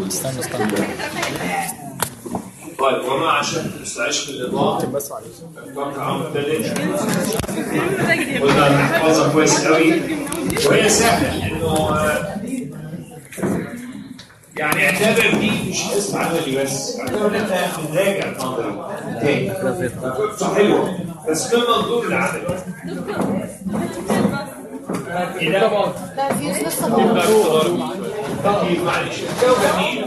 استنى استنى طيب وما عشان تستعيش الإضاءة بس معلش أتوقع عم ابتدئ قلنا نحفظها كويس قوي وهي سهلة إنه آه، يعني اعتبر دي مش اسم عملي بس اعتبر ان انت بنراجع النظري تاني قصة حلوة بس من منظور العملي إذا لا في لسه تبقى اختار طيب معلش الجو جميل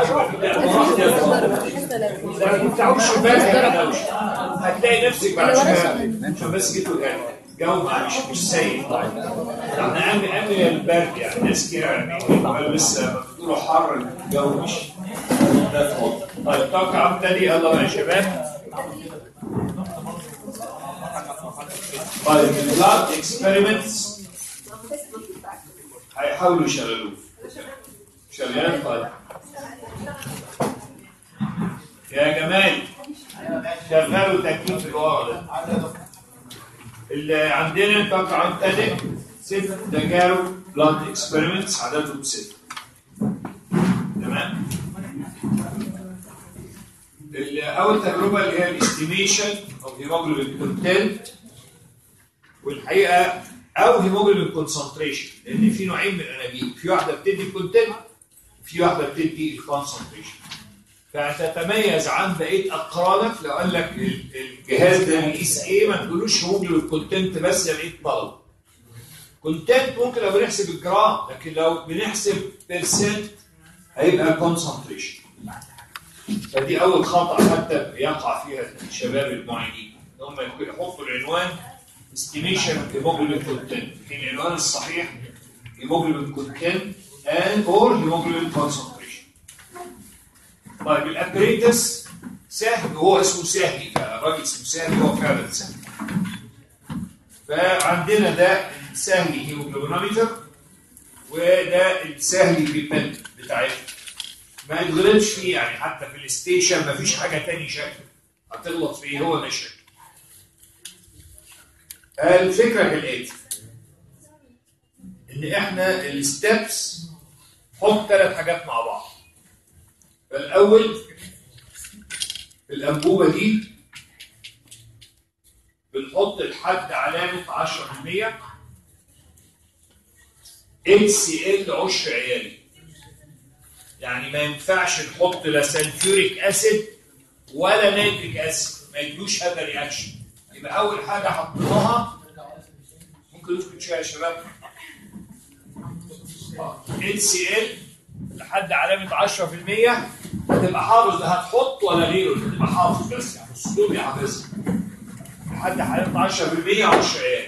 لا ما بتعوش بالك هتلاقي نفسك بعد شويه عشان بس جيتوا يعني جو مش مش سيء احنا امن امن البرد يعني ناس كده يعني قالوا لسه بتقولوا حر الجو مش ده خالص. طيب توقع ابتدي يلا بقى يا شباب طيب البلاد اكسبيرمنتس هيحاولوا يشغلوه شغال طيب يا جمال شغلوا تكييف الورا ده اللي عندنا نتوقع ابتدئ ست تجارب بلاد اكسبيرمنتس عددهم ست تمام ال- اول تجربه اللي هي الاستيميشن اوف هيموجلوبين كونتنت والحقيقه او هيموجلوبين كونسنتريشن لان في نوعين من الانابيب في واحده بتدي الكونتنت وفي واحده بتدي الكونسنتريشن فتتميز عن بقيه اقرانك لو قال لك ال- الجهاز ده بيقيس ايه ما تقولوش هيموجلوبين كونتنت بس يا بقيه طلب كونتنت ممكن لو بنحسب الجرام لكن لو بنحسب بيرسنت هيبقى كونسنتريشن فدي اول خطا حتى يقع فيها الشباب المعيدين ان هم يحطوا العنوان estimation of hemoglobin content حين العنوان الصحيح hemoglobin content and or hemoglobin concentration طيب الابريتس سهل هو اسمه سهلي فالراجل اسمه سهلي هو فعلا سهل فعندنا ده السهلي هيموجلوبينومتر وده السهلي بيبن بتاعتنا ما يتغلطش فيه يعني حتى في الستيشن ما فيش حاجه تاني شكل هتغلط فيه هو ده الشكل الفكره كالاتي ان احنا الستبس حط ثلاث حاجات مع بعض فالاول الانبوبه دي بنحط لحد علامه 10% HCl عشر عيالي يعني ما ينفعش نحط لا سلفوريك اسيد ولا نيتريك اسيد ما يدوش هذا رياكشن يبقى اول حاجه حطيناها ممكن نسكت شويه يا شباب HCl لحد علامه 10% هتبقى حافظ ده هتحط ولا غيره هتبقى حافظ بس يعني الاسلوب يحافظها لحد علامه 10% 10 عيال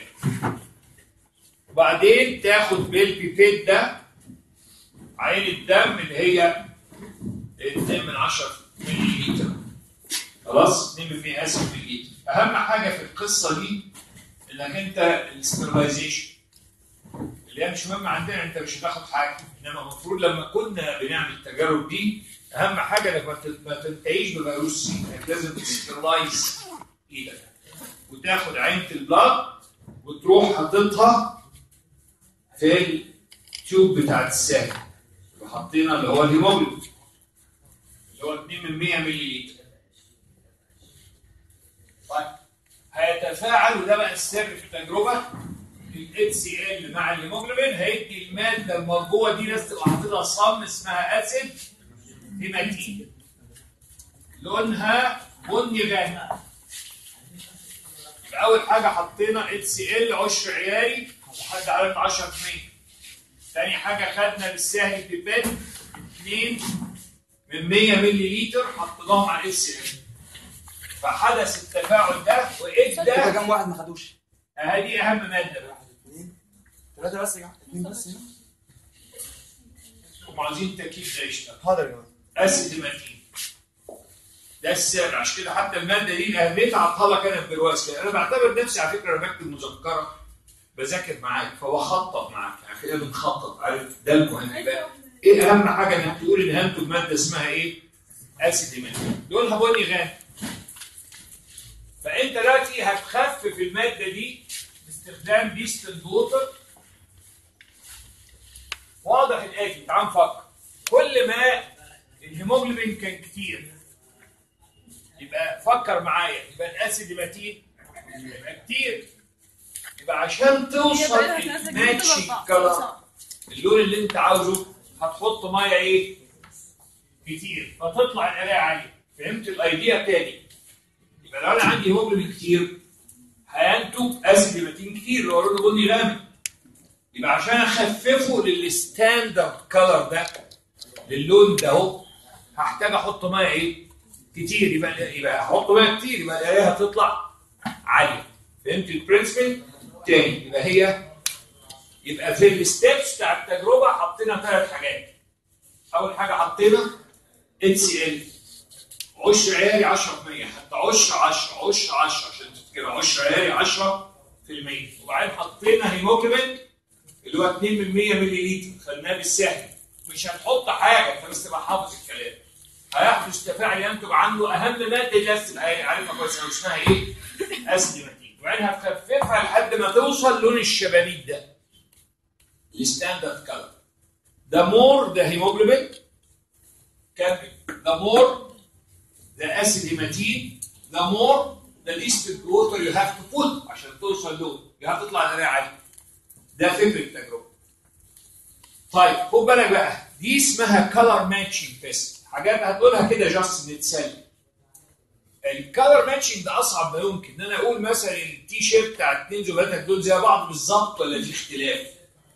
وبعدين تاخد بالبيبيت ده عين الدم اللي هي 2 من 10 ملي لتر خلاص 2 من 100 اسف ملي لتر اهم حاجه في القصه دي انك انت السترلايزيشن اللي هي مش مهمه عندنا انت مش هتاخد حاجه انما المفروض لما كنا بنعمل التجارب دي اهم حاجه انك ما تت- ما تنتهيش بفيروس سي انك لازم تسترلايز ايدك وتاخد عينه البلاد وتروح حاططها في التيوب بتاعت السائل يبقى حطينا اللي هو الهيموجلوبين اللي هو 2 من 100 ملي لتر طيب هيتفاعل وده بقى السر في التجربه ال HCl مع الهيموجلوبين هيدي الماده المرجوه دي ناس تبقى حاططها صم اسمها اسيد هيماتين لونها بني غامق يبقى اول حاجه حطينا HCl عشر عياري لحد علامه 10% تاني حاجه خدنا بالساهل بيبات 2 من 100 ملي لتر حطيناهم على HCl فحدث التفاعل ده كده وادى كام واحد ما خدوش؟ هذه اهم ماده بقى ثلاثة بس يا جماعة اثنين بس هنا هم عايزين التكييف ده يشتغل حاضر يا جماعة اسيد هيماتين ده السر عشان كده حتى الماده دي اهميتها عطها لك انا في برواز كده انا بعتبر نفسي على فكره انا بكتب مذكره بذاكر معاك فبخطط معاك يعني كده بنخطط عارف ده المهم بقى ايه اهم حاجه انك تقول ان هنتج ماده اسمها ايه؟ اسيد هيماتين لونها بني غامق فانت دلوقتي هتخفف الماده دي باستخدام ديستنت ووتر واضح الاتي تعال نفكر كل ما الهيموجلوبين كان كتير يبقى فكر معايا يبقى الاسيد هيماتين يبقى كتير يبقى عشان توصل الماتش كلر اللون اللي انت عاوزه هتحط ميه ايه؟ كتير فتطلع القرايه عاليه فهمت الايديا تاني يبقى لو انا عندي هيموجلوبين كتير هينتج اسيد هيماتين كتير لو لونه بني غامق يبقى عشان اخففه للستاندرد كلر ده للون ده اهو هحتاج احط ميه ايه؟ كتير يبقى يبقى احط ميه كتير يبقى القرايه هتطلع عاليه فهمت البرنسبل؟ تاني يبقى هي يبقى في الستبس بتاع التجربه حطينا ثلاث حاجات اول حاجه حطينا اتش سي ال عشر عياري 10% حتى عشر 10 عشر 10 عشان تفتكروا عشر عياري 10% وبعدين حطينا هيموجلوبين اللي هو 2 من 100 مللي لتر خدناه بالسهل مش هنحط حاجه انت بس تبقى حافظ الكلام هيحدث تفاعل ينتج عنه اهم ماده لازم عارفها كويس قوي اسمها ايه؟ اسديماتين وبعدين هتخففها لحد ما توصل لون الشبابيك ده الستاندرد كلر the more the hemoglobin كمل the more the acid hematine the more the distilled water you have to put عشان توصل لون you have تطلع القرايه عاليه ده فكره التجربه طيب خد بالك بقى دي اسمها color matching test حاجات هتقولها كده جاست نتسلي الكالر ماتشنج ده اصعب ما يمكن ان انا اقول مثلا التي شيرت بتاع اتنين زملاتك دول زي بعض بالظبط ولا في اختلاف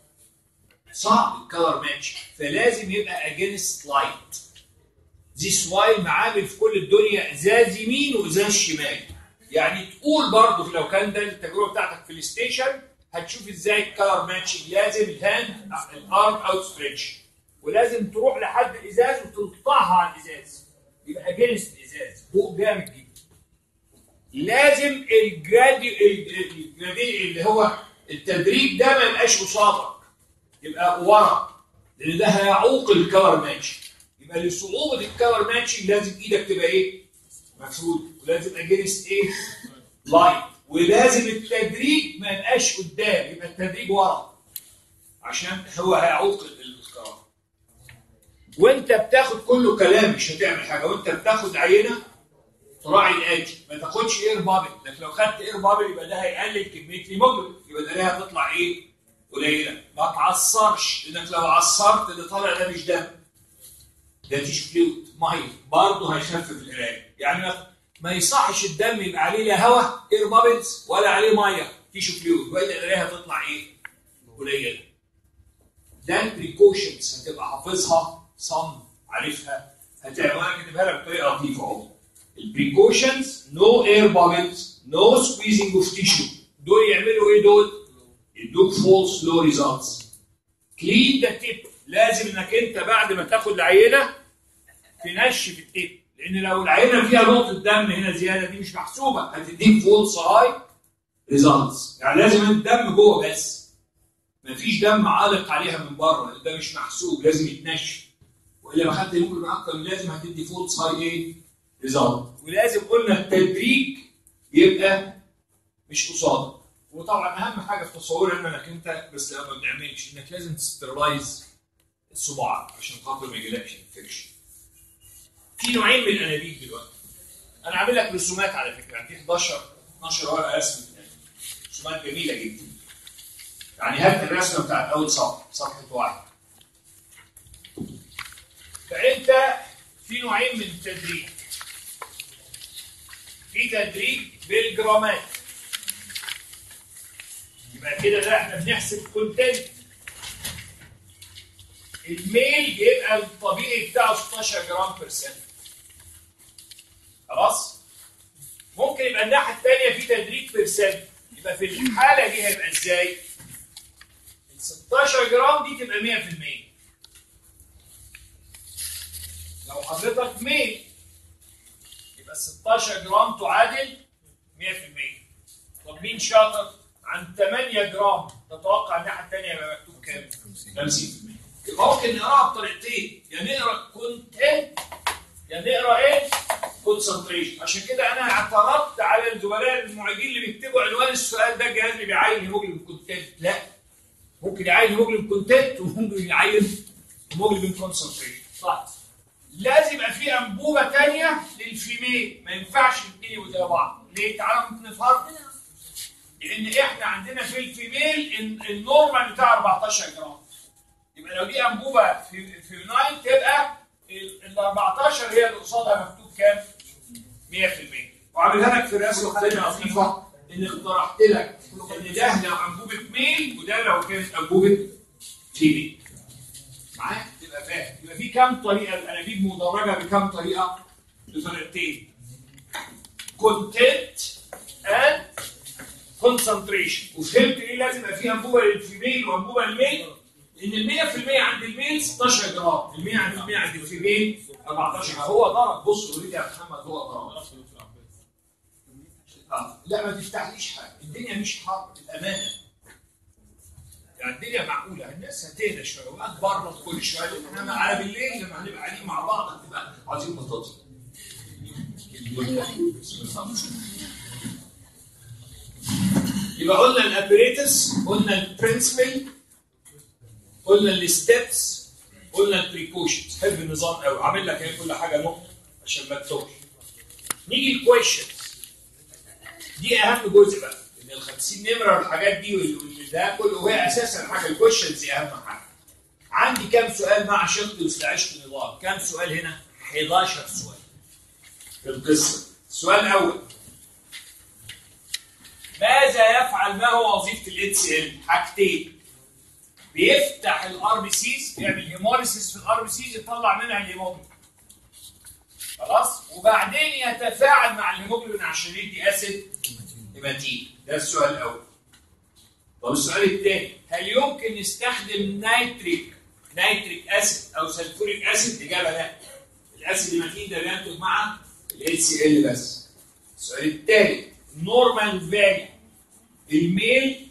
صعب الكالر ماتش فلازم يبقى اجينست لايت ذيس واي معامل في كل الدنيا ازاز يمين وازاز شمال يعني تقول برضه لو كان ده التجربه بتاعتك في الستيشن هتشوف ازاي الكالر ماتشنج لازم الهاند الارم اوت ستريتش ولازم تروح لحد الازاز وتقطعها على الازاز يبقى اجينست الازاز فوق جامد جدا لازم الجرادي الجرادي اللي هو التدريج ده ما يبقاش قصادك يبقى ورا لان ده هيعوق الكلر ماتش يبقى لصعوبه الكلر ماتش لازم ايدك تبقى ايه؟ مفروده ولازم اجينست ايه؟ لايت ولازم التدريج ما يبقاش قدام يبقى التدريج ورا عشان هو هيعوق الكلام وانت بتاخد كله كلام مش هتعمل حاجه وانت بتاخد عينه تراعي الاتي ما تاخدش اير بابل لكن لو خدت اير بابل يبقى ده هيقلل كميه الهيموجلوبين يبقى ده هتطلع ايه؟ قليله ما تعصرش لانك لو عصرت اللي طالع ده مش دم ده تيشو فلويد ميه برضه هيخفف القرايه يعني ما, ما يصحش الدم يبقى عليه لا هواء اير بابلز ولا عليه ميه تيشو فلويد والا القرايه هتطلع ايه؟ قليله ده البريكوشنز هتبقى حافظها صم عارفها هتعمل وانا كاتبها لك بطريقه لطيفه اهو البريكوشنز نو اير بابلز نو سكويزنج اوف تيشو دول يعملوا ايه دول؟ يدوك فولس لو ريزلتس كلين ذا تيب لازم انك انت بعد ما تاخد العينه تنشف التيب لان لو العينه فيها نقطه دم هنا زياده دي مش محسوبه هتديك فولس هاي ريزلتس يعني لازم الدم جوه بس مفيش دم عالق عليها من بره ده مش محسوب لازم يتنشف والا ما خدت ممكن اكتر من لازم هتدي فولس هاي ايه ريزلت ولازم قلنا التدريج يبقى مش قصادك وطبعا اهم حاجه في تصوري انك انت بس لو ما بنعملش انك لازم تسترلايز صباعك عشان خاطر ما يجيلكش انفكشن. في نوعين من الانابيب دلوقتي. انا عامل لك رسومات على فكره يعني في 11 12 ورقه رسم رسومات جميله جدا. يعني هات الرسمه بتاعت اول صفحه صفحه واحد. فانت في نوعين من التدريج. في تدريج بالجرامات يبقى كده ده احنا بنحسب كونتنت الميل بيبقى الطبيعي بتاعه 16 جرام بير سنت خلاص ممكن يبقى الناحيه الثانيه في تدريج بير سنت يبقى في الحاله دي هيبقى ازاي؟ ال 16 جرام دي تبقى 100% لو حضرتك ميل يبقى 16 جرام تعادل 100% طب مين شاطر؟ عن 8 جرام تتوقع الناحيه الثانيه يبقى مكتوب كام؟ 50% يبقى ممكن نقراها بطريقتين يا نقرا كونتنت يا نقرا ايه؟ كونسنتريشن عشان كده انا اعترضت على الزملاء المعيدين اللي بيكتبوا عنوان السؤال ده الجهاز اللي بيعين هيموجلوبين كونتنت لا ممكن يعين هيموجلوبين كونتنت وممكن يعين هيموجلوبين كونسنتريشن صح لازم يبقى في انبوبه ثانيه للفيميل ما ينفعش الاثنين يبقوا زي بعض ليه تعالوا نفرق لان احنا عندنا في الفيميل ال- النورمال بتاع 14 جرام يبقى لو دي انبوبه في في ناين تبقى ال ال 14 هي اللي قصادها مكتوب كام 100% وعاملها لك في الرسمه الثانيه لطيفه ان اقترحت لك ان ده لو انبوبه ميل وده لو كانت انبوبه فيميل معاك تبقى فاهم يبقى في كام طريقه الانابيب مدرجه بكام طريقه بطريقتين كونتنت اند كونسنتريشن وفهمت ليه لازم يبقى في انبوبه للفيميل وانبوبه للميل لان ال 100% عند الميل 16 جرام ال 100 عند الميل عند الفيميل 14 جرام هو ضرب بص قول لي يا محمد هو ضرب آه. لا ما تفتحليش حاجه الدنيا مش حر الامانه يعني الدنيا معقوله الناس هتهدى شويه وقت بره كل شويه انما على بالليل لما هنبقى قاعدين مع بعض هتبقى عايزين بطاطس يبقى قلنا الابريتس قلنا البرنسبل قلنا الستبس قلنا البريكوشنز حب النظام قوي عامل لك اهي كل حاجه نقطه عشان ما تتوهش نيجي الكويشنز دي اهم جزء بقى ان ال 50 نمره والحاجات دي وال- واللي ده كله وهي اساسا حاجه الكويشنز دي اهم حاجه عندي كام سؤال مع شق واستعشت نظام كام سؤال هنا 11 سؤال في القصه السؤال الاول ماذا يفعل ما هو وظيفه الاتش سي ال حاجتين بيفتح الار بي سيز يعمل هيموليسيس في الار بي سيز يطلع منها الهيموجلوبين خلاص وبعدين يتفاعل مع الهيموجلوبين عشان يدي اسيد هيماتين ده السؤال الاول طب السؤال الثاني هل يمكن نستخدم نيتريك نيتريك اسيد او سلفوريك اسيد اجابه لا الاسيد هيماتين ده بينتج مع ال سي ال بس السؤال الثالث نورمال فاليو الميل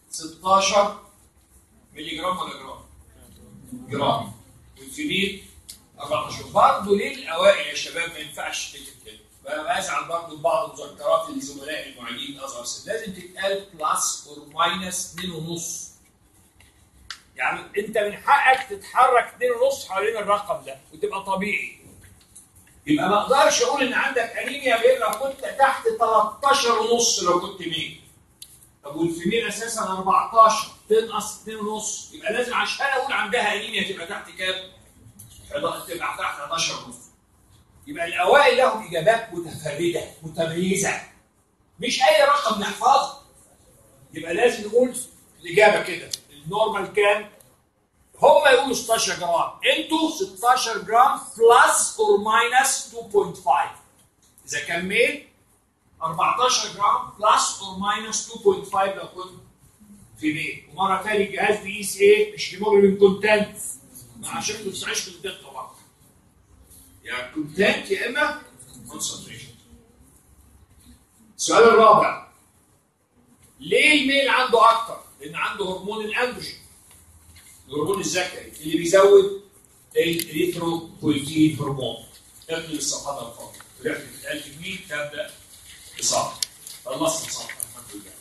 16 ملي جرام ولا جرام؟ جرام والفيميل 14 برضه للاوائل يا شباب ما ينفعش تكتب كده بقى بزعل برضه بعض مذكرات الزملاء المعيدين اصغر سن لازم تتقال بلس اور ماينس 2 ونص يعني انت من حقك تتحرك 2 ونص حوالين الرقم ده وتبقى طبيعي يبقى ما اقدرش اقول ان عندك انيميا غير لو كنت تحت 13 ونص لو كنت مين طب والفيميل اساسا 14 تنقص 2 ونص يبقى لازم عشان اقول عندها انيميا تبقى تحت كام؟ 11 تبقى تحت 11 ونص يبقى الاوائل لهم اجابات متفرده متميزه مش اي رقم نحفظه يبقى لازم نقول الاجابه كده النورمال كام؟ هم يقولوا 16 جرام انتوا 16 جرام بلس اور ماينس 2.5 اذا كان ميل 14 جرام بلس اور ماينس 2.5 لو كنت في ميل ومره ثانيه الجهاز بيقيس ايه؟ مش هيموجلوبين كونتنت عشان ما تنساش بالدقه برضه يا كونتنت يا اما كونسنتريشن السؤال الرابع ليه الميل عنده اكتر؟ لان عنده هرمون الاندروجين الهرمون الذكري اللي بيزود الريثروبويتين هرمون اقلب الصفحات الفاضيه رحله ال جنيه تبدا اصابه خلصنا الصفحه الحمد لله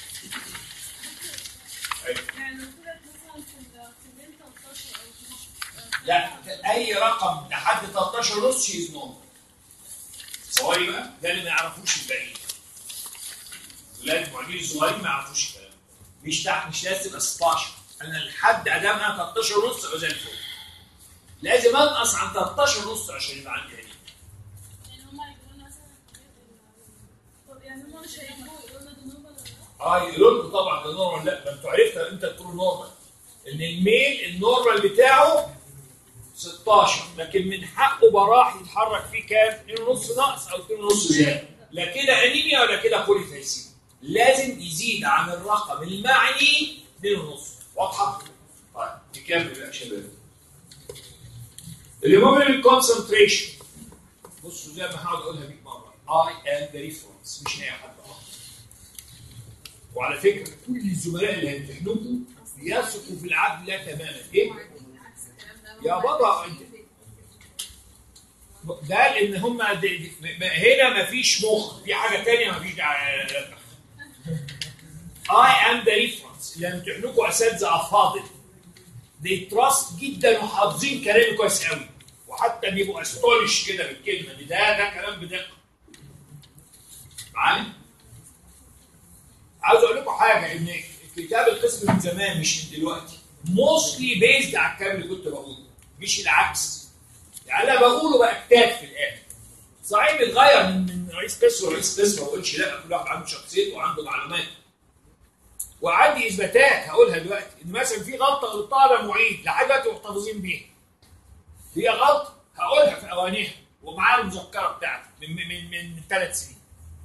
أيوة. يعني قلت لك مثلا في ال- في الليل 13 او 12 لا اي رقم لحد 13 ونص شيز نورمال صغير بقى ده اللي ما يعرفوش الباقيين ولاد المعيدين الصغيرين ما يعرفوش الكلام ده. مش تحت مش لازم تبقى 16 انا لحد ادام انا 13 ونص ابقى زي الفل لازم انقص عن 13 ونص عشان يبقى عندي هنيه يعني هم يقولوا لنا مثلا طب يعني هم مش هيجوا يقولوا لنا ده نورمال ولا لا؟ اه يقولوا لكم طبعا ده نورمال لا ما انتوا عرفتوا انت تقولوا نورمال ان الميل النورمال بتاعه 16 لكن من حقه براح يتحرك فيه كام؟ 2.5 ناقص او 2.5 زياده لا كده انيميا ولا كده بوليفيسيميا لازم يزيد عن الرقم المعني 2.5 واضحه؟ طيب نكمل بقى يا شباب الهيموجلوبين كونسنتريشن بصوا زي ما هقعد اقولها 100 مره اي ام ذا ريفرنس مش اي حد اخر وعلى فكره كل الزملاء اللي هيمتحنوكم بيثقوا في العبد لا تماما ايه؟ يا بابا انت ده لان هم د- د- م- هنا ما فيش مخ في حاجه ثانيه ما فيش اي ام ذا ريفرنس اللي هيمتحنوكوا اساتذه افاضل they trust جدا وحافظين كلامي كويس قوي وحتى بيبقوا استولش كده بالكلمه دي ده ده كلام بدقه معايا؟ عاوز اقول لكم حاجه ان كتاب القسم من زمان مش من دلوقتي موستلي بيزد على الكلام اللي كنت بقوله مش العكس يعني انا بقوله بقى كتاب في الاخر صحيح بيتغير من من رئيس قسم ورئيس قسم ما بقولش لا كل واحد عنده شخصيته وعنده معلومات وعندي اثباتات هقولها دلوقتي ان مثلا في غلطه غلطها معيد لحد دلوقتي محتفظين بيها هي غلطه هقولها في اوانيها ومعاها المذكره بتاعتي من من من, من ثلاث سنين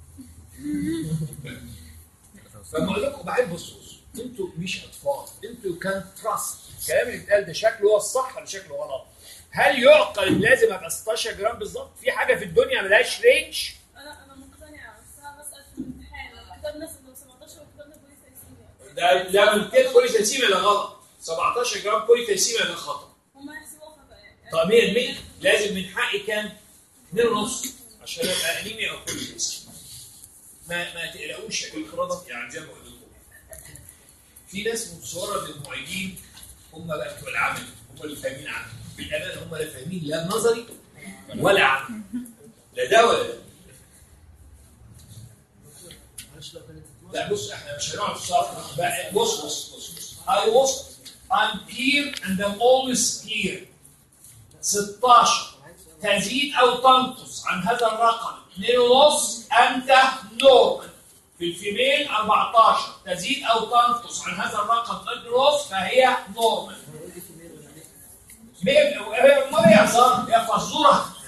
فلما اقول لكم بعدين بصوا بصوا انتوا مش اطفال انتوا كان تراست الكلام اللي بيتقال ده شكله هو الصح ولا شكله غلط هل يعقل ان لازم ابقى 16 جرام بالظبط في حاجه في الدنيا ملهاش رينج انا انا مقتنعه بس انا بسال في الامتحان لو كتبنا لو 17 وكتبنا بوليس هيسيبها ده ده من كده بولي تقسيمه ده غلط 17 جرام بولي تقسيمه ده خطا هم هيحسبوها خطا يعني طب 100% لازم من حقي كام؟ 2 ونص عشان ابقى انيميا او بولي تقسيمه ما ما تقلقوش الفرض يعني زي ما قلت لكم في ناس متصوره ان المعيدين هم بقى بتوع العمل هم اللي فاهمين عنه بالامانه هم لا فاهمين لا نظري ولا عمل لا ده ولا ده لا بص احنا مش هنقعد في الصف بقى بص بص بص بص I was I'm clear and I'm always clear 16 تزيد او تنقص عن هذا الرقم 2 ونص انت نورمال في الفيميل 14 تزيد او تنقص عن هذا الرقم 2 ونص فهي نورمال مين ما يا صار يا فزوره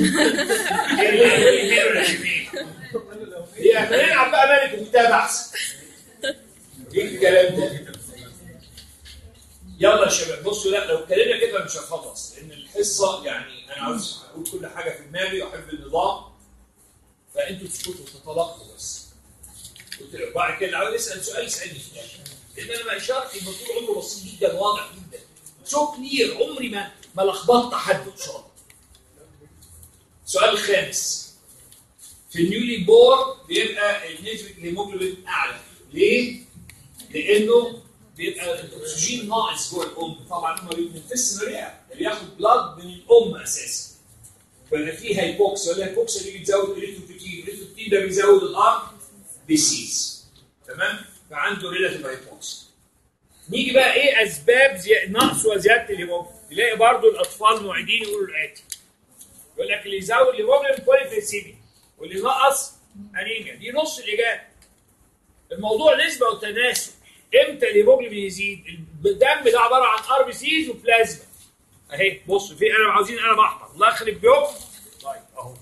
هي نلعب بقى ملك وكتاب احسن ايه الكلام ده يلا يا شباب بصوا لا لو اتكلمنا كده مش هنخلص لان الحصه يعني انا عاوز اقول كل حاجه في دماغي واحب النظام فانتوا تسكتوا تتلقوا بس قلت- بعد كده عاوز اسال سؤال اسالني في الآخر. لان انا بقى شرحي طول عمره بسيط جدا واضح جدا سو كلير عمري ما ما لخبطت حد ان شاء الله السؤال الخامس في النيولي بور بيبقى نسبه الهيموجلوبين اعلى ليه؟ لانه بيبقى الاكسجين ناقص جوه الام طبعا هم بيتنفس الرئه اللي بياخد بلاد من الام اساسا فيبقى في هايبوكسيا والهايبوكسيا دي بتزود الريتروبيتين الريتروبيتين ده بيزود الار ديسيز تمام فعنده ريلاتيف هايبوكسيا نيجي بقى ايه اسباب زي... نقص وزياده الهيموجلوبين تلاقي برضو الاطفال معيدين يقولوا الاتي يقول لك اللي يزود الهيموجلوبين بوليفيسيميا واللي نقص انيميا دي نص الاجابه الموضوع نسبه وتناسب امتى الهيموجلوبين يزيد الدم ده عباره عن ار بي سيز وبلازما اهي بصوا في انا عاوزين انا بحفظ الله يخرب بيوم طيب اهو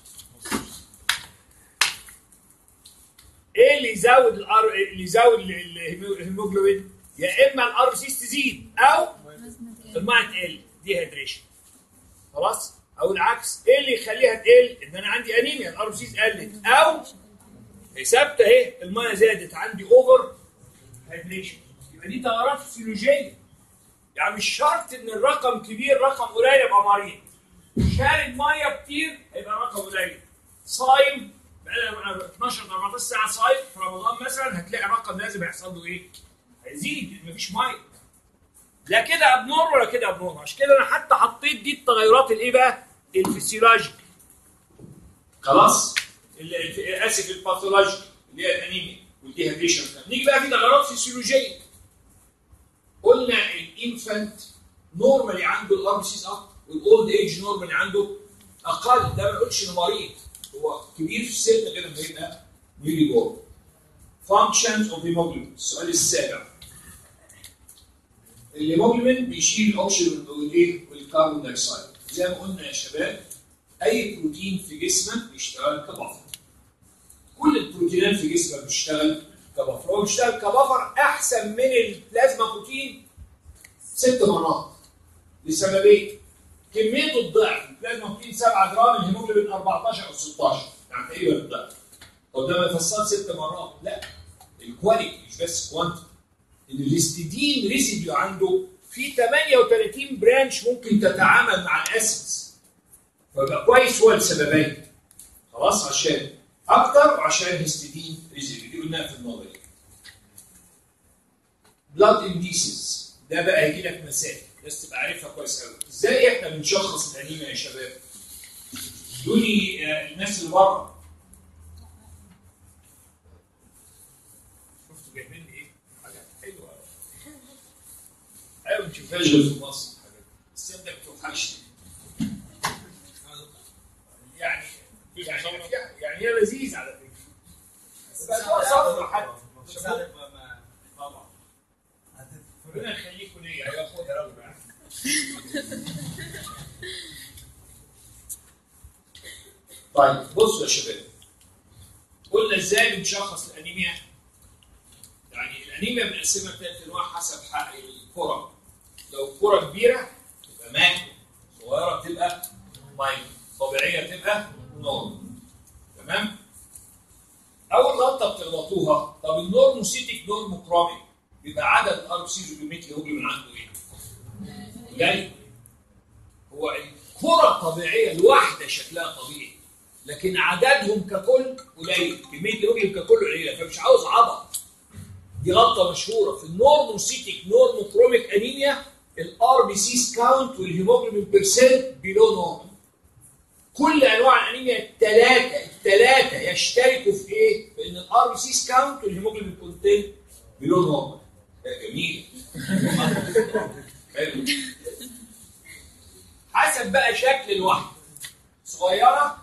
ايه اللي يزود الار اللي يزود ال- ال- الهيموجلوبين يا اما الار بي سيز تزيد او الميه تقل دي هيدريشن خلاص او العكس ايه اللي يخليها تقل ان انا عندي انيميا الار بي سيز قلت او هي ثابته اهي الميه زادت عندي اوفر هيدريشن يبقى دي تغيرات فسيولوجيه يعني مش شرط ان الرقم كبير رقم قليل يبقى مريض شارب ميه كتير هيبقى رقم قليل صايم بقى 12 14 ساعه صايم في رمضان مثلا هتلاقي الرقم لازم هيحصل له ايه؟ هيزيد لان مفيش ميه لا كده ابنور ولا كده ابنور عشان كده انا حتى حطيت دي التغيرات الايه بقى؟ الفسيولوجيك خلاص؟ ال- ال- اسف الباثولوجيك اللي هي الانيميا والديهيدريشن نيجي بقى في تغيرات فسيولوجيه قلنا الانفانت نورمالي عنده الار بي سيز اكتر والاولد ايج نورمالي عنده اقل ده ما نقولش انه مريض هو كبير في السن غير ما يبقى نيولي بورن functions of hemoglobin السؤال السابع الهيموجلوبين بيشيل الاوكسجين والايه والكربون دايوكسيد زي ما قلنا يا شباب اي بروتين في جسمك بيشتغل كبفر كل البروتينات في جسمك بتشتغل كبفر هو بيشتغل كبفر احسن من البلازما بروتين ست مرات لسببين كميته الضعف البلازما بروتين 7 جرام الهيموجلوبين 14 او 16 يعني تقريبا الضعف طب ده ما يفسر ست مرات لا الكواليتي مش بس كوانتي ان الاستدين ريسيديو عنده في 38 برانش ممكن تتعامل مع الاسيدز فيبقى كويس هو السببين خلاص عشان اكتر وعشان هيستidine ريزيديو دي قلناها في النظري بلاد انديسز ده بقى هيجي لك مسائل بس تبقى عارفها كويس قوي ازاي احنا بنشخص الانيميا يا شباب دوني آه، الناس اللي بره شفتوا جايبين لي ايه حاجات حلوه قوي ايوه ما نشوفهاش غير في مصر حاجات السنه بتوحشني يعني يعني يعني هي لذيذ على فكره بس هو صفرة حتى طبعا ربنا يخليكم ليا يا خد يا رب يعني. طيب بصوا يا شباب قلنا ازاي بنشخص الانيميا يعني الانيميا بنقسمها ثلاث انواع حسب حق الكره لو الكره كبيره تبقى ماكرو صغيره تبقى مايكرو طبيعيه تبقى نورم تمام اول غلطه بتغلطوها طب النورموسيتيك نورموكروميك بيبقى عدد الار سي جيومتري هوجي من عنده ايه؟ قليل هو الكره الطبيعيه الواحده شكلها طبيعي لكن عددهم ككل قليل كميه الهوجي ككل قليله فمش عاوز عبط دي غلطه مشهوره في النورموسيتيك نورموكروميك انيميا الار بي سي كاونت والهيموجلوبين بيرسنت بيلو نورمال كل انواع الانيميا الثلاثه الثلاثه يشتركوا في ايه؟ في ان الار بي سي كاونت والهيموجلوبين كونتين بيلو نورمال ده جميل حلو حسب بقى شكل الواحده صغيره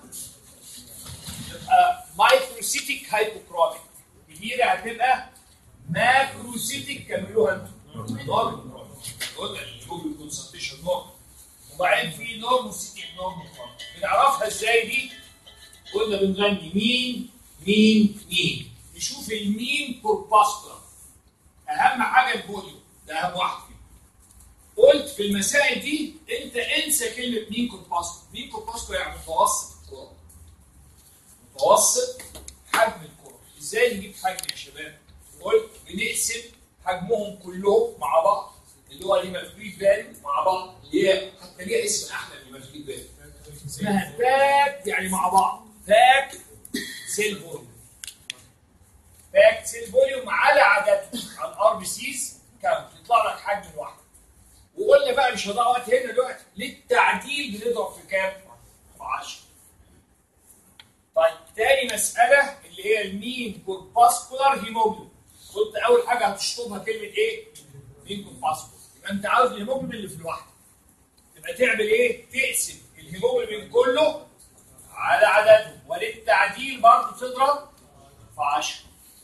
تبقى مايكروسيتيك هايبوكروميك كبيره هتبقى ماكروسيتيك كملوها انتوا نورمال قلنا الهيموجلوبين كونسنتريشن نورمال وبعدين في نورموسيتيك نورمال بنعرفها ازاي دي؟ قلنا بنغني مين مين مين نشوف المين كورباسكولار اهم حاجه الفوليوم ده اهم واحد فيهم قلت في المسائل دي انت انسى كلمه مين كورباسكولار مين كورباسكولار يعني متوسط الكره متوسط حجم الكره ازاي نجيب حجم يا شباب قلت بنقسم حجمهم كلهم مع بعض اللي هو الهيماتوكريت فاليو مع بعض اللي هي حتى ليها اسم احلى من الهيماتوكريت فاليو اسمها باك يعني مع بعض باك سيل فوليوم باك سيل فوليوم على عددهم على الار بي سيز كام يطلع لك حجم الواحد وقلنا بقى مش هضيع وقت هنا دلوقتي للتعديل بنضرب في كام؟ في 10 طيب تاني مسألة اللي هي المين كورباسكولار هيموجلوبين قلت أول حاجة هتشطبها كلمة إيه؟ مين كورباسكولار يبقى أنت عاوز الهيموجلوبين اللي في الواحدة يبقى تعمل إيه؟ تقسم الهيموجلوبين كله على عددهم وللتعديل برضه تضرب في 10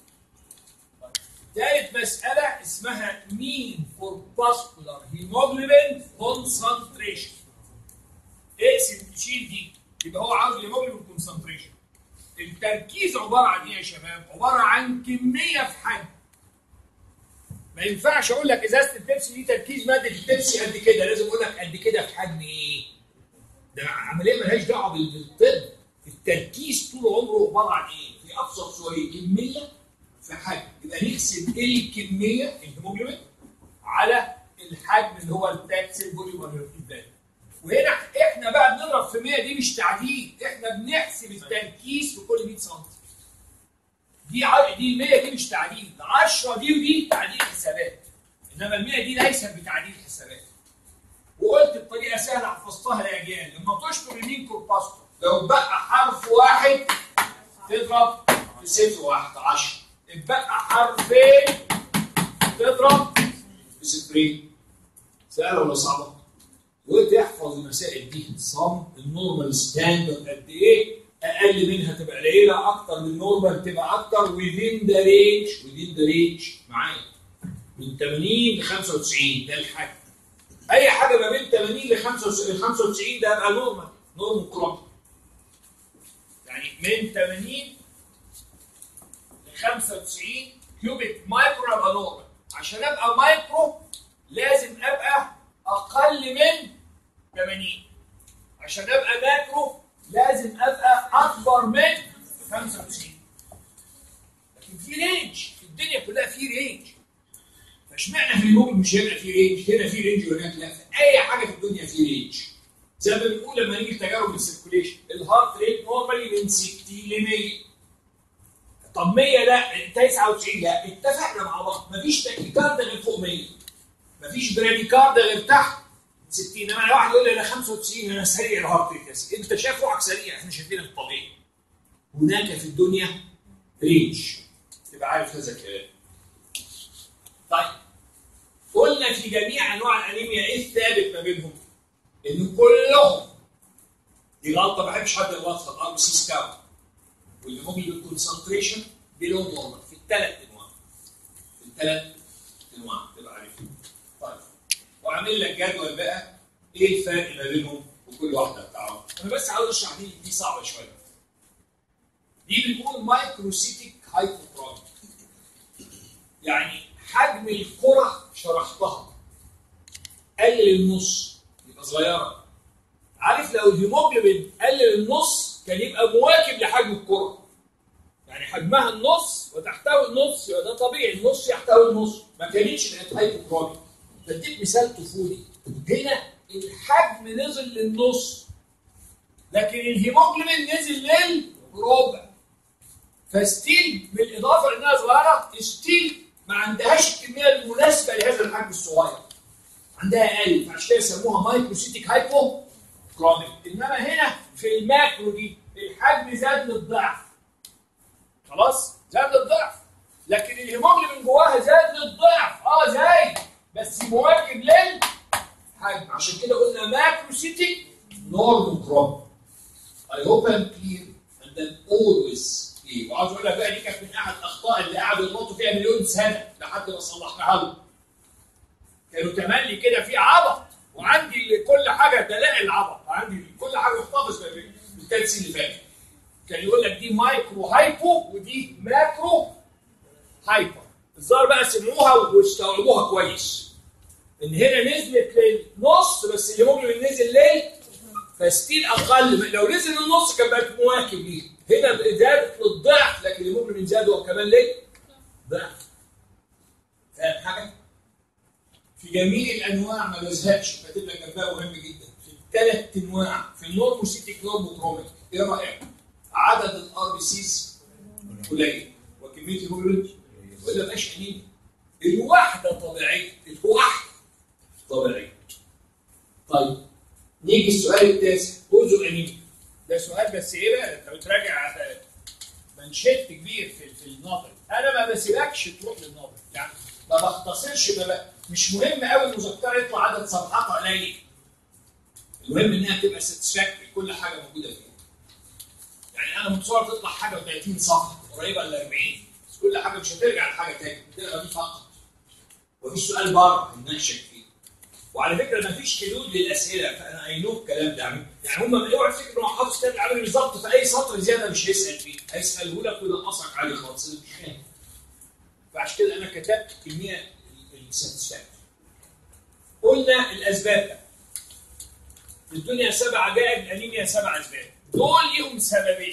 ثالث مسألة اسمها مين كورباسكولار هيموجلوبين كونسنتريشن اقسم تشيل دي يبقى هو عاوز الهيموجلوبين كونسنتريشن التركيز عبارة عن ايه يا شباب؟ عبارة عن كمية في حجم ما ينفعش اقول لك ازازة البيبسي دي تركيز مادة البيبسي قد كده لازم اقول لك قد كده في حجم ايه؟ ده عملية ملهاش دعوة بالطب التركيز طول عمره عبارة عن ايه؟ في ابسط صورة كمية في حجم يبقى نقسم الكميه الهيموجلوبين على الحجم اللي هو الباك سيل فوليوم والهيموجلوبين وهنا احنا بقى بنضرب في 100 دي مش تعديل احنا بنحسب التركيز في كل 100 سم دي ع- دي 100 دي مش تعديل 10 دي ودي تعديل حسابات انما ال 100 دي ليست بتعديل حسابات وقلت بطريقه سهله حفظتها لاجيال لما تشطب اليمين كورباسكو لو بقى حرف واحد تضرب في صفر واحد 10 اتبقى حرفين تضرب في صفرين سهله ولا صعبه؟ وتحفظ المسائل دي صم النورمال ستاندرد قد ايه اقل منها تبقى قليله اكتر من النورمال تبقى اكتر within the range within the range معايا من 80 ل 95 ده الحجم اي حاجه ما بين 80 ل 95 ل 95 ده يبقى نورمال نورمال كروب يعني من 80 ل 95 كيوبيك مايكرو ابقى نورمال عشان ابقى مايكرو لازم ابقى اقل من 80 عشان ابقى ماكرو لازم ابقى اكبر من 95 لكن في رينج في الدنيا كلها في رينج فاشمعنى في الهوم مش هنا في رينج هنا في رينج وهناك لا في اي حاجه في الدنيا في رينج زي ما بنقول لما نيجي تجارب السيركوليشن الهارت ريت نورمالي من 60 ل 100 طب 100 لا 99 لا اتفقنا مع بعض مفيش تاكيكارد غير فوق 100 مفيش براديكارد غير تحت 60 انما واحد يقول لي انا 95 انا سريع الهارت ريت انت شايف روحك سريع احنا شايفينك طبيعي هناك في الدنيا رينج تبقى عارف هذا الكلام طيب قلنا في جميع انواع الانيميا ايه الثابت ما بينهم؟ ان كلهم دي غلطه ما بحبش حد يغلطها الار بي سي سكاوت والهيموجلوبين كونسنتريشن بيلو نورمال في الثلاث انواع في الثلاث انواع تبقى عارفين طيب وعامل لك جدول بقى ايه الفرق ما بينهم وكل واحده بتاعهم انا بس عاوز اشرح دي دي صعبه شويه دي بنقول مايكروسيتيك هايبوتروبيك يعني حجم الكره شرحتها قلل النص يبقى صغيره عارف لو الهيموجلوبين قلل النص كان يبقى مواكب لحجم الكره يعني حجمها النص وتحتوي النص يبقى ده طبيعي النص يحتوي النص ما كانتش بقت هايبوتروبيك بديك مثال طفولي هنا الحجم نزل للنص لكن الهيموجلوبين نزل للربع فستيل بالاضافه لانها صغيره ستيل ما عندهاش الكميه المناسبه لهذا الحجم الصغير عندها اقل فعشان كده يسموها مايكروسيتيك هايبو كرونيك انما هنا في الماكرو دي الحجم زاد للضعف خلاص زاد للضعف لكن الهيموجلوبين جواها زاد للضعف اه زايد بس مواكب للحجم عشان كده قلنا ماكروسيتيك نورمال كرونيك I hope I'm clear and then always clear وعاوز اقول لك بقى دي كانت من احد الاخطاء اللي قعدوا يغلطوا فيها مليون سنه لحد ما صلحناها لهم كانوا تملي كده في عبط وعندي كل حاجه دلائل العبط عندي كل حاجه محتفظ بالثلاث سنين اللي فاتت كان يقول لك دي مايكرو هايبو ودي ماكرو هايبر الظاهر بقى سمعوها واستوعبوها كويس ان هنا نزلت للنص بس الهيموجلوبين نزل ليه فستيل اقل لو نزل النص كان بقت مواكب ليه هنا زادت للضعف لكن الهيموجلوبين زاد هو كمان ليه ضعف فاهم حاجه في جميع الانواع ما بزهقش فتبقى جنبها مهم جدا في الثلاث انواع في النورموسيتيك نورموكروميك ايه رايك عدد الار بي سيز قليل وكميه الهيموجلوبين ولا ماشي انيميا الواحده طبيعيه الواحده طبيعيه طيب نيجي السؤال التاسع جزء انيميا ده سؤال بس ايه بقى انت بتراجع منشط كبير في في النظر انا ما بسيبكش تروح للنظر يعني ما بختصرش ما مش مهم قوي المذكره يطلع عدد صفحاتها قليل المهم انها تبقى ساتسفاكتوري كل حاجه موجوده فيها يعني انا متصور تطلع حاجه 30 صفحه قريبه ل 40 بس كل حاجه مش هترجع لحاجه تاني تقرا دي فقط وفي سؤال بره هنناقشك فيه وعلى فكره ما فيش حدود للاسئله فانا اي الكلام ده يعني هم اوعى تفكر انه حافظ كتاب العملي بالظبط في اي سطر زياده مش هيسال فيه هيساله لك وينقصك عليه خالص مش فاهم فعشان كده انا كتبت كميه الساتسفاكتوري قلنا الاسباب بقى في الدنيا سبع عجائب الانيميا سبع اسباب دول ليهم سببين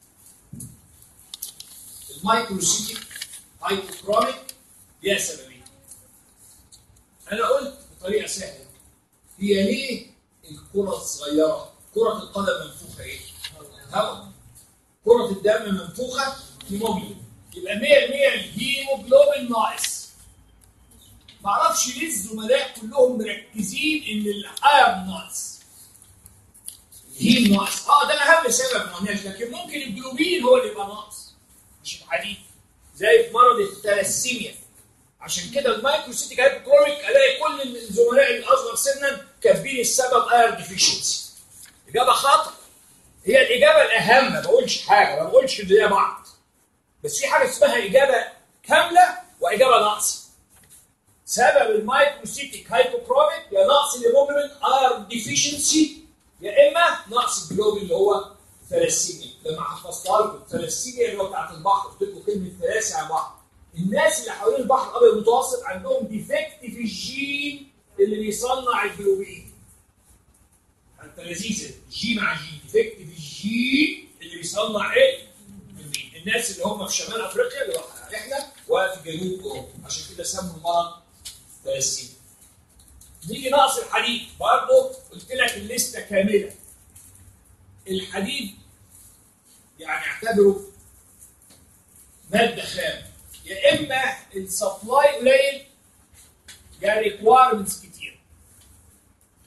المايكروسيتيك هايبوكرونيك ليها سببين انا قلت بطريقه سهله هي ليه الكره الصغيره كره القدم منفوخه ايه؟ هواء كره الدم منفوخه هيموجلوبين يبقى 100% الهيموجلوبين ناقص معرفش ليه الزملاء كلهم مركزين ان الايرون ناقص الهيم ناقص اه ده اهم سبب ما قلناش لكن ممكن الجلوبين هو اللي يبقى ناقص مش الحديد زي في مرض الثلاسيميا عشان كده المايكروسيتيك هايبوكروميك الاقي كل الزملاء الاصغر سنا كاتبين السبب ايرون ديفيشنسي اجابه خطا هي الاجابه الاهم ما بقولش حاجه ما بقولش زي بعض بس في حاجه اسمها اجابه كامله واجابه ناقصه سبب المايكروسيتيك هايبوكروميك يا نقص الهيموجلوبين ار ديفيشنسي يا اما نقص الجلوبين اللي هو ثلاسيميا لما حفظتها لكم ثلاسيميا اللي هو بتاعت البحر قلت لكم كلمه ثلاثي على البحر الناس اللي حوالين البحر الابيض المتوسط عندهم ديفكت في الجين اللي بيصنع الجلوبين حتى لذيذه جي مع جي ديفكت في الجين اللي بيصنع ايه؟ الناس اللي هم في شمال افريقيا اللي احنا وفي جنوب اوروبا عشان كده سموا المرض ثلاثين نيجي نقص الحديد برضه قلت لك الليسته كامله الحديد يعني اعتبره ماده خام يا اما السبلاي قليل يا ريكوايرمنتس كتير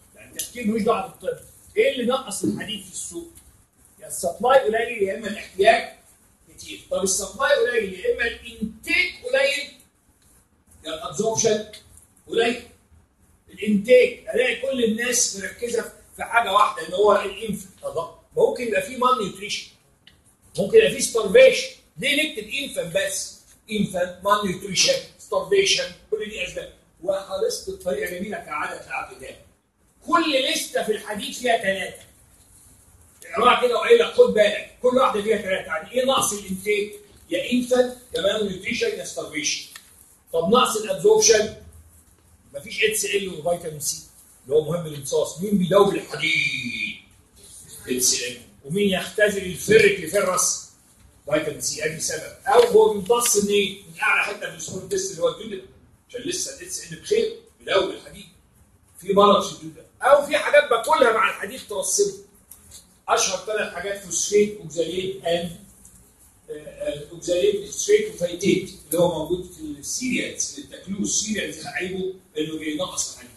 تفكير ملوش دعوه بالطب ايه اللي نقص الحديد في السوق؟ يا السبلاي قليل يا اما الاحتياج كتير طب السبلاي قليل يا اما الانتاج قليل يا الابزوربشن قليل الانتاج الاقي كل الناس مركزه في حاجه واحده ان هو الانف الله ممكن يبقى فيه مان نيوتريشن ممكن يبقى فيه ستارفيشن ليه نكتب انفان بس انفان مان نيوتريشن ستارفيشن كل دي اسباب وخلصت بطريقه جميله كعاده العبد ده كل لسته في الحديث فيها ثلاثه اقراها كده وقايل لك خد بالك كل واحده فيها ثلاثه يعني ايه نقص الانتاج يا انفان يا مان نيوتريشن يا ستارفيشن طب نقص الابزوربشن مفيش اتس ال وفيتامين سي اللي هو مهم للامتصاص مين بيدوب الحديد اتس ال ومين يختزل الفرق لفرس فيتامين سي ادي سبب او هو بيمتص منين؟ من اعلى حته في السكون تيست اللي هو الدودة عشان لسه الاتس ال بخير بيدوب الحديد في مرض في الدودة او في حاجات باكلها مع الحديد ترسبه اشهر ثلاث حاجات فوسفيت اوكزاليت اند اوكزاليت فوسفيت وفيتيت اللي هو موجود في السيريالز اللي بتاكلوه السيريالز عيبه انه بينقص الحديد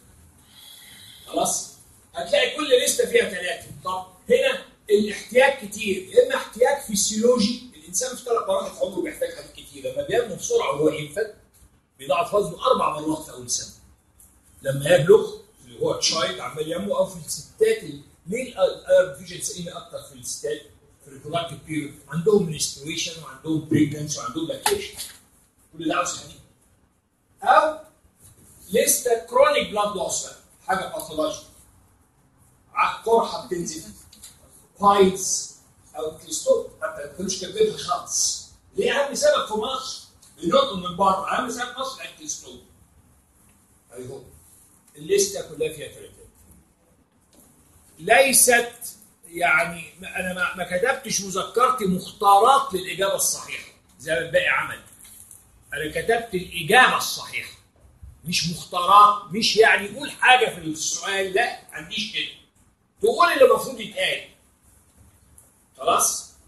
خلاص هتلاقي كل لسته فيها ثلاثه طب هنا الاحتياج كتير يا اما احتياج فسيولوجي الانسان في ثلاث مراحل في عمره بيحتاج حاجات كتير لما بينمو بسرعه وهو ينفد بيضاعف وزنه اربع مرات في اول سنه لما يبلغ اللي هو تشايلد عمال ينمو او في الستات ال- ليه الايرن فيجنسي اكتر في الستات في الريبرودكتيف بيريود عندهم منستريشن وعندهم بريجننس وعندهم لاكتيشن كل ده عاوز حديد او لسه كرونيك بلاد لوس حاجه باثولوجيك قرحه بتنزل بايلز او كليستور حتى ما كانوش كاتبينها خالص ليه اهم سبب في مصر بنقطه من بره اهم سبب في مصر الكليستور ايوه الليسته كلها فيها ثلاثات ليست يعني ما- انا ما- ما كتبتش مذكرتي مختارات للاجابه الصحيحه زي ما الباقي عمل انا كتبت الاجابه الصحيحه مش مختارات مش يعني قول حاجه في السؤال لا ما عنديش كده تقول اللي المفروض يتقال خلاص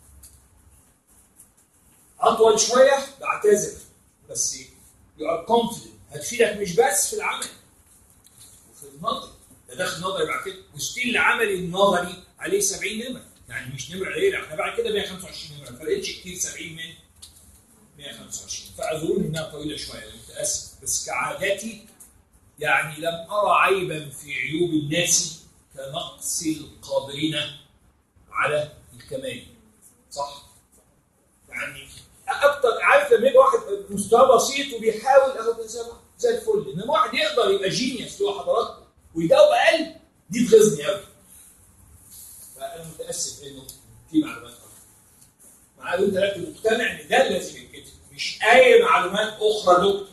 اطول شويه بعتذر بس يو ار كونفيدنت هتفيدك مش بس في العمل وفي النظري ده داخل نظري بعد كده وستيل العملي النظري عليه 70 نمره يعني مش نمره قليله احنا بعد كده 125 نمره ما فرقتش كتير 70 من 125 فاعذروني انها طويله شويه أنا متاسف بس كعادتي يعني لم ارى عيبا في عيوب الناس كنقص القادرين على الكمال صح؟ يعني اكتر عارف لما يبقى واحد مستوى بسيط وبيحاول اهو ده زي زي الفل انما واحد يقدر يبقى جينيوس هو حضراتكم ويجاوب اقل دي تغيظني قوي فانا متاسف انه في معلومات اكتر مع انت لازم مقتنع ان ده لازم يتكتب مش اي معلومات اخرى دكتور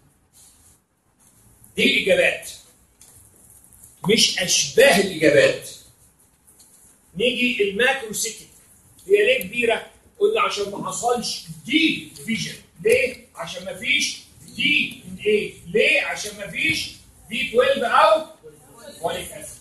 دي اجابات مش اشباه الاجابات نيجي الماكرو سيتك هي ليه كبيره؟ قلنا عشان ما حصلش دي فيجن ليه؟ عشان ما فيش دي من ايه؟ ليه؟ عشان ما فيش بي 12 او فوليك اسيد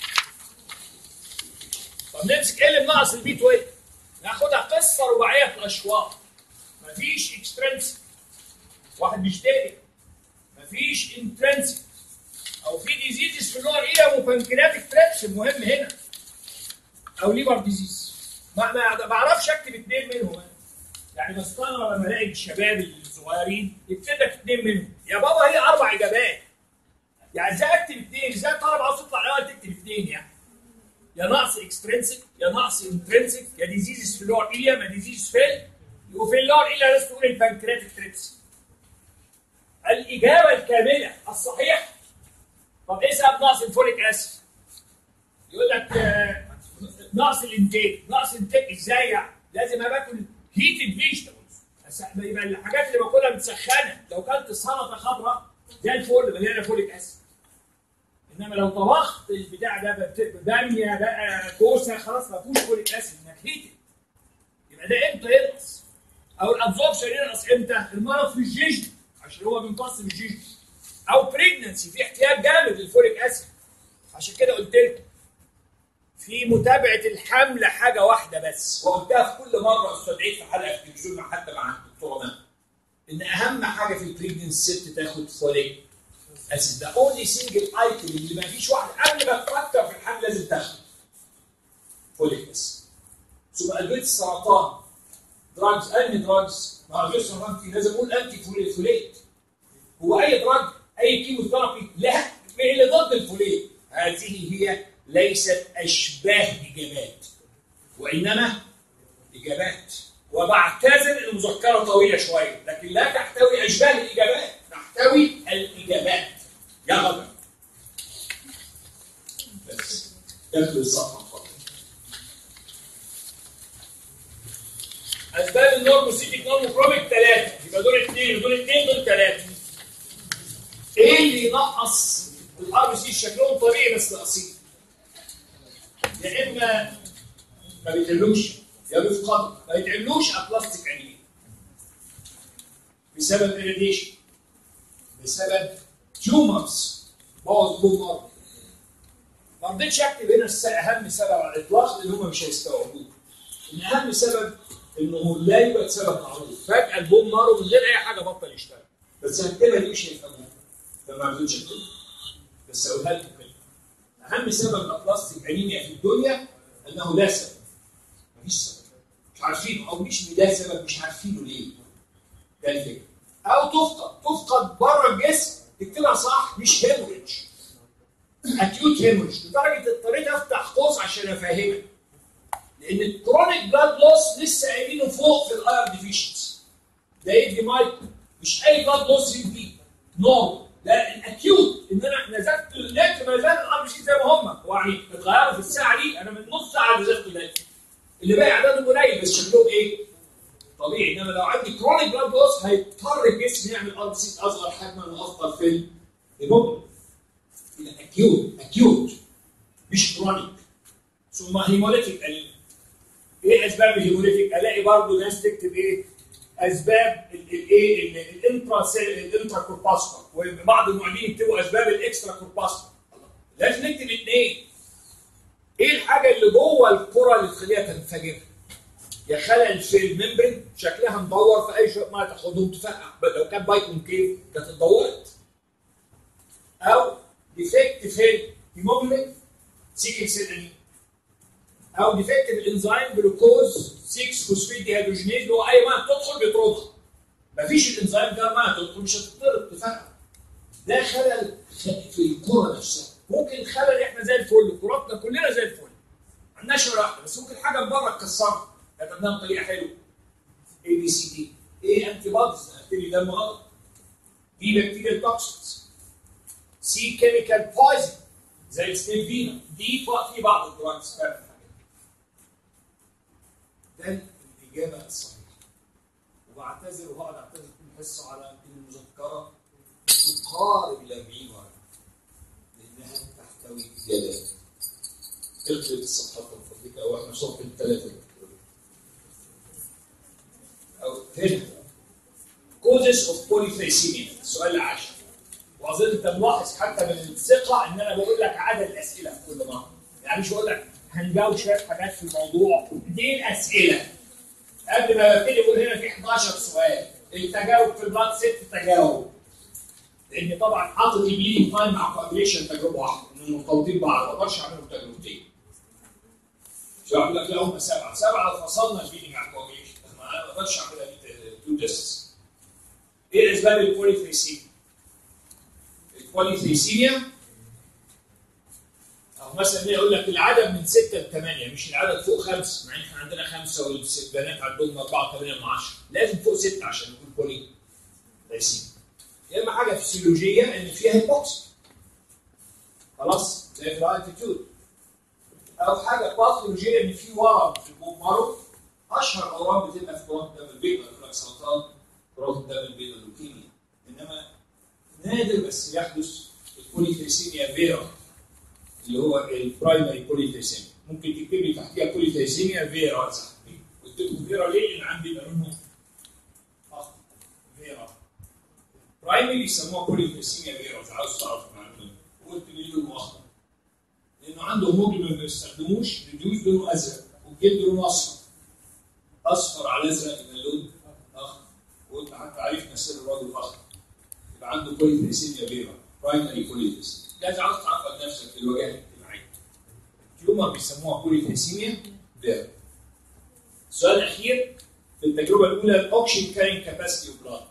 طب نمسك ايه اللي ناقص البي 12 ناخدها قصه رباعيه الاشواط مفيش اكسترنسك واحد بيشتكي مفيش انترنسك او في ديزيزز في اللور ايه وبنكرياتيك تريبس المهم هنا او ليبر ديزيز ما ما بعرفش اكتب اثنين منهم أنا. يعني بستغرب لما الاقي الشباب الصغيرين يكتب لك اثنين منهم يا بابا هي اربع اجابات يعني ازاي اكتب اثنين ازاي الطالب عاوز تطلع الاول تكتب اثنين يعني يا نقص اكسترنسك يا نقص انترنسك يا ديزيزز في اللور ايليا ما ديزيز في وفي اللور ايليا لازم تقول البنكرياتيك تريبس الاجابه الكامله الصحيحه طب ايه سبب نقص الفوليك اسيد؟ يقول لك آه، نقص الانتاج، نقص انتاج ازاي يعني؟ لازم أنا باكل هيتد فيجيتابلز يبقى الحاجات اللي باكلها متسخنه لو كلت سلطه خضراء زي الفل مليانه فوليك اسيد انما لو طبخت البتاع ده بت- باميه بقى كوسه خلاص ما فيهوش فوليك اسيد انك هيتد يبقى ده امتى ينقص؟ او الابزوربشن ينقص امتى؟ المرض في الجيجن عشان هو بيمتص من الجيجن او بريجننسي في احتياج جامد للفوليك اسيد عشان كده قلت لكم في متابعه الحمل حاجه واحده بس وقلتها في كل مره استدعيت في حلقه في التلفزيون حتى مع الدكتوره مها ان اهم حاجه في البريجننسي ست تاخد فوليك اسيد ده اونلي سنجل ايتم اللي ما فيش واحد قبل ما فوليك بس ثم ادويه السرطان دراجز انهي دراجز؟ ما ادويه السرطان في لازم اقول انتي فوليت فوليت هو اي دراج اي كيموثيرابي لها اللي ضد الفوليت هذه هي ليست اشباه اجابات وانما اجابات وبعتذر المذكره طويله شويه لكن لا تحتوي اشباه الاجابات تحتوي الاجابات يا غبي بس اقفل الصفحه اتفضل. اسباب النورموسيتيك نورموكروميك ثلاثه يبقى دول اثنين ودول اثنين دول ثلاثه ايه اللي ينقص الار بي سي شكلهم طبيعي بس ناقصين يا اما ما بيتعملوش يا بيفقدوا ما يتعملوش ابلاستيك انيميا بسبب الراديشن بسبب تيومرز بوظ بوم مرض ما رضيتش اكتب هنا الس- اهم سبب على الاطلاق لان هم مش هيستوعبوه ان اهم سبب انه لا يوجد سبب معروف فجاه البوم ناره من غير اي حاجه بطل يشتغل بس هكتبها دي مش هيفهموها فما رضيتش اكتبها بس اقولها لكم كده اهم سبب الابلاستيك انيميا في الدنيا انه لا سبب مفيش سبب مش عارفينه او مش لا سبب مش عارفينه ليه ده الفكره او تفقد تفقد بره الجسم تكتبها صح مش هيموريدج اكيوت هيموريدج لدرجه اضطريت افتح قوس عشان افهمك لان الكرونيك بلاد لوس لسه قايلينه فوق في الاير ديفيشنس ده يدي مايك مش اي بلاد لوس يدي نورمال لا الاكيوت ان انا نزلت الليتر ما زال الار بي سي زي ما هم هو يعني اتغيروا في الساعه دي انا من نص ساعه نزلت الليتر اللي باقي عددهم قليل بس شكلهم ايه؟ طبيعي انما لو عندي كرونيك بلاد لوس هيضطر الجسم يعمل ار بي سي اصغر حجما واصغر في الهيموجلوبين يبقى اكيوت اكيوت مش كرونيك ثم هيموليتيك انيميا ايه اسباب الهيموليتيك؟ الاقي برضه ناس تكتب ايه؟ اسباب الايه الانترا الانترا كورباسكال وبعض المعيدين يكتبوا اسباب الاكسترا كورباسكال لازم نكتب الاثنين ايه الحاجه اللي جوه الكره اللي تخليها تنفجر؟ يا خلل في الممبرين شكلها مدور في اي شويه ما تاخدهم تفقع لو كان بايكون كيف كانت اتدورت او ديفكت في الهيموجلوبين سيكل سيل انيميا او ديفكت في الانزيم جلوكوز 6 فوسفيت ديهيدروجينيز اللي هو اي ميه بتدخل بيطردها مفيش الانزيم ده ميه تدخل مش هتطرد تفقع ده خلل في الكره نفسها ممكن خلل احنا زي الفل كراتنا كلنا زي الفل ما عندناش ولا واحده بس ممكن حاجه من بره تكسرها كتبناها بطريقه حلوه اي بي سي دي ايه انتي بوديز اكتبي دم غلط دي بكتيريال توكسينز سي كيميكال بويزن زي الستيفينا دي ف- في بعض الدراجز فعلا الحاجات دي. ده الاجابه الصحيحه وبعتذر وهقعد اعتذر كل حصه على ان المذكره تقارب ال 40 ورقه لانها تحتوي اجابات اقلب الصفحات من فضلك او احنا صفحه الثلاثه او هنا كوزز اوف بوليفيسيميا السؤال العاشر واظن انت ملاحظ حتى من الثقه ان انا بقول لك عدد الاسئله في كل مره يعني مش بقول لك هنجاوب شويه حاجات في الموضوع دي الاسئله قبل ما ابتدي اقول هنا في 11 سؤال التجاوب في البلاد ست تجاوب لان طبعا حاطط البليدنج تايم مع كوابليشن تجربه واحده انهم مرتبطين ببعض ما اقدرش اعملهم تجربتين مش هقول لك لا هم سبعه سبعه لو فصلنا البليدنج عن كوابليشن ما انا ما اقدرش اعملها تو تيست ايه اسباب البوليفيسيميا؟ البوليفيسيميا او مثلا ليه يقول لك العدد من 6 ل 8 مش العدد فوق 5 مع ان احنا عندنا 5 والبنات عندهم 4 8 من 10 لازم فوق 6 عشان نقول بولي فيسيميا يا اما حاجه فسيولوجيه ان فيها هيبوكسي خلاص زي في الالتيتيود او حاجه باثولوجيه ان في ورم في البوم مارو اشهر اورام بتبقى في كرات الدم البيضاء يقول لك سرطان كرات الدم البيضاء اللوكيميا انما نادر بس يحدث البوليفيسيميا فيرا اللي هو البرايمري بوليفيسيميا ممكن تكتب لي تحتيها بوليفيسيميا فيرا صاحبي واكتبوا فيرا ليه؟ لان عندي يبقى لونه اخضر فيرا برايمري يسموها بوليفيسيميا فيرا اذا عاوز تعرف المعلومه وقلت ليه لونه اخضر لانه عنده هيموجلوبين ما بيستخدموش ريديوز لونه ازرق والجلد لونه اصفر اصفر على ازرق يبقى اللون اخضر وقلت حتى عرفنا سر الراجل الاخضر يبقى عنده بوليفيسيميا فيرا برايمري بوليفيسيميا لازم عاوز تعرف نفسك في الوجهه الاجتماعيه تيومر بيسموها بوليفيسيميا فيرا السؤال الاخير في التجربه الاولى الاوكسجين كارين كاباسيتي اوف بلاد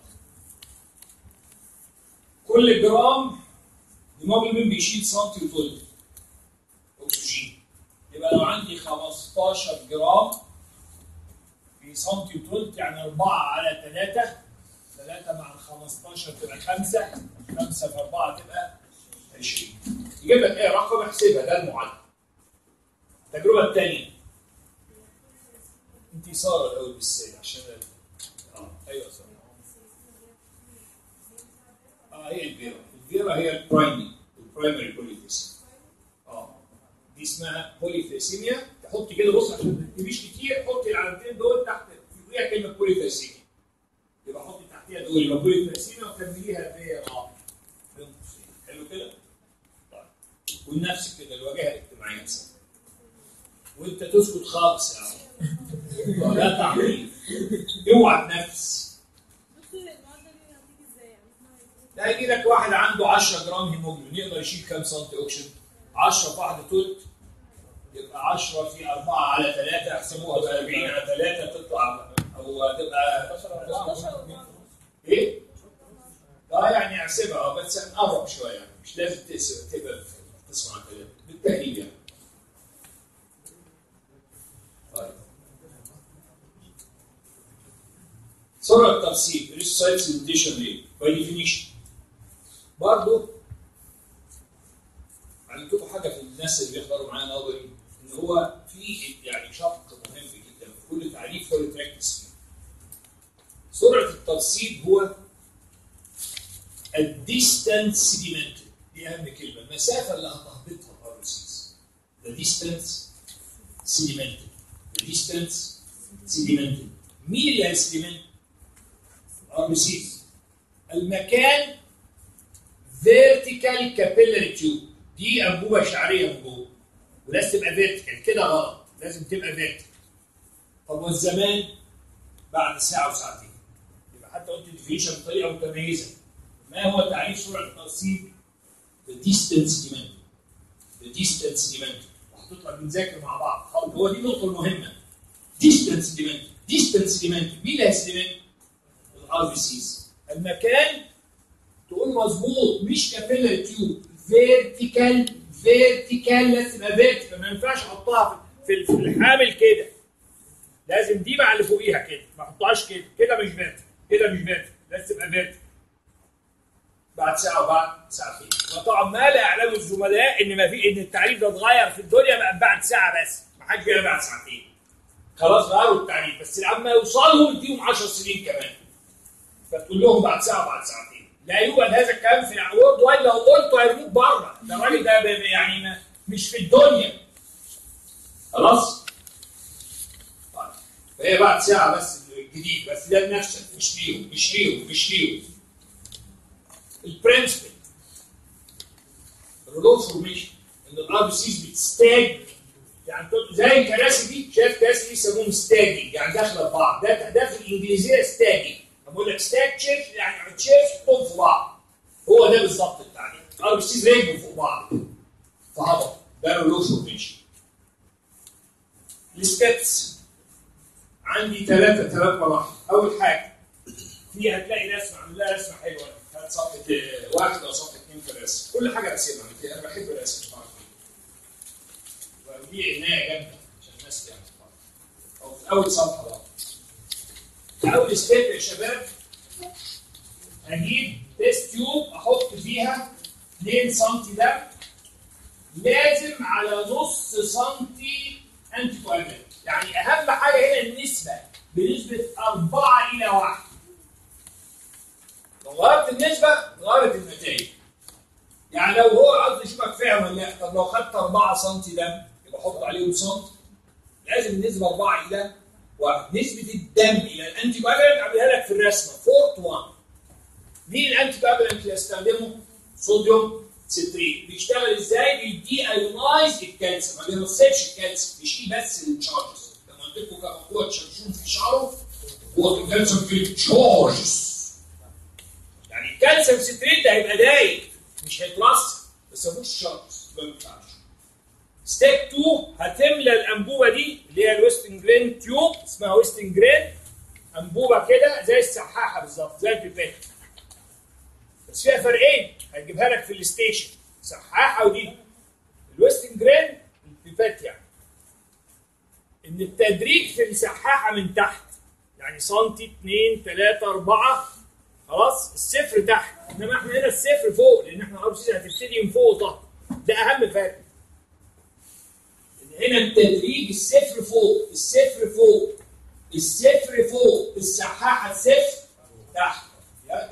كل جرام هيموجلوبين بيشيل سنتي وثلث اكسجين يبقى لو عندي 15 جرام في سنتي وثلث يعني 4 على 3 3 مع ال 15 تبقى 5 5 في 4 تبقى 20 يجيب لك ايه رقم احسبها ده المعادله التجربه الثانيه انت ساره الاول بالسيد عشان اه ايوه ساره اه هي الفيرا الفيرا هي البرايمري البرايمري بوليفيسيميا اه دي اسمها بوليفيسيميا تحط كده بص عشان ما تكتبيش كتير حطي العلامتين دول تحت فيها كلمه بوليفيسيميا يبقى حطي تحتيها دول يبقى بوليفيسيميا وكمليها فيرا بين قوسين حلو كده؟ طيب ونفس كده الواجهه الاجتماعيه مثلا وانت تسكت خالص يا عم آه، لا تعقيد اوعى تنفس دكتور المعادله دي هتيجي ازاي يعني اسمها ايه؟ لا يجي لك واحد عنده 10 جرام هيموجلوبين يقدر يشيل كام سنتي اوكسجين 10 في واحده تلت يبقى 10 في 4 على 3 احسبوها ب 40 على 3 تطلع او تبقى 16 ايه؟ اه يعني احسبها اه بس نقرب شويه يعني مش لازم تقسم تبقى تسمع كلام بالتقريب يعني طيب سرعه الترسيب ريسايت سيميوليشن ريت باي ديفينيشن برضه علمتكم حاجه في الناس اللي بيحضروا معايا نظري ان هو في يعني شق مهم جدا في كل تعريف هو اللي تركز فيه سرعه الترسيب هو الديستانس سيديمنت دي اهم كلمه المسافه اللي هتهبطها الار سيز ذا ديستانس سيديمنت ذا ديستانس سيديمنت مين اللي هيسيديمنت؟ ار سيز المكان فيرتيكال كابيلاري تيوب دي انبوبه شعريه من جوه ولازم تبقى فيرتيكال كده غلط لازم تبقى فيرتيكال طب والزمان بعد ساعه وساعتين يبقى حتى قلت الديفينيشن بطريقه متميزه ما هو تعريف سرعه الترسيب؟ the distance demand the distance demand وهتطلع بنذاكر مع بعض خلاص هو دي النقطه المهمه distance demand distance demand مين اللي هيستلم؟ الار بي سيز المكان تقول مظبوط مش كابيلاري تيوب فيرتيكال فيرتيكال لازم تبقى فيرتيكال ما ينفعش احطها في في الحامل كده لازم دي مع اللي فوقيها كده ما احطهاش كده كده مش فيرتيكال كده مش فيرتيكال لازم تبقى فيرتيكال بعد ساعه وبعد ساعتين وطبعا ما لا يعلم الزملاء ان ما في ان التعريف ده اتغير في الدنيا بقى بعد ساعه بس ما حدش بيقول بعد ساعتين خلاص غيروا التعريف بس لما يوصلهم اديهم 10 سنين كمان فتقول لهم بعد ساعه وبعد ساعتين لا يوجد هذا الكلام في وورد وايد لو قلته هيرموك بره ده الراجل ده ب- يعني ما مش في الدنيا خلاص طيب فهي بعد ساعه بس الجديد بس ده لنفسك مش ليهم مش ليهم مش ليهم البرنسبل الرولو فورميشن ان الار بي سيز بتستاج يعني تقول- زي الكراسي دي شايف كراسي دي يسموهم ستاجي يعني داخله في بعض ده ده في الانجليزيه ستاجي بقول لك ستاج تشيرش يعني تشيرش تحطهم في بعض هو ده بالظبط التعريف الار بي سيز ركبوا فوق بعض فهبط ده الرولو فورميشن الستبس عندي ثلاثة ثلاث مراحل أول حاجة في هتلاقي رسمة عامل لها رسمة حلوة هات صفحة آه، واحد أو صفحة اثنين في الرسم كل حاجة رسمها أنا بحب الرسم طبعا ودي عناية جامدة عشان الناس تعرف أو في أول صفحة بقى أول ستيب يا شباب هجيب تيست تيوب أحط فيها 2 سم دم لازم على نص سنتي انتي كواجولانت يعني اهم حاجه هنا النسبه بنسبه 4 الى 1 لو غيرت النسبه غيرت النتائج يعني لو هو قصدي اشوفك فاهم ولا لا طب لو خدت 4 سم دم يبقى حط عليهم سم لازم النسبه 4 الى 1 نسبه الدم الى الانتي كواجولانت اعملها لك في الرسمه 4 to 1 مين الانتي كواجولانت اللي استخدمه؟ صوديوم ستريت بيشتغل ازاي؟ بيدي ايونايز الكالسيوم ما بيرسبش الكالسيوم بيشيل بس التشارجز لما قلت لكم كان قوه شمشون في شعره هو الكالسيوم في التشارجز يعني الكالسيوم ستريت ده هيبقى دايب مش هيترسب بس ما فيهوش تشارجز ما ينفعش ستيب 2 هتملى الانبوبه دي اللي هي الويستن جرين تيوب اسمها ويستن جرين انبوبه كده زي السحاحه بالظبط زي البيبات بس فيها فرقين هتجيبها لك في الستيشن سحاحه ودي الويستن جرين البيبات يعني ان التدريج في السحاحه من تحت يعني سنتي 2 3 4 خلاص الصفر تحت انما احنا هنا الصفر فوق لان احنا الار سي هتبتدي من فوق وتحت ده اهم فرق ان هنا التدريج الصفر فوق الصفر فوق الصفر فوق السحاحه الصفر تحت يا-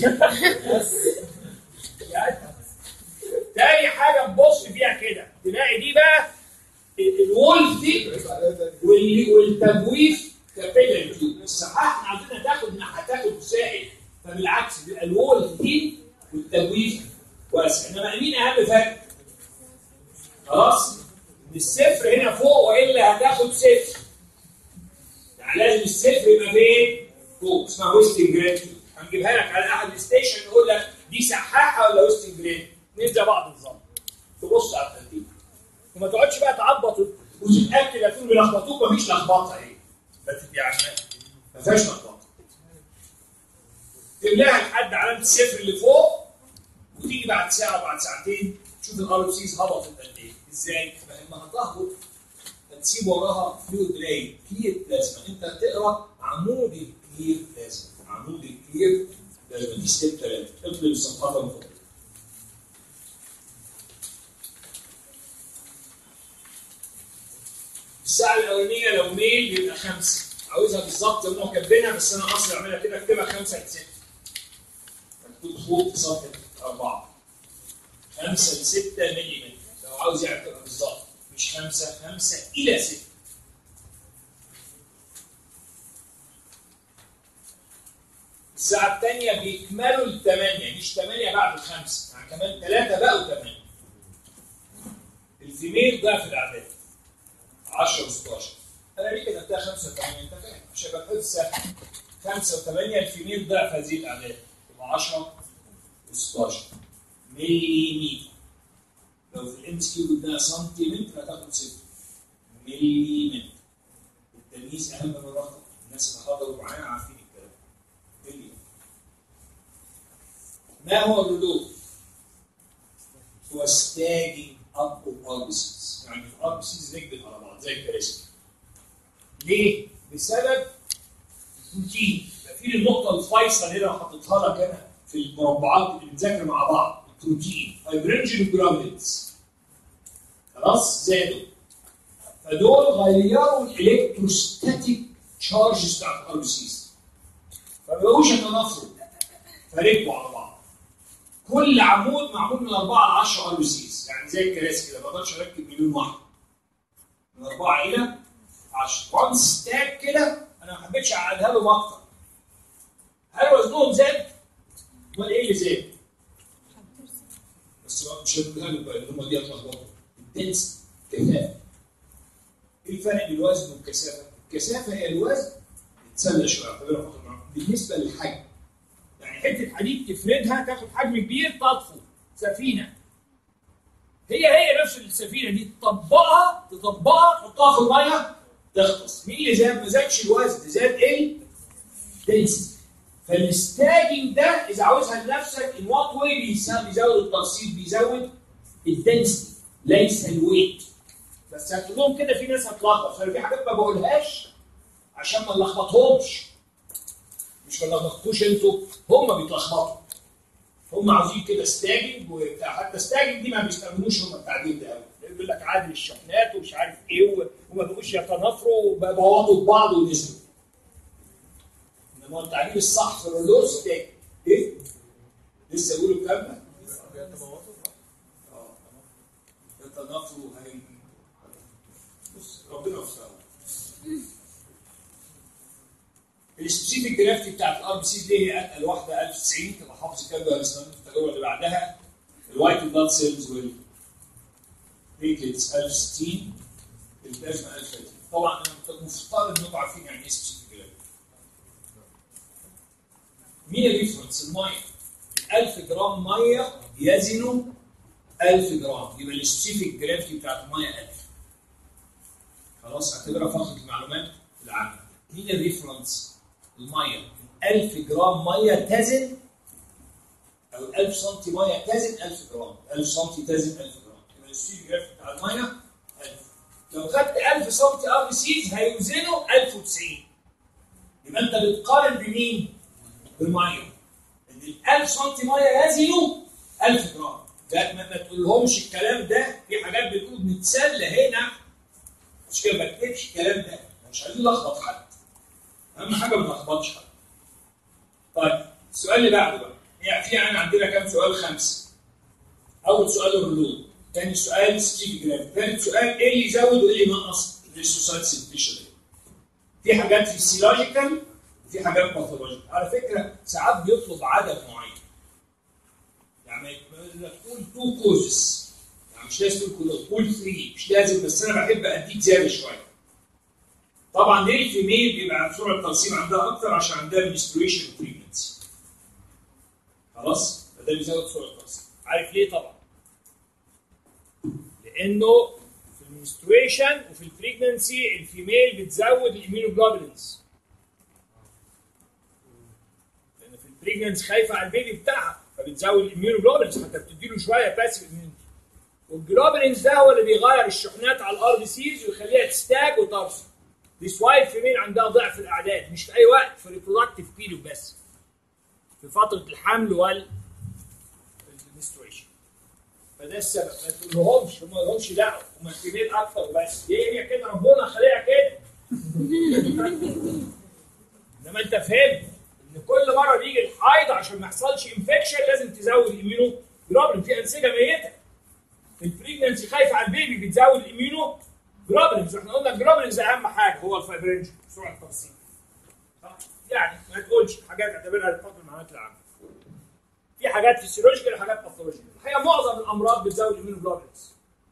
يا- تاني حاجه تبص فيها كده تلاقي دي بقى الولف دي واللي- والتجويف كابيلاري تيوب السحاح احنا عايزينها تاخد هتاخد سائل فبالعكس بيبقى الولف دي والتجويف واسع انما مين اهم فرق؟ خلاص؟ ان الصفر هنا فوق والا هتاخد صفر يعني لازم الصفر يبقى فين؟ فوق اسمها ويستنج جريد هنجيبها لك على احد الستيشن نقول لك دي سحاحه ولا ويستنج جريد؟ اثنين زي بعض بالظبط تبص على الترتيب وما تقعدش بقى تعبط وتتاكد يكون بيلخبطوك مفيش لخبطه اهي بس يعني ما فيهاش لخبطه تملاها لحد علامه الصفر اللي فوق وتيجي بعد ساعه بعد ساعتين تشوف الار سيز هبطت قد ايه ازاي؟ لما هتهبط هتسيب وراها فلويد راي كلير بلازما انت هتقرا عمود الكلير بلازما عمود الكلير بلازما دي ستيب ثلاثه اطلب الصفحات من فوق الساعة الأولانية لو ميل بيبقى خمسة عاوزها بالظبط هم كاتبينها بس أنا قصدي أعملها كده أكتبها خمسة لستة مكتوب فوق في صفحة أربعة خمسة لستة ملي متر لو عاوز يعتبرها بالظبط مش خمسة خمسة إلى ستة الساعة الثانية بيكملوا الثمانية مش ثمانية بعد الخمسة يعني كمان ثلاثة بقوا ثمانية الفيميل ضعف الأعداد 10 و16 انا ليه كتبتها 5 و8 انت فاهم عشان يبقى الحفظ سهل 5 و8 الفيميل ضعف هذه الاعداد يبقى 10 و16 ملي لو في الام اس كيو جبناها سنتيمتر هتاخد 6 ملي التمييز اهم من الرقم الناس اللي حضروا معانا عارفين الكلام ملي ما هو الردود؟ هو ستاجنج اب اوف يعني الار بي سيز ركبت على بعض زي الكراسي ليه؟ بسبب البروتين في النقطه الفيصل هنا حطيتها لك انا في المربعات اللي بنذاكر مع بعض البروتين فايبرينجين جراميدز خلاص زادوا فدول غيروا الالكتروستاتيك تشارجز بتاعت الار بي سيز فما بقوش يتنافروا فركبوا على بعض كل عمود معمول من 4 ل 10 ار بي سيز يعني زي الكراسي كده ما اقدرش اركب مليون واحد من 4 الى 10 وان ستاك كده انا ما حبيتش اقعدها لهم اكتر هل وزنهم زاد؟ امال ايه اللي زاد؟ بس بقى مش هقولها لهم بقى ان هم دي هتلخبطوا الدنس كثافه ايه الفرق بين الوزن والكثافه؟ الكثافه هي الوزن اتسلى شويه اعتبرها خطر معاكم. بالنسبه للحجم يعني حته حديد تفردها تاخد حجم كبير تطفو سفينه هي هي نفس السفينه دي تطبقها تطبقها تحطها في الميه تغطس مين اللي زاد ما زادش الوزن زاد الدنسيتي فالستاجنج ده اذا عاوزها لنفسك ان وات واي بيزود الترسيب بيزود الدنسيتي ليس الويت بس هتقول لهم كده في ناس هتلخبط فانا في حاجات ما بقولهاش عشان ما نلخبطهمش مش ما لخبطتوش انتوا هم بيتلخبطوا هم عاوزين كده ستاجنج وبتاع حتى ستاجنج دي ما بيستخدموش هم التعبير ده قوي يقول لك عادل الشحنات ومش عارف ايه و- وما بقوش يتنافروا وبوظوا في بعض ونزلوا انما هو التعبير الصح في الريدور ستاجنج ايه؟ لسه يقولوا الكلام ده؟ اه يتنافروا هي بص ربنا يستر السبيسيفيك جرافيتي بتاعت الار بي سي دي هي اتقل واحده 1090 تبقى حافظ الكلام ده هنستخدمه في التجربه اللي بعدها الوايت بلاد سيلز والبليتلتس 1060 البلازما 1030 طبعا انا مفترض انكم عارفين يعني ايه سبيسيفيك جرافيتي مين الريفرنس الميه 1000 جرام ميه يزنوا 1000 جرام يبقى السبيسيفيك جرافيتي بتاعت الميه 1000 خلاص اعتبرها فقره المعلومات العامه مين الريفرنس؟ الميه 1000 جرام ميه تزن او 1000 سم ميه تزن 1000 جرام 1000 سم تزن 1000 جرام يبقى السبيسيفيك جرافيتي بتاع الميه 1000 لو خدت 1000 سم ار بي سيز هيوزنوا 1090 يبقى انت بتقارن بمين؟ بالميه ان ال 1000 سم ميه يزنوا 1000 جرام ده ما, ما تقولهمش الكلام ده في حاجات بتقول بنتسلى هنا مش كده ما تكتبش الكلام ده مش عايزين نلخبط حد اهم حاجه ما نلخبطش حد طيب السؤال اللي بعده بقى يعني في يعني عندنا كام سؤال خمسه اول سؤال الردود ثاني سؤال ستيفي جراف ثالث سؤال ايه اللي يزود وايه اللي ينقص السوسايد سنتيشن في حاجات فيسيولوجيكال وفي حاجات باثولوجيكال على فكره ساعات بيطلب عدد معين يعني تقول تو كوزز يعني مش لازم تقول كلهم قول 3 مش لازم بس انا بحب اديك زياده شويه طبعا ليه الفيميل بيبقى سرعه التنصيب عندها اكتر عشان عندها منستريشن تريتمنتس خلاص فده بيزود سرعه التنصيب عارف ليه طبعا لانه في المنستريشن وفي البريجننسي الفيميل بتزود الاميونوجلوبولينز لان في البريجننس خايفه على البيبي بتاعها فبتزود الاميونوجلوبولينز حتى بتديله شويه باسف اميونيتي والجلوبولينز ده هو اللي بيغير الشحنات على الار بي سيز ويخليها تستاج وترسب This why الفيميل عندها ضعف الاعداد مش في اي وقت في الريبرودكتيف بيريود بس في فتره الحمل وال المنستريشن فده السبب ما تقولهمش هم ما لهمش دعوه هم الفيميل اكتر وبس هي هي كده ربنا خليها كده انما انت فهمت ان كل مره بيجي الحيض عشان ما يحصلش انفكشن لازم تزود الاميونو جلوبولين في انسجه ميته في البريجننسي خايفه على البيبي بتزود الاميونو جلوبولينز احنا قلنا الجلوبولينز اهم حاجه هو الفايبرينج سرعه الترسيب صح؟ يعني ما تقولش حاجات اعتبرها لفتره المعلومات العامه في حاجات فيسيولوجيكال وحاجات باثولوجيكال الحقيقه معظم الامراض بتزود الاميونو جلوبولينز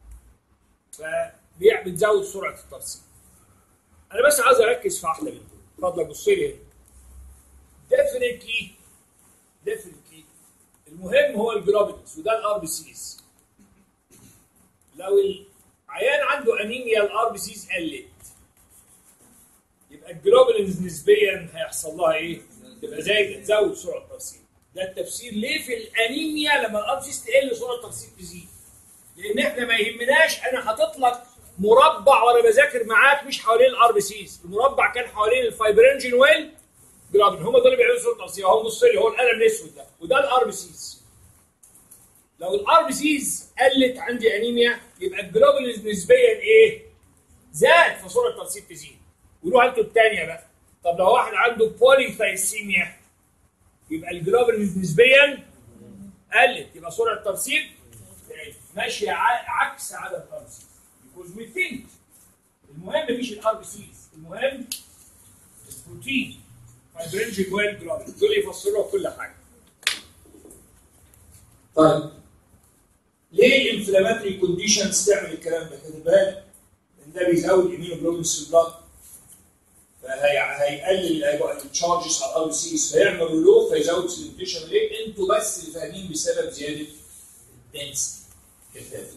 فبتزود سرعه الترسيب انا بس عايز اركز في واحده منهم اتفضل بص لي هنا ديفينتلي ديفينتلي المهم هو الجلوبولينز وده الار بي سيز لو العيان عنده انيميا الار بي سيز قلت يبقى الجلوبولينز نسبيا هيحصل لها ايه؟ تبقى زي تزود سرعه الترسيب ده التفسير ليه في الانيميا لما الار بي سيز تقل سرعه الترسيب تزيد لان احنا ما يهمناش انا حاطط لك مربع وانا بذاكر معاك مش حوالين الار بي سيز المربع كان حوالين الفايبرينجين ويل جلوبولين هم دول اللي بيعملوا سرعه الترسيب اهو نص لي هو القلم الاسود ده وده الار بي سيز لو الار بي سيز قلت عندي انيميا يبقى الجلوبولينز نسبيا ايه؟ زاد فسرعه الترسيب تزيد قولوا انتوا الثانيه بقى طب لو واحد عنده بوليثايسيميا يبقى الجلوبولينز نسبيا قلت يبقى سرعه الترسيب ماشيه ع- عكس عدد الترسيب because we think المهم مش الار بي سيز المهم البروتين فايبرينجين ويل جلوبولين دول يفسروا كل حاجه طيب ليه الانفلاماتري كونديشنز تعمل الكلام ده؟ خد بالك ان ده بيزود الاميونوجلوبولين في البلاد فهيقلل التشارجز على الار بي سيز فيعمل لو فيزود سيلنتيشن ليه؟ انتوا بس اللي فاهمين بسبب زياده الدنسيتي كثافه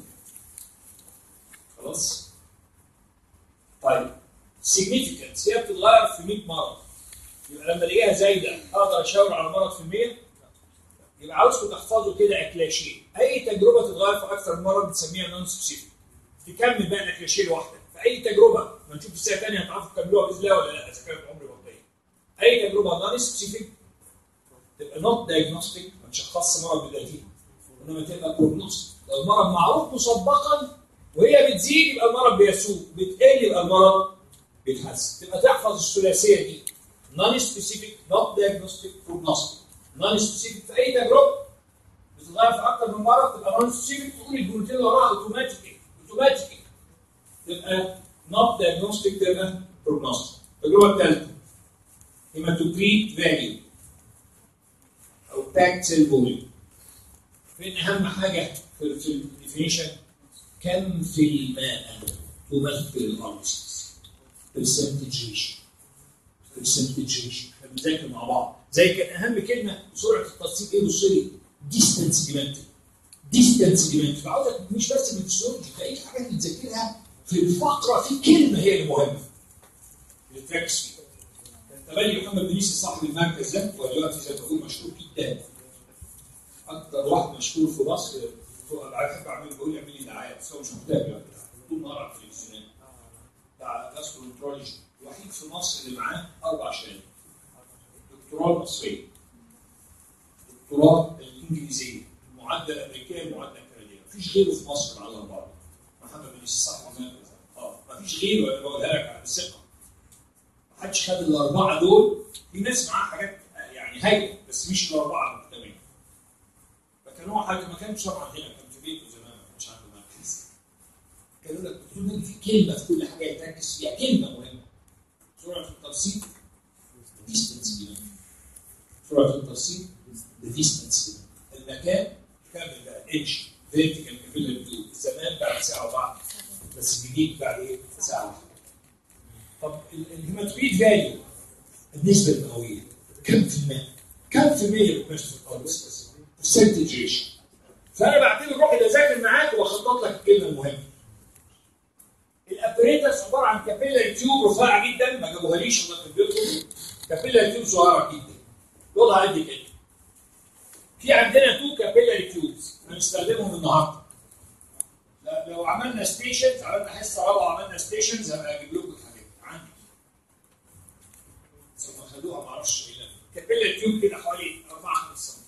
خلاص؟ طيب significance هي بتتغير في 100 مرض يبقى لما الاقيها زايده اقدر اشاور على مرض في 100 يبقى عاوزكم تحفظوا كده اكلاشيه اي تجربه تتغير في اكثر من مره بنسميها نون سبيسيفيك تكمل بقى الاكلاشيه لوحدك في اي تجربه ما نشوف السنه الثانيه هتعرفوا تكملوها باذن الله ولا لا اذا كانت عمر بطيء اي تجربه نون سبيسيفيك تبقى نوت دايجنوستيك ما تشخصش مرض بدايته انما تبقى بروجنوستيك لو المرض معروف مسبقا وهي بتزيد يبقى المرض بيسوء بتقل يبقى المرض بيتحسن تبقى تحفظ الثلاثيه دي نون سبيسيفيك نوت دايجنوستيك بروجنوستيك نون سبيسيفيك في اي تجربه بتتغير في اكتر من مره تبقى نون سبيسيفيك تقول الجلوتين وراها اوتوماتيكي اوتوماتيكي تبقى نوت دايجنوستيك تبقى بروجنوستيك التجربه الثالثه هيماتوكريت فاليو او باكت سيل فوليوم فين اهم حاجه في في الديفينيشن كم في الماء تمثل الارمسيس برسنتج ريشيو برسنتج ريشيو احنا بنذاكر مع بعض زي كان اهم كلمه سرعه التصديق ايه بص لي ديستنس ديمنتد ديستنس ديمنشن فعاوزك مش بس من الفسيولوجي تلاقي حاجات بتذاكرها في الفقره في كلمه هي المهمه اللي تركز فيها كان تبني محمد بنيسي صاحب المركز ده ودلوقتي زي ما بقول مشهور جدا اكتر واحد مشهور في مصر هو انا عارف اعمل بقول يعمل لي دعايه بس هو مش محتاج يعني طول النهار على التلفزيونات بتاع جاسترونترولوجي الوحيد في مصر اللي معاه اربع شهادات دكتوراه مصريه دكتوراه الانجليزيه المعادله الامريكيه المعادله الكنديه مفيش غيره في مصر على الاربعه محمد بن صح اه مفيش غيره انا بقولها لك على ثقه محدش خد الاربعه دول في ناس معاها حاجات يعني هايله بس مش الاربعه المجتمعين فكان هو حاجه ما كانش طبعا هنا كان في بيته زمان ما كانش عنده مركز كان يقول لك دكتور نادي في كلمه في كل حاجه يتركز فيها كلمه مهمه سرعه الترصيد ديستنس سرعه الترصيد ديستنس المكان كامل بقى اتش فيرتيكال كابيلر فيو زمان بعد ساعه وبعد بس جديد بعد ايه؟ ساعه واحده طب ال- الهيماتويد فاليو النسبه المئويه كم في المية؟ كم في المية بتمشي في القلب؟ برسنتج ريشيو فانا بعتبر روحي بذاكر معاك واخطط لك الكلمه المهمه الابريتس عباره عن كابيلاري تيوب رفيعه جدا ما جابوهاليش الله في البيوت كابيلاري تيوب صغيره جدا وضع قد كده في عندنا تو كابيلاري تيوبز هنستخدمهم النهارده لا- لو عملنا ستيشنز عملنا حصه رابعه عملنا ستيشنز هبقى اجيب لكم الحاجات عندي ثم خدوها ما اعرفش ايه كابيلاري تيوب كده حوالي 4 5 سم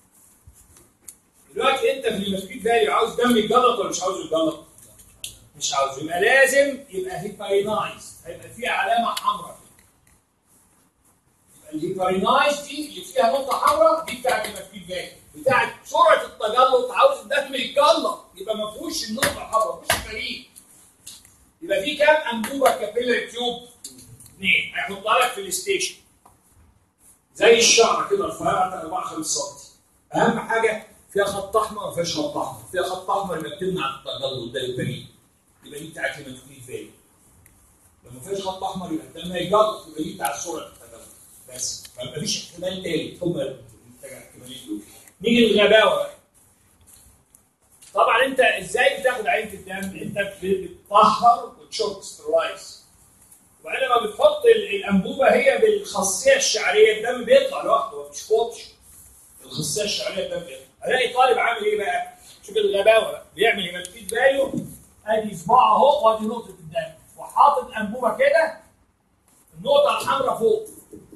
دلوقتي انت في المسكيت فاليو عاوز دم يتجلط ولا مش عاوز يتجلط؟ مش عاوز يبقى لازم يبقى هيبارينايز هيبقى فيها علامه حمراء كده يبقى الهيبارينايز دي اللي فيها نقطه حمراء دي بتاعت المسكيت فاليو بتاعت سرعه التجلط عاوز الدم يتجلط يبقى ما فيهوش النقطه الحمراء ما فيهوش فريق يبقى في كام انبوبه كابيلاري تيوب؟ اثنين هيحطها لك في الستيشن زي الشعر كده رفيعه 4 5 سم اهم حاجه فيها خط احمر ما فيهاش خط احمر فيها خط احمر يبقى بتمنع التجلط ده البريد يبقى دي بتاعت هيماتوكلين فين لما ما فيهاش خط احمر يبقى الدم هيجلط يبقى دي بتاعت سرعه التجلط بس ما فيش احتمال تالت هم الاحتمالين دول نيجي للغباوه بقى طبعا انت ازاي بتاخد عينه الدم انت بتطهر وتشوك سترايز وبعدين لما بتحط ال- الانبوبه هي بالخاصيه الشعريه الدم بيطلع لوحده ما بيشفطش الخاصيه الشعريه الدم بيطلع الاقي طالب عامل ايه بقى؟ شوف الغباوه بقى بيعمل هيماتوكيت فاليو ادي صباعه اهو وادي نقطه الدم وحاطط انبوبه كده النقطه الحمراء فوق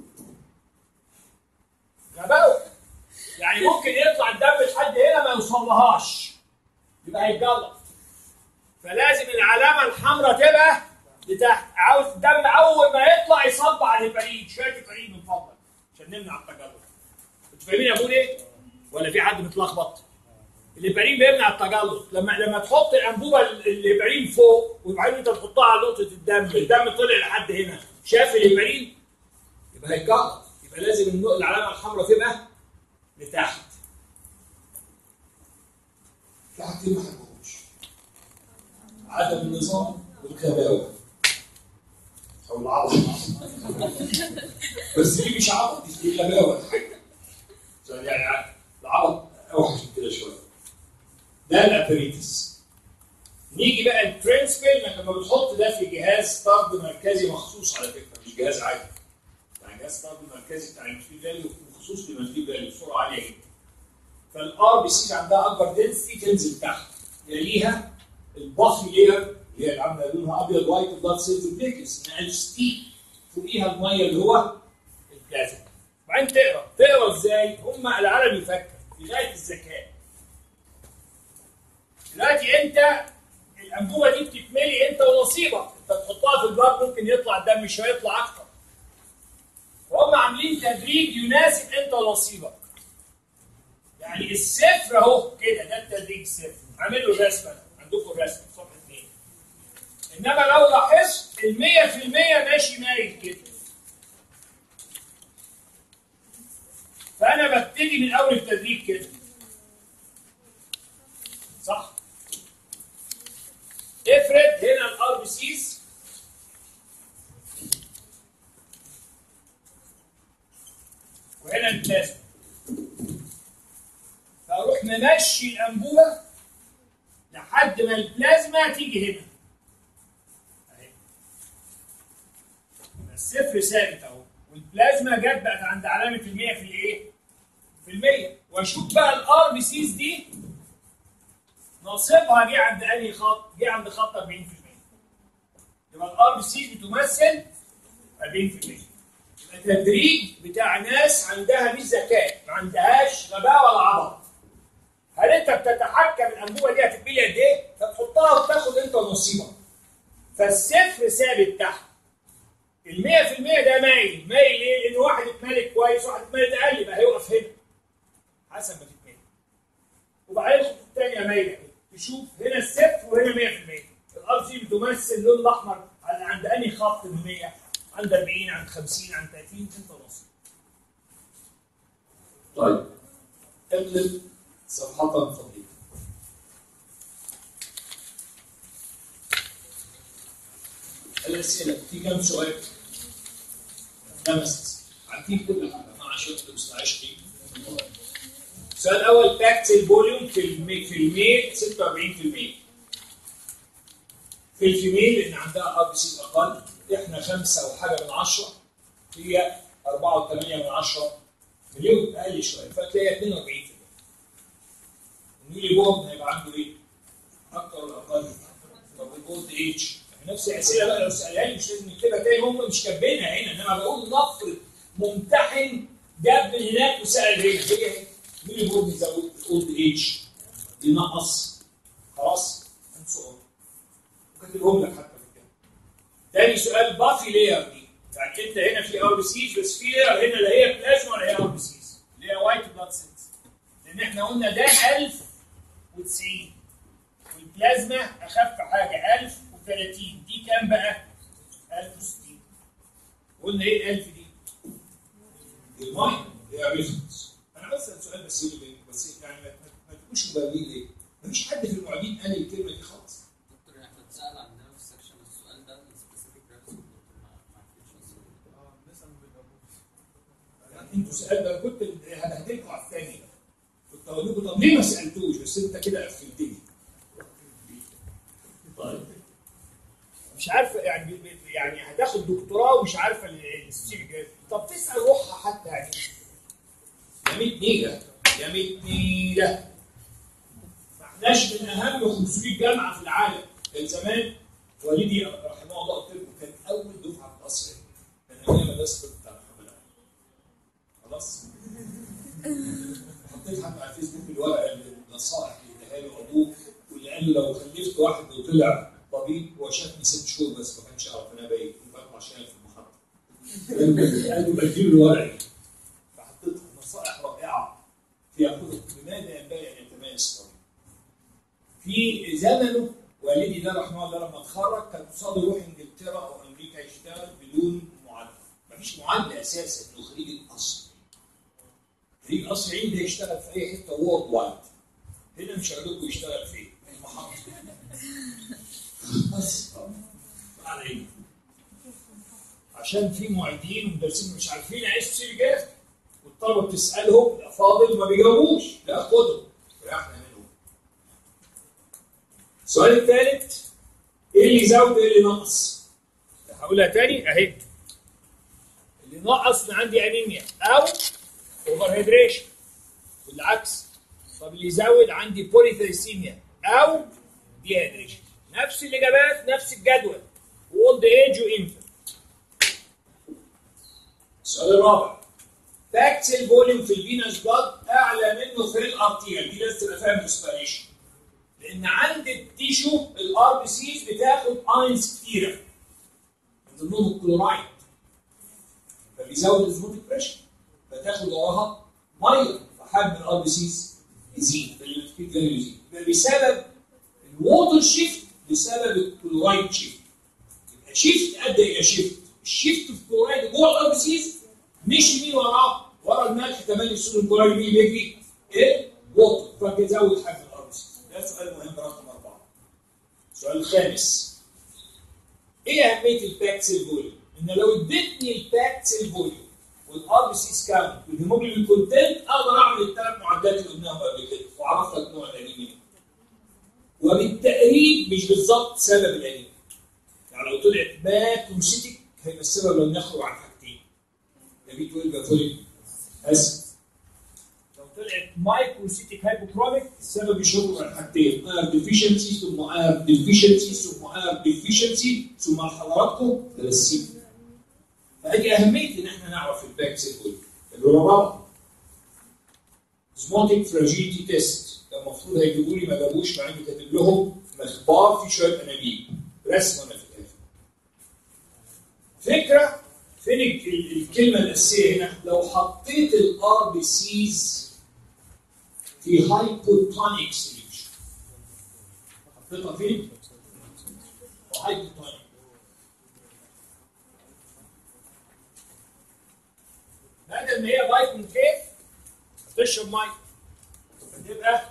غباوه يعني ممكن يطلع الدم لحد هنا ما يوصلهاش يبقى هيتجلط فلازم العلامه الحمراء تبقى لتحت عاوز الدم اول ما يطلع يصب على الهيبارين شويه هيبارين من فضلك عشان نمنع التجلط انتوا فاهمين اقول ايه؟ ولا في حد متلخبط؟ الهيبارين بيمنع التجلط لما لما تحط الانبوبه ال- الهيبارين فوق وبعدين انت تحطها على نقطه الدم الدم طلع لحد هنا شاف الهيبارين يبقى هيتجلط يبقى لازم النق- العلامه الحمراء تبقى لتحت في حاجتين ما حبهمش عدم النظام والغباوه او العبط بس دي مش عبط دي غباوه يعني العبط اوحش من كده شويه ده الابريتس نيجي بقى الترانسفير انك لما بتحط ده في جهاز طرد مركزي مخصوص على فكره مش جهاز عادي يعني جهاز طرد مركزي بتاع المسكين فاليو مخصوص للمسكين فاليو بسرعه عاليه جدا فالار بي سي عندها اكبر دنسيتي تنزل تحت يليها البافي لاير اللي هي اللي عامله لونها ابيض وايت بلاد سيلز بليكس نقل ستيك فوقيها الميه اللي هو البلازما وبعدين تقرا تقرا ازاي؟ هم العالم يفكر في غايه الذكاء دلوقتي انت الانبوبه دي بتتملي انت ونصيبك انت تحطها في الباب ممكن يطلع الدم شويه يطلع اكتر وهم عاملين تدريج يناسب انت ونصيبك يعني الصفر اهو كده ده التدريج الصفر عامل له الرسمه عندكم الرسمه في صفحه اثنين انما لو لاحظت ال 100% ماشي مايل كده فانا ببتدي من اول التدريج كده صح افرض هنا الار بي سيز وهنا البلازما فاروح امشي الانبوبه لحد ما البلازما تيجي هنا اهي الصفر ثابت اهو والبلازما جت بقت عند علامه ال 100 في الايه؟ في المية واشوف بقى الار بي سيز دي نصيبها جه عند انهي خط؟ جه عند خط 40% يبقى الار بي سيز بتمثل 40% يبقى تدريج بتاع ناس عندها مش ذكاء ما عندهاش غباء ولا عبط هل انت بتتحكم الانبوبه دي هتتبلي قد ايه؟ فتحطها وتاخد انت نصيبك فالصفر ثابت تحت ال 100% ده مايل مايل ليه؟ لان واحد اتملك كويس واحد اتملك اقل يبقى هيقف هنا حسب ما تتملك وبعدين الخطوط الثانيه مايله كده تشوف هنا الصفر وهنا 100% الار سي بتمثل اللون الاحمر على عند انهي خط من 100 عند 40 عند 50 عند 30 انت نص طيب اقلب صفحة من فضلك الأسئلة في كم سؤال؟ خمس عارفين كل حاجة مع شرط مستعشقين السؤال الأول باكت الفوليوم في المي في الميل 46% في الفيميل لأن عندها ار بي سي أقل إحنا خمسة وحاجة من عشرة هي أربعة وثمانية من عشرة مليون أقل شوية فتلاقيها 42 الميلي بورن هيبقى عنده إيه؟ أكتر ولا أقل؟ طب الأولد إيج نفس الأسئلة بقى لو سألها لي مش لازم نكتبها تاني هم مش كاتبينها هنا إنما بقول نفرض ممتحن جاب من هناك وسأل هنا هي هي ميلي بورن يزود الأولد إيج ينقص خلاص؟ سؤال وكاتبهم لك حتى في الكتاب تاني سؤال بافي لاير دي يعني انت هنا في ار بي سيز بس في لاير هنا لا هي بلازما ولا هي ار بي سيز اللي هي وايت بلاد سيلز لان احنا قلنا ده 1090 والبلازما اخف حاجه 1030 دي كام بقى؟ 1060 قلنا ايه ال 1000 دي؟ الميه هي ريزونس انا بسال سؤال بس يقول بس يعني ما ما تكونش مبالغين ليه؟ مفيش حد في المعيدين قال الكلمه دي خالص دكتور احنا اتسال عندنا في السكشن السؤال ده السبيسيفيك ريفرنس دكتور ما ما عرفتش يعني انتوا سالت انا كنت هبهدلكم على الثاني كنت اقول لكم طب ليه ما سالتوش بس انت كده قفلتني طيب مش عارفه يعني ب- ب- يعني هتاخد دكتوراه ومش عارفه السيستم الجاي طب تسال روحها حتى يعني يا ميت نيله يا ميت نيله ما احناش من اهم 500 جامعه في العالم كان زمان والدي رحمه الله قلت لكم كان اول دفعه في مصر كان ايام مدرسه بتاع محمد علي خلاص حطيت حتى على الفيسبوك الورقه النصائح اللي اداها له ابوه واللي قال له لو خلفت واحد وطلع طبيب هو شافني ست شهور بس ما كانش يعرف انا باين بطلع شايل في المحطه قال له قال له بديله الورقه فحطيتها نصائح رائعه فيها كتب لماذا ينبغي ان يتميز الطبيب في زمنه والدي ده رحمه الله لما اتخرج كان قصاده يروح انجلترا او امريكا يشتغل بدون معادله مفيش معادله اساسا انه خريج القصر خريج قصر عين ده يشتغل في اي حته وورد وايد هنا مش هقول لكم يشتغل فين المحطه بس ما علينا عشان في معيدين ومدرسين مش عارفين عايز تصير جاهز والطلبه بتسالهم لا فاضل ما بيجاوبوش لا خدهم ريحنا منهم السؤال الثالث ايه اللي يزود ايه اللي ينقص؟ هقولها تاني اهي اللي نقص عندي انيميا او اوفر هيدريشن والعكس طب اللي يزود عندي بوليثيسيميا او دي هيدريشن نفس الاجابات نفس الجدول اولد ايج وانفنت السؤال الرابع فاكت الفوليوم في الفينس بلاد اعلى منه في الارتيال دي لازم تبقى فاهم الاسبريشن لان عند التيشو الار بي سيز بتاخد اينز كتيره من ضمنهم الكلورايد فبيزود الزموت بريشر فتاخد وراها ميه فحجم الار بي سيز يزيد فالليمفيك فاليو يزيد يبقى بسبب الووتر شيفت بسبب الكلورايد شيفت يبقى شيفت ادى الى شيفت الشيفت في الكلورايد جوه الار بي سيز مش مين وراه ورا الملح كمان الصوديوم الكلورايد مين بيجري الووتر فبيزود حجم الار بي سيز ده سؤال مهم رقم اربعه السؤال الخامس ايه اهميه الباك سيل فوليوم؟ ان لو اديتني الباك سيل فوليوم والار بي سي كاونت والهيموجلوبين كونتنت اقدر اعمل الثلاث معدات اللي قلناهم قبل كده واعرف لك نوع الانيميا وبالتقريب مش بالظبط سبب الانيميا يعني لو طلعت ماكروسيتيك هيبقى السبب لم يخرج عن حاجتين يا بي 12 يا فوليك اسيد لو طلعت مايكروسيتيك هايبوكروميك السبب يشرب عن حاجتين اير ديفيشنسي ثم اير ديفيشنسي ثم اير ديفيشنسي ثم حضراتكم ثلاثين فهذه اهميه ان احنا نعرف الباك سيكول اللي هو رابع زموتيك فراجيليتي تيست كان المفروض هيجيبوا لي ما جابوش مع اني كاتب لهم مخبار في شويه انابيب رسمه انا في الاخر فكره فين ال- ال- الكلمه الاساسيه هنا لو حطيت الار بي سيز في هايبوتونيك سوليوشن حطيتها فين؟ في هايبوتونيك بدل ما هي باي كونكيف تشرب ميه فتبقى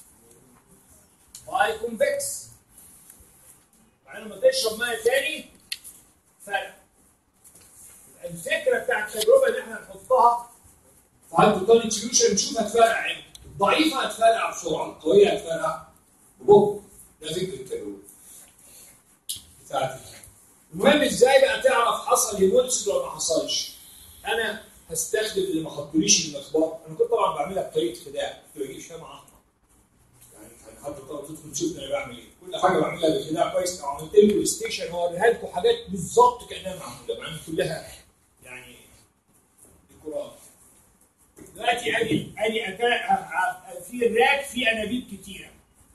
باي كونفكس بعدين لما تشرب ميه تاني فرق يبقى الفكره بتاعت التجربه اللي احنا نحطها في هايبوتونيك سوليوشن نشوف هتفرقع امتى الضعيفه هتفرقع بسرعه القويه هتفرقع ببطء ده فكره التجربه بتاعتي المهم ازاي بقى تعرف حصل هيموليسيس ولا ما حصلش انا هستخدم اللي ما حطوليش المخبار انا كنت طبعا بعملها بطريقه خداع كنت بجيب شمعه احمر يعني كان حد طبعا تدخل تشوف انا بعمل ايه كل حاجه بعملها بخداع كويس لو عملت لكم الستيشن هوريها لكم حاجات بالظبط كانها معموله مع ان كلها يعني ديكورات دلوقتي ادي ادي أكا- ع- ع- في الراك في انابيب كتيره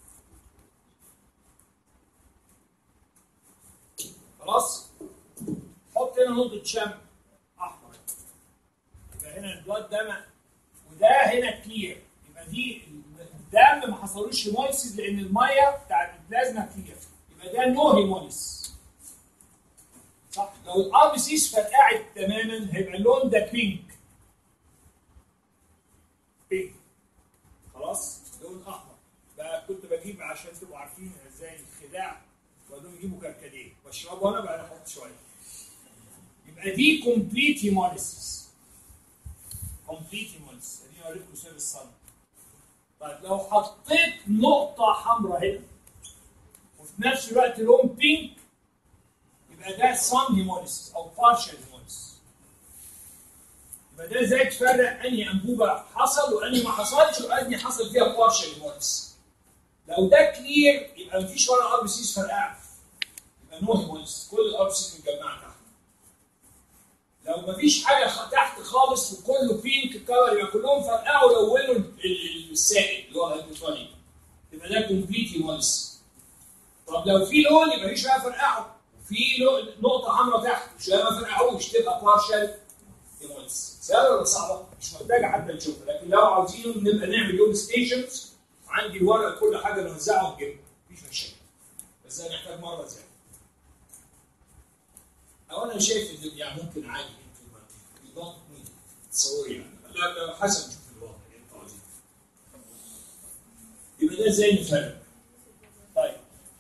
خلاص حط هنا نقطه شمع احمر يبقى هنا البلاد ده م- وده هنا كلير يبقى دي الدم ما حصلوش هيموليسيس لان الميه بتاعت البلازما كلير يبقى ده نو هيموليسيس صح لو الار بي سيز فرقعت تماما هيبقى اللون ده بينك بينك خلاص لون احمر ده كنت بجيب عشان تبقوا عارفين ازاي الخداع وبعدين يجيبوا كركديه بشربه انا بعدين احط شويه يبقى دي كومبليت هيموليسيس كومبليت هيموليسيس اديني اوريكم سير الصن طيب لو حطيت نقطة حمراء هنا وفي نفس الوقت لون بينك يبقى ده سم هيموليسيس او بارشال هيموليسيس يبقى ده ازاي تفرق انهي انبوبة حصل وانهي ما حصلش وانهي حصل فيها بارشال هيموليسيس لو ده كلير يبقى مفيش ولا ار بي سيز فرقعت يبقى نو هيموليسيس كل الار بي سيز متجمعة تحت لو مفيش حاجه خ- تحت خالص وكله بينك كلر يبقى كلهم فرقعوا لونوا ال- ال- السائل اللي هو الهيدروفونيك يبقى ده كومبليت هيموليس طب لو في لون يبقى مفيش حاجه فرقعوا في لو- نقطه حمراء تحت شويه ما فرقعوش تبقى بارشال هيموليس سهله ولا صعبه؟ مش محتاجه حتى نشوفها لكن لو عاوزين نبقى نعمل يوم ستيشنز عندي الورق كل حاجه نوزعها ونجيبها مفيش مشاكل بس ده نحتاج مره زي او انا شايف ان يعني ممكن عادي انتوا ما you don't need تصوري يعني لا لا حسب نشوف الوضع اللي انتوا عايزينه يبقى ده ازاي نفرق طيب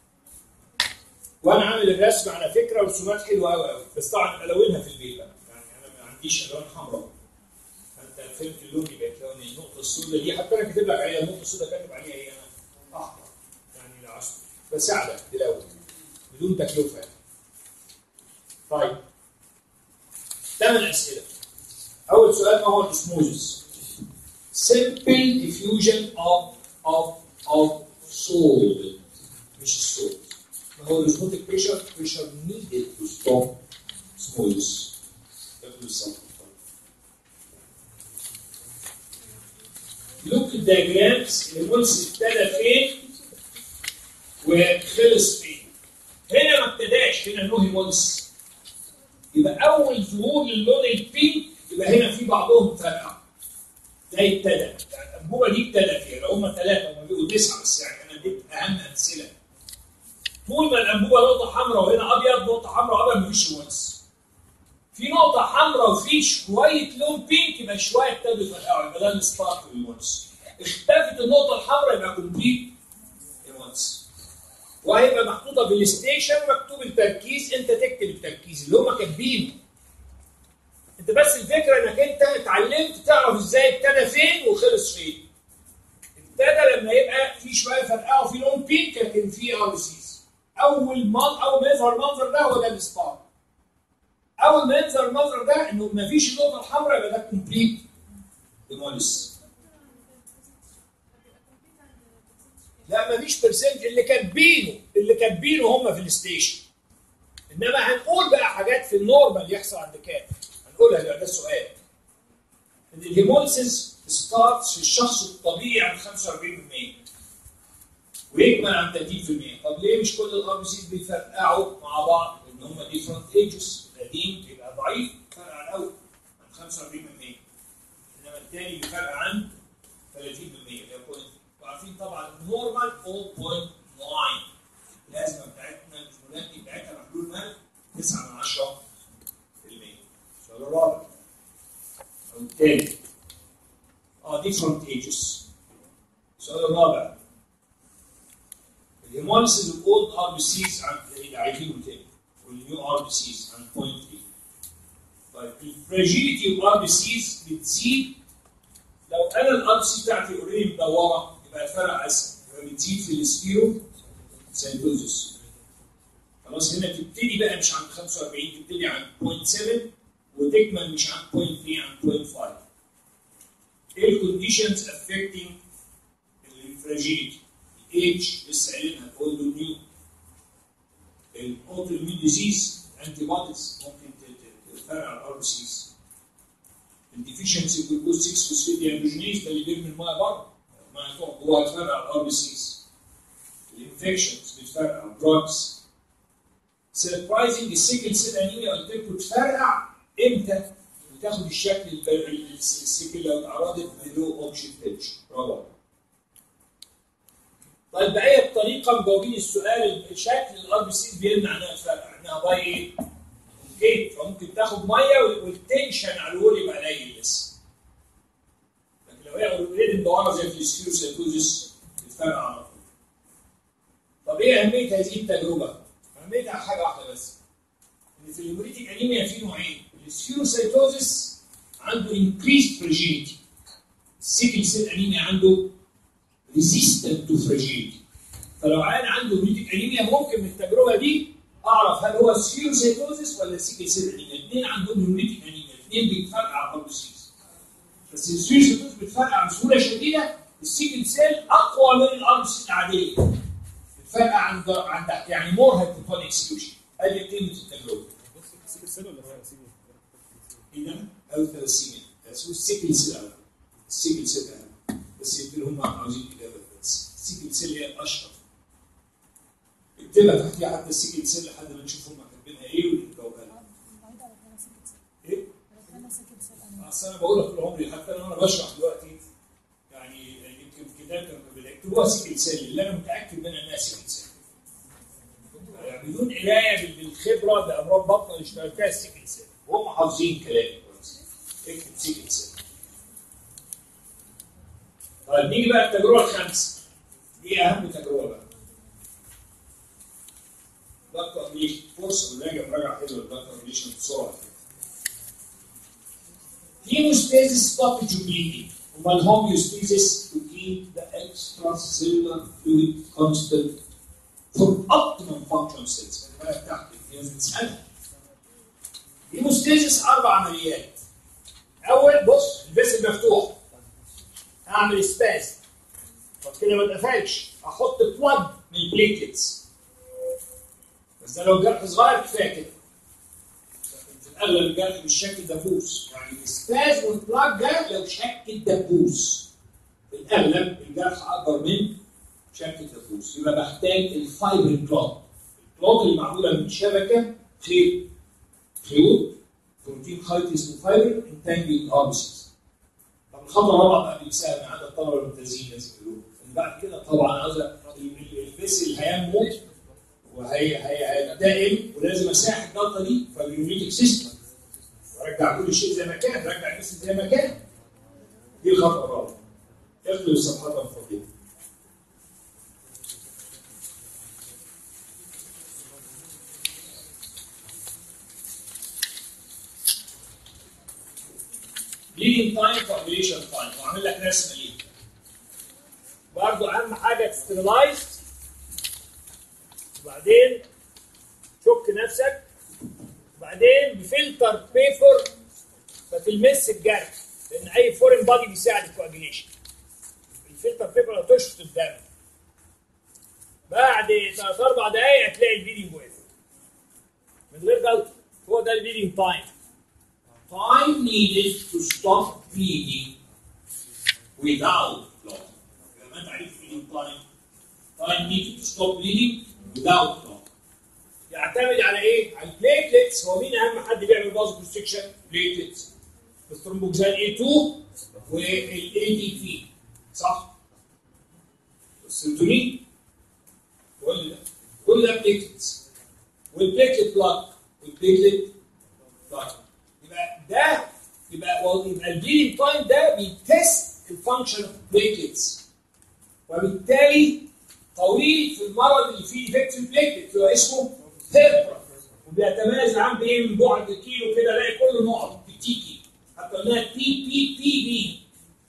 وانا عامل الرسم على فكره رسومات حلوه قوي قوي بس طبعا الونها في البيت بقى يعني انا ما عنديش الوان حمراء فانت فهمت اللون يبقى تلاقي النقطه السوداء دي حتى انا كاتب لك عليها النقطه السوداء كاتب عليها ايه انا احمر يعني لو عايز بساعدك تلون بدون تكلفه يعني. طيب ثمان اسئله اول سؤال ما هو الاسموزس simple diffusion of of of solid مش الصوت ما هو الاسموتيك بريشر بريشر needed to stop osmosis ده بالظبط لوك الدياجرامز الهولس ابتدى فين وخلص فين هنا ما ابتداش هنا نو هيمولس يبقى اول ظهور للون البينك يبقى هنا في بعضهم فرقع ده ابتدى يعني الانبوبه دي ابتدى فيها لو هم ثلاثه هم بيبقوا تسعه بس يعني انا اديت اهم امثله طول ما الانبوبه نقطه حمراء وهنا ابيض نقطه حمراء وابيض مفيش هيمولس في نقطة حمراء وفي شوية لون بينك يبقى شوية ابتدوا يفرقعوا يبقى ده الستارت هيمولس اختفت النقطة الحمراء يبقى كومبليت هيمولس وهيبقى محطوطه في الستيشن مكتوب التركيز انت تكتب التركيز اللي هم كاتبينه انت بس الفكره انك انت اتعلمت تعرف ازاي ابتدى فين وخلص فين ابتدى لما يبقى في شويه فرقعه في لون بينك لكن في ار سيز اول ما اول ما يظهر المنظر ده هو ده السبار اول ما يظهر المنظر ده انه ما فيش النقطه الحمراء يبقى ده كومبليت هيموليسيس لا ما فيش برسنت اللي كاتبينه اللي كاتبينه هم في الستيشن انما هنقول بقى حاجات في النورمال يحصل عند كام هنقولها ده, ده سؤال ان الهيموليسيس ستارتس في الشخص الطبيعي عند 45% ويكمل عند 30% طب ليه مش كل الار بي سيز بيفرقعوا مع بعض ان هم ديفرنت ايجز القديم بيبقى ضعيف فرقع الاول عند 45% انما الثاني بيفرقع عند 30% اللي هو point. وعارفين طبعا النورمال 0.9 الازمه بتاعتنا المولانتي بتاعتها محلول مال 9 من 10% السؤال الرابع او الثاني اه ديفرنت ايجز السؤال الرابع الهيموليسيس الاولد ار بي سيز عايزينه تاني والنيو ار بي سيز عن 0.3 طيب الفراجيليتي اوف ار بي سيز بتزيد لو انا الار بي سي بتاعتي اوريدي مدوره يبقى الفرق اسهل يبقى بتزيد في السبيرو سيتوزس خلاص هنا تبتدي بقى مش عند 45 تبتدي عند 0.7 وتكمل مش عند 0.3 عند 0.5 ايه الكونديشنز افكتنج الفراجيليتي الايدج لسه قايلينها اولد ونيو الاوتو اميون ديزيز انتي بوديز ممكن تفرقع الار بي سيز الديفيشنسي جلوكوز 6 فوسفيت ديهيدروجينيز ده اللي بيرمي الميه بره الميه تقع جوه هتفرقع الار بي سيز الانفكشنز بتفرقع دراجز سربرايزنج السيكل سيل انيميا قلت لكم تفرقع امتى؟ وتاخد الشكل الب- السيكل لو اتعرضت بلو اوبشن بيتش برافو طيب بأي طريقة مجاوبين السؤال شكل الار بي سيز بيمنع انها تفرقع انها باي ايه؟ اوكي فممكن تاخد ميه وال- والتنشن على الول يبقى قليل لسه لكن لو هي اوريدي مدوره زي في السكيروسيتوزس بتفرقع على طول طب ايه اهميه هذه التجربه؟ اهميتها حاجه واحده بس ان في الهيموريتيك انيميا في نوعين السكيروسيتوزس عنده increased fragility السيكل سيل انيميا عنده resistant to fragility فلو عيان عنده هيموريتيك انيميا ممكن من التجربه دي اعرف هل هو سكيروسيتوزس ولا سيكل سيل انيميا الاثنين عندهم هيموريتيك انيميا الاثنين بيتفرقع برضه بس السكيروسيتوز بتفرقع بسهوله شديده السيكل سيل اقوى من الار سي العاديه بتفرقع عند عند يعني مور هيبوتون اكسكيوشن ادي قيمه التجربه اذا او ثلاثيميا بس هو السيكل سيل أهم. السيكل سيل أهم. بس يمكن هم عاوزين اجابه بس السيكل سيل هي الاشهر اكتبها تحتيها حتى السيكل سيل لحد ما نشوف هم كاتبينها ايه ونجاوبها لها. ايه؟ اصل انا بقولها طول عمري حتى لو انا بشرح دلوقتي يعني يمكن في كتاب كانوا بيكتبوها سيكل سيل اللي انا متاكد منها انها سيكل سيل يعني بدون قرايه بالخبره بامراض بطن اللي اشتغلتها السيكل سيل وهم حافظين كلامي كويس اكتب سيكل سيل طيب نيجي بقى التجربه الخامسه دي اهم تجربه بقى ضغط امريكي فرصه نراجع مراجعه حلوه للضغط امريكي بسرعه Hemostasis stoppage of bleeding. While homeostasis to keep the extracellular fluid constant for optimum function of cells. خلي بالك تحت الجهاز بتسألها. هيموستاسيس أربع عمليات. أول بص الفيسل مفتوح. أعمل سباز. طب كده ما اتقفلش. أحط بلج من البليتلتس. بس ده لو جرح صغير كفاية كده. في الاغلب الجرح مش شكل دبوس يعني السباز والبلاك ده لو شكل دبوس في الاغلب الجرح اكبر من شكل دبوس يبقى بحتاج الفايبر كلوت الكلوت اللي معموله من شبكه خيط خيوط بروتين خيط اسمه فايبر انتانجل اربسيس طب الخطوه الرابعه بقى بيتسال من عدد الطلبه الممتازين لازم يقولوا بعد كده طبعا عاوز الفيسل هينمو وهي هي هيتدائم ولازم اساح الجلطه دي فاليوميتك سيستم وارجع كل شيء زي ما كان رجع الجسم زي ما كان دي الخطوه الرابعه اقلب الصفحات الفاضيه bleeding time coagulation time وعامل لك رسمه ليه برضه اهم حاجه تسترلايز وبعدين شك نفسك وبعدين بفلتر بيبر ما تلمس الجرح لان اي فورين بادي بيساعد الكواجيليشن الفلتر بيبر هتشفط الدم بعد ثلاث اربع دقائق هتلاقي البليدنج واقف من غير غلط هو ده البليدنج تايم time needed to stop bleeding without clot. لما انت عرفت bleeding time time needed to stop bleeding without clot. يعتمد على ايه؟ على البليتلتس هو مين اهم حد بيعمل باز كونستريكشن؟ بليتلتس الثرومبوكسان A2 والاي دي بي صح؟ السيروتونين كل ده كل ده بليتلتس والبليتلت بلاك والبليتلت بلاك يبقى ده يبقى يبقى البليدنج تايم ده بيتست الفانكشن اوف بليتلتس وبالتالي طويل في المرض اللي فيه ديفكت في البليتلت هو اسمه هيربرا وبيتميز عن بايه من بعد كيلو كده الاقي كله نقط بتيجي حتى قلناها بي بي بي بي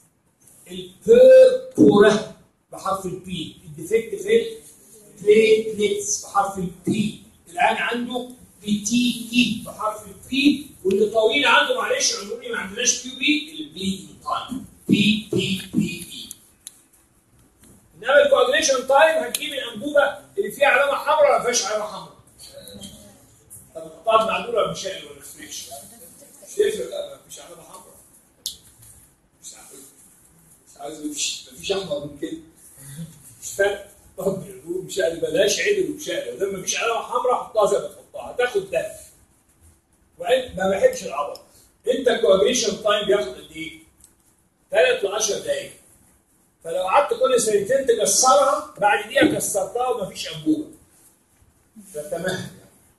البيربورا بحرف البي الديفكت في البليتلتس بحرف البي الان عنده بي تي تي بحرف البي واللي طويل عنده معلش علموني ما عندناش كيو بي البليدنج تايم بي بي بي بي انما الكواجليشن تايم هتجيب الانبوبه اللي فيها علامه حمراء ولا ما فيهاش علامه حمراء طب القطاع معدول ولا مش ولا فريش مش تفرق لا مفيش علامه حمراء مش عارف مش عايز مفيش مفيش احمر من كده مش فارق طب مش عارف بلاش عدل ومشاقل لما مفيش علامه حمراء حطها زي ما تحطها هتاخد دم وانت ما بحبش العبط انت الكواجريشن تايم بياخد قد ايه؟ 3 ل 10 دقايق فلو قعدت كل سنتين تكسرها بعد دقيقه كسرتها ومفيش انبوبه فتمام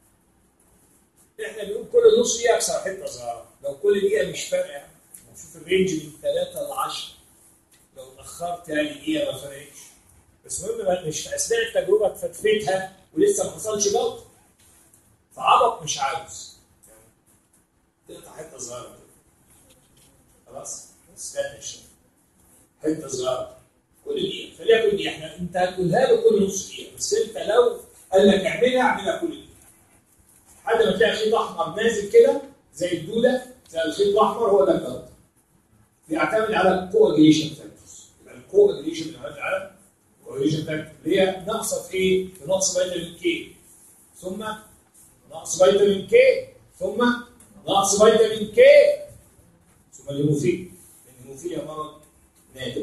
احنا بنقول كل نص دقيقه اكسر حته صغيره لو كل دقيقه مش فارقه يعني شوف الرينج من 3 ل 10 لو اتاخرت يعني دقيقه ما فرقتش بس المهم مش في اثناء التجربه تفتفتها ولسه ما حصلش جلط فعبط مش عاوز تقطع حته صغيره كده خلاص استنى شويه حته صغيره كل دقيقه خليها كل دقيقه احنا انت هتقولها له كل نص دقيقه بس انت لو قال لك اعملها اعملها كل دقيقه لحد ما تلاقي خيط احمر نازل كده زي الدوده زي الخيط الاحمر هو ده الجلط بيعتمد على الكواجريشن فاكتورز يبقى الكواجريشن بيعتمد على الكواجريشن فاكتور اللي هي ناقصه في ايه؟ في نقص فيتامين كي ثم نقص فيتامين كي ثم نقص فيتامين كي ثم الهيموفيليا الهيموفيليا مرض نادر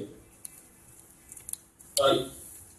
طيب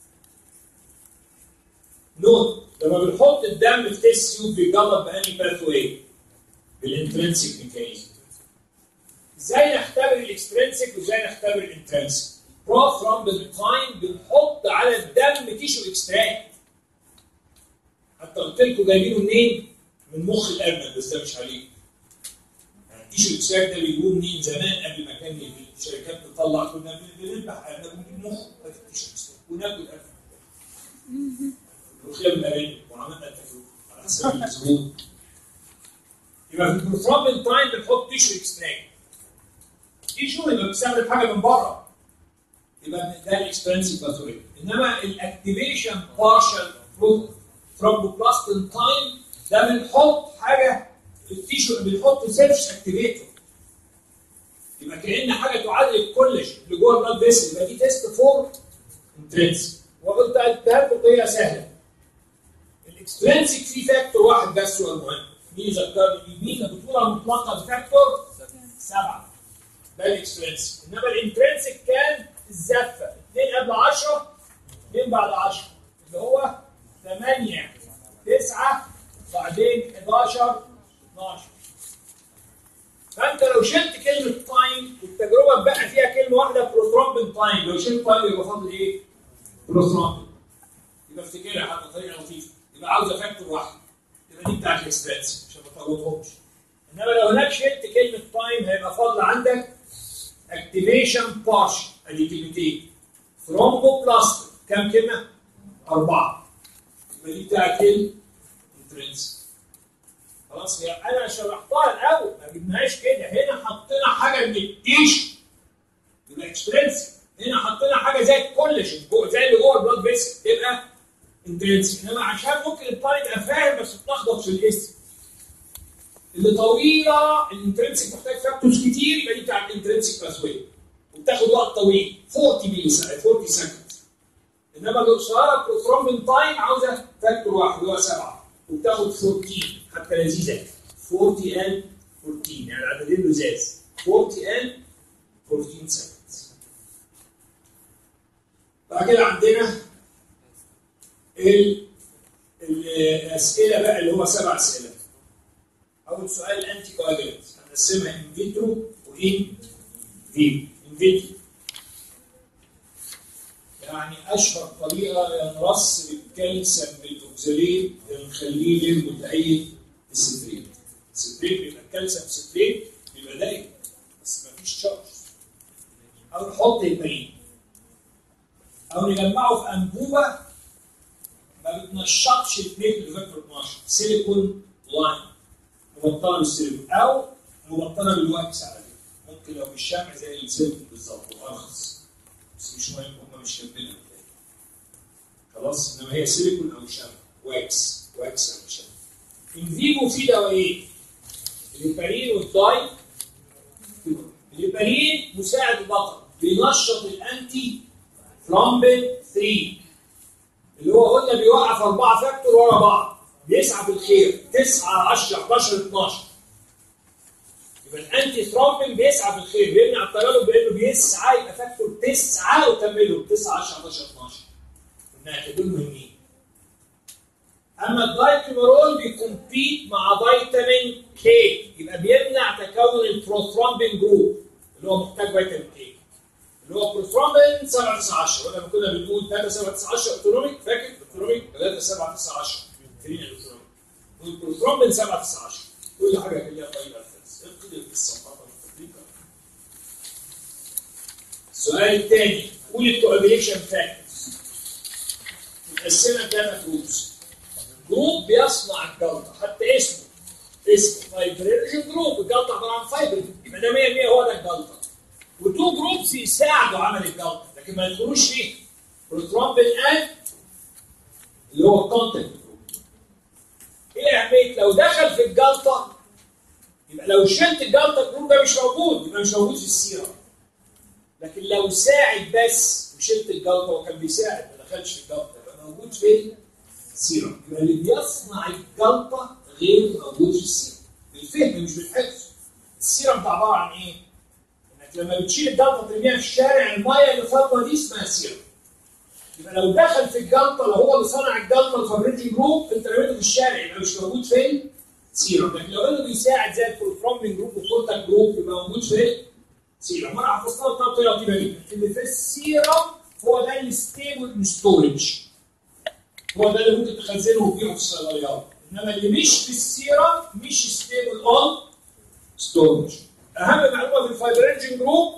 نوت لما بنحط الدم في تيست تيوب بيجرب بأني باثوي بالانترنسيك ميكانيزم ازاي نختبر الاكسترنسيك وازاي نختبر الانترنسيك بروف رامبل تايم بنحط على الدم تيشو اكستراكت حتى قلت لكم جايبينه منين؟ من مخ الارنب بس ده مش عليه يعني التيشو اكستراكت ده بيجيبوه منين زمان قبل ما كان الشركات تطلع كنا بنذبح ارنب ونجيب مخ التيشو اكستراكت وناكل ارنب ملوخيه بالارانب وعملنا التجربه على حسب الزبون يبقى في البروثرامبل تايم بنحط تيشو اكستراكت تيشو يبقى بنستخدم حاجه من بره يبقى ده الاكسبنسيف باثوري انما الاكتيفيشن بارشال ثرومبوبلاستين تايم ده بنحط حاجه في التيشو بنحط سيرفس اكتيفيتور يبقى كان حاجه تعادل الكولج اللي جوه البلاد فيسل يبقى دي تيست فور انترنس وقلت قلتها لكم بطريقه سهله الاكسترنسيك في فاكتور واحد بس هو المهم مين ذكرني مين البطوله المطلقه بفاكتور سبعه ده الاكسترنسيك انما الانترنسيك كان الزفه 2 قبل 10 2 بعد 10 اللي هو 8 9 بعدين 11 12 فانت لو شلت كلمه تايم والتجربه بقى فيها كلمه واحده بروثرومبين تايم لو شلت تايم يبقى فاضل ايه؟ بروثرومبين يبقى افتكرها حتى طريقه لطيفه يبقى عاوزه فاكتور واحد يبقى دي بتاعت الاكسبنس عشان ما تغلطهمش انما لو هناك شلت كلمه تايم هيبقى فاضل عندك اكتيفيشن بارشل ادي كلمتين ثرومبوبلاست كام كلمه؟ اربعه يبقى دي بتاعت الانترنس خلاص هي انا شرحتها الاول ما جبناهاش كده هنا حطينا حاجه من التيش يبقى اكسترنسك هنا حطينا حاجه زي الكولاجين جوه زي اللي جوه البلاد فيسل تبقى انترنسك انما عشان ممكن الطالب يبقى فاهم بس تلخبط في الاسم اللي طويله الانترنسك محتاج فاكتورز كتير يبقى دي بتاع الانترنسك باسوي وبتاخد وقت طويل 40 ملي 40 سكند انما القصيره البروثرومبين تايم عاوزه فاكتور واحد اللي هو سبعه وبتاخد 14 حتى لذيذه 40 ان 14 يعني عددين لزاز 40 ان 14 سكند بعد كده عندنا ال- الاسئله بقى اللي هو سبع اسئله اول سؤال الانتي كواجلنت هنقسمها ان فيترو وان فيفو ان فيترو يعني اشهر طريقه ينرص بالكالسيوم بالاوكساليت نخليه للمتأيد الستريت الستريت بيبقى الكالسيوم ستريت بيبقى دايب بس مفيش شارج او نحط هيبرين او نجمعه في انبوبه ما بتنشطش البليت اللي فاكر 12 سيليكون لاين مبطنه بالسيليكون او مبطنه بالواكس على فكره ممكن لو بالشمع زي السيليكون بالظبط وارخص بس مش مهم هم مش كاتبينها كده. خلاص انما هي سيليكون او شمع واكس واكس او شمع ان فيفو في دوايين الهيبارين والداي الهيبارين مساعد البطن بينشط الانتي ثرومبين 3 اللي هو قلنا بيوقف اربعه فاكتور ورا بعض بيسعى في الخير 9 10 11 12 يبقى الانتي ثرومبين بيسعى في الخير بيمنع التجلط بانه بيسعى يبقى فاكتور 9 وكمله 9 10 11 12 قلنا دول مهمين اما الدايكلورول بيكمبيت مع فيتامين كي يبقى بيمنع تكون البروثرومبين جروب اللي هو محتاج فيتامين كي اللي هو بروثرومبين 7 9 10 ولما كنا بنقول 3 7 9 10 اوتونوميك فاكر اوتونوميك 3 7 9 10 فاكرين الاوتونوميك والبروثرومبين 7 9 10 كل حاجه كان ليها طريقه الفلس انقذ القصه فقط السؤال الثاني قول الكوابيليشن فاكتورز متقسمه ثلاث جروبس جروب بيصنع الجلطه حتى اسمه اسمه فايبرينجن جروب الجلطه عباره عن فايبر يبقى ده 100% هو ده الجلطه وتو جروبس يساعدوا عمل الجلطه لكن ما يدخلوش فيه بروترومبين ان اللي هو الكونتنت جروب ايه اهميه لو دخل في الجلطه يبقى لو شلت الجلطه الجروب ده مش موجود يبقى مش موجود في السيره لكن لو ساعد بس وشلت الجلطه وكان بيساعد ما دخلش في الجلطه يبقى موجود في السيرم يبقى اللي بيصنع الجلطه غير موجود في السيرم بالفهم مش بالحفظ السيرم ده عباره عن ايه؟ انك لما بتشيل الجلطه ترميها في الشارع الميه اللي فاضله دي اسمها سيرم يبقى لو دخل في الجلطه لو هو اللي صنع الجلطه الفابريتي جروب انت رميته في الشارع يبقى مش موجود في السيرم لكن لو انه بيساعد زي البروترومبين جروب والكونتاكت جروب يبقى موجود في السيرم وانا حفظتها بطريقه لطيفه جدا اللي في السيرم هو ده الستيبل ستورج هو ده اللي ممكن تخزنه وتبيعه في الصيدليات انما اللي مش في السيرم مش ستيبل اون ستورج اهم معلومه في الفايبرينجن جروب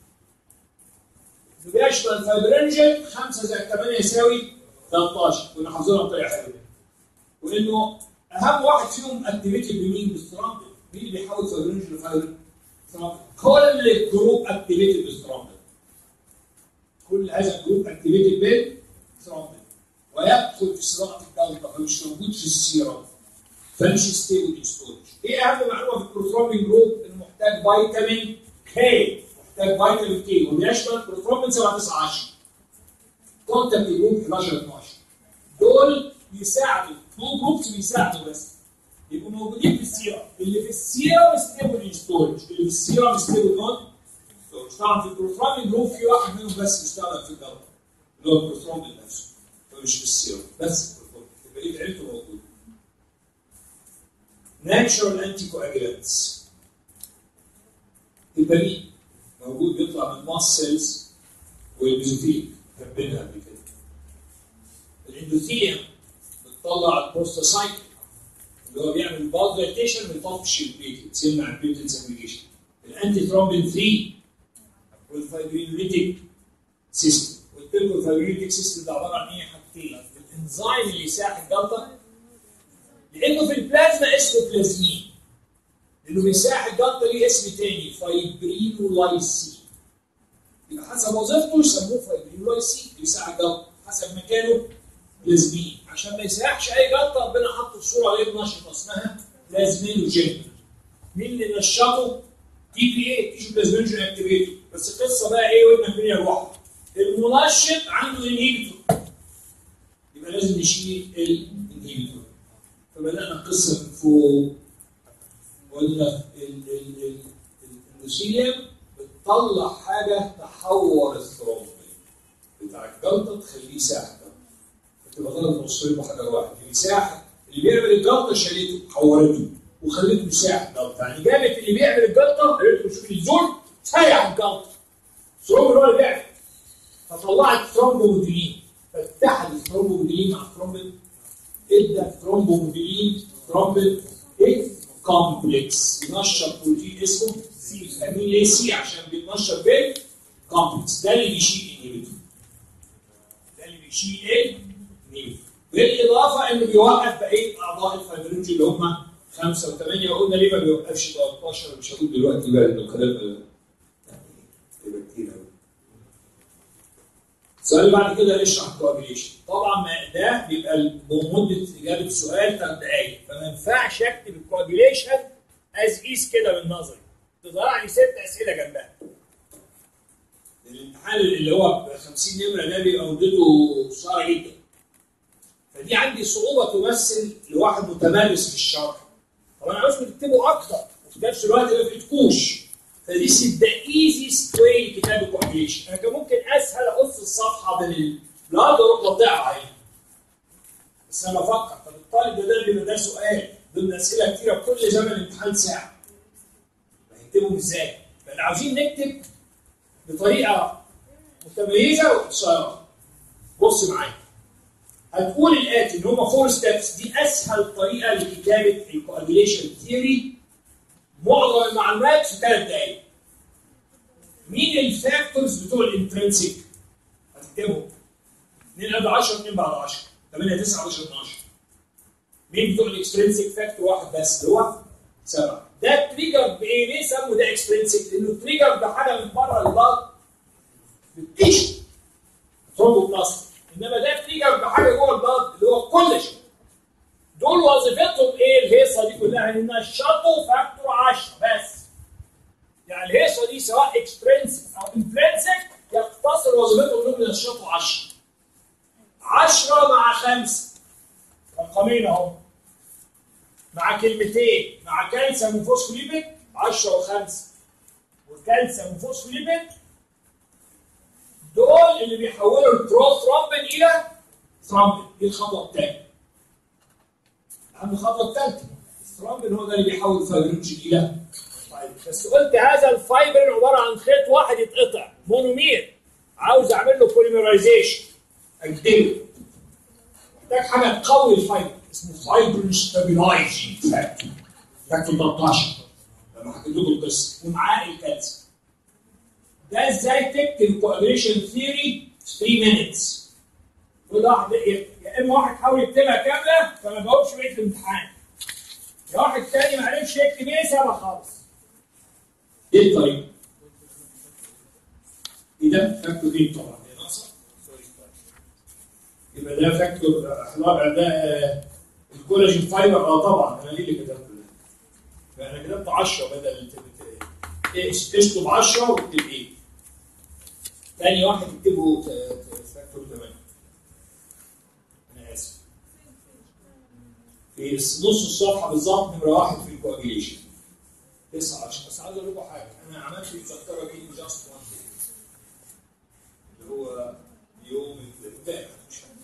اللي بيشمل الفايبرينجن 5 زائد 8 يساوي 13 كنا حافظينها بطريقه حلوه وانه اهم واحد فيهم اكتيفيتد بمين بالسترامبل مين اللي بيحول فايبرينجن لفايبرينجن كل الجروب اكتيفيتد بالسترامبل كل هذا الجروب اكتيفيتد بالسترامبل ويدخل في صناعه الجلطه فمش موجود في السيرم فمش ستيبل ستورج ايه اهم معلومه في البروترومبين جروب انه محتاج فيتامين كي محتاج فيتامين كي وبيشمل بروترومبين 7 9 10 كونتاكت جروب 11 12 دول بيساعدوا تو جروبس بيساعدوا بس يبقوا موجودين في السيرم اللي في السيرم ستيبل ستورج اللي في السيرم ستيبل اون ستورج طبعا في البروترومبين جروب في واحد منهم بس بيشتغل في الجلطه اللي هو البروترومبين نفسه مش في السيرم بس يبقى ايه عيلته موجوده ناتشورال انتي كواجلانتس البريد موجود بيطلع من ماس سيلز والميزوفيل كاتبينها قبل كده الاندوثيليوم بتطلع البروستاسايكل اللي هو بيعمل بالز دايتيشن بيطفش البليتلتس يمنع البليتلتس ابليكيشن الانتي ثرومبين 3 والفايبرينوليتيك سيستم قلت لكم الفايبرينوليتيك سيستم ده عباره عن ايه حاجتين الانزيم اللي يساعد الجلطه لانه في البلازما اسمه بلازمين لانه بيساح الجلطه ليه اسم تاني فايبرينولايسين يبقى حسب وظيفته يسموه فايبرينولايسين بيساح الجلطه حسب مكانه بلازمين عشان ما يساحش اي جلطه ربنا حط الصوره عليه بنشطه اسمها بلازمينوجين مين اللي نشطه؟ تي بي اي تيشو بلازمينوجين اكتيفيتور بس القصه بقى ايه ودنا فين يروح المنشط عنده انهيبيتور يبقى لازم نشيل الانهيبيتور فبدانا القصه من فوق قلنا ال- ال- ال- النسيم بتطلع حاجه تحور الثرومبين بتاع الجلطه تخليه ساحه تبقى ضرب نصين بحجر واحد اللي ساحه اللي بيعمل الجلطه شالته حورته وخلته ساحه جلطه يعني جابت اللي بيعمل الجلطه قالت له شوف الزول سايح الجلطه الثرومب هو اللي بيعمل فطلعت ثرومبوموديلين فاتحد الثرومبوموديلين مع الثرومبين ادى ثرومبوموديلين ثرومبين ايه كومبلكس ينشط بروتين اسمه سي فاهمين ليه سي عشان بيتنشط بين كومبلكس ده اللي بيشيل انهبيتور ده اللي بيشيل ايه؟ انهبيتور بالاضافه انه بيوقف بقيه اعضاء الفايبرينج اللي هم خمسه وثمانيه وقلنا ليه ما بيوقفش 13 مش هقول دلوقتي بقى لانه كلام يبقى كتير قوي السؤال اللي بعد كده نشرح كوابيليشن طبعا ما ده بيبقى مده اجابه السؤال ثلاث دقائق فما ينفعش اكتب الكوابيليشن از ايس كده بالنظري تضيع لي ست اسئله جنبها الامتحان اللي هو ب 50 نمره ده بيبقى مدته قصيره جدا فدي عندي صعوبه تمثل لواحد متمرس في الشرح طب انا عاوزكم تكتبوا اكتر وفي نفس الوقت ما تفيدكوش فديس از ذا ايزيست واي لكتاب الكوابيليشن انا كان ممكن اسهل اقص الصفحه من البلاد واروح قاطعها هنا بس انا بفكر طب الطالب ده ده بيبقى ده سؤال ضمن اسئله كتيره كل زمن الامتحان ساعه هنكتبهم ازاي؟ فاحنا عاوزين نكتب بطريقه متميزه وقصيره بص معايا هتقول الاتي ان هم فور ستيبس دي اسهل طريقه لكتابه الكوagulation ثيوري معظم المعلومات في ثلاث دقائق مين الفاكتورز بتوع الانترنسيك هتكتبهم 2 قد 10 2 بعد 10 8 9 10 12 مين بتوع الاكسترنسيك فاكتور واحد بس اللي هو 7 ده تريجر بايه؟ ليه سموا ده اكسترنسيك؟ لانه تريجر بحاجه من بره البلد بالتيشو ثرومبوبلاست انما ده تريجر بحاجه جوه البلد اللي هو كولاجين دول وظيفتهم ايه الهيصه دي كلها؟ ان ينشطوا فاكتور 10 بس يعني الهيصه دي سواء اكسترنسيك او انترنسيك يقتصر وظيفتهم انهم ينشطوا 10 10 مع 5 رقمين اهو مع كلمتين مع كالسيوم وفوسفوليبيد 10 و5 والكالسيوم وفوسفوليبيد دول اللي بيحولوا البروثرومبين الى ثرومبين دي الخطوه الثانيه اهم الخطوه الثالثه الثرومبين هو ده اللي بيحول الفايبرينج الى طيب بس قلت هذا الفايبر عباره عن خيط واحد يتقطع مونومير عاوز اعمل له بوليمرايزيشن اجدله محتاج حاجه تقوي الفايبر اسمه فايبر ستابلايزنج فاكتور فاكتور 13 لما حكيت لكم القصه ومعاه الكالسيوم ده ازاي تكتب كوابريشن ثيوري 3 مينتس كل واحد يا اما واحد حاول يكتبها كامله فما جاوبش بقيه الامتحان يا واحد تاني ما عرفش يكتب ايه سابها خالص ايه الطريقه؟ ايه ده؟ فاكتور ايه طبعا هي ناقصه سوري يبقى ده فاكتور رابع ده آه، الكولاجين فايبر اه طبعا انا ليه اللي كتبت ده؟ فانا كتبت 10 بدل ت- ت- ايه اشطب 10 واكتب ايه؟ تاني واحد اكتبه ت- ت- فاكتور 8 انا اسف في نص الصفحه بالظبط نمره واحد في الكواجيليشن 9 10 بس عايز اقول لكم حاجه انا عملت المذكره دي جاست وان اللي هو يوم امبارح مش فاكر.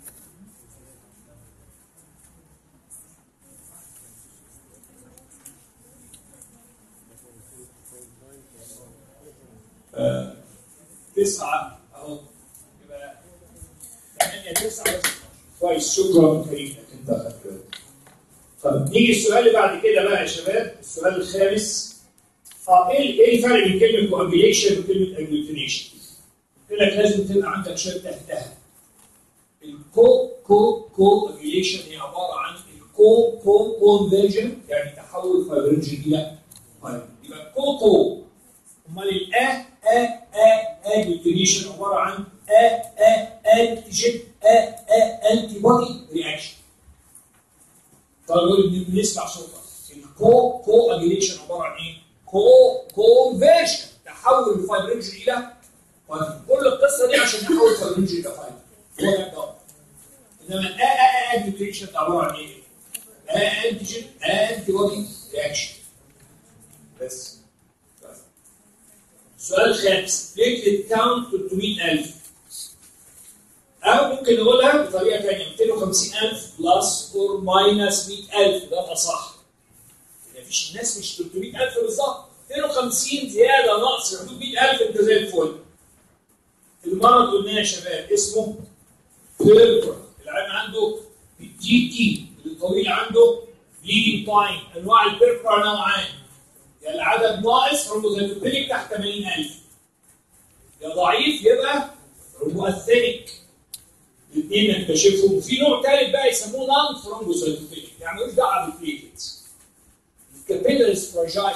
آه، تسعة أهو يبقى ثمانية تسعة بس. كويس شكرا كريم انت اخدت بالك. طب نيجي السؤال اللي بعد كده بقى يا شباب السؤال الخامس اه ايه ايه الفرق بين كلمه كوابيليشن وكلمه اجلوتينيشن؟ قلت لك لازم تبقى عندك شويه تحتها الكو كو كو اجليشن هي عباره عن الكو كو كو كونفرجن يعني تحول فايبرينجن الى فايبر يبقى كو كو امال الا ا ا اجلوتينيشن عباره عن ا ا انتيجين ا ا انتي بودي رياكشن طبعا يقول بنسمع صوتها الكو كو اجليشن عباره عن ايه؟ كو كونفرجن تحول الفايبرينجن الى فايبر كل القصه دي عشان نحول الفايبرينجن الى فايبر هو ده الدور انما ا ا ا اجلوتينيشن ده عباره عن ايه؟ ا انتيجين انتي بودي رياكشن بس بس. السؤال الخامس بليتلت كاونت 300000 او ممكن نقولها بطريقه ثانيه 250000 بلس اور ماينس 100000 ده الاصح مفيش الناس مش 300000 بالظبط 250 زياده نقص في حدود 100000 انت زي الفل المرض قلنا يا شباب اسمه بيربر العين عنده الجي تي اللي طويل عنده بليدنج تايم انواع البيربر نوعان يا العدد ناقص رومبوزيتوبينيك تحت 80000 يا ضعيف يبقى رومبوأثينيك الاثنين نكتشفهم وفي نوع ثالث بقى يسموه نون ثرومبوسايتوبينيك يعني ملوش دعوه بالبليتلتس الكابيلاريز فراجايل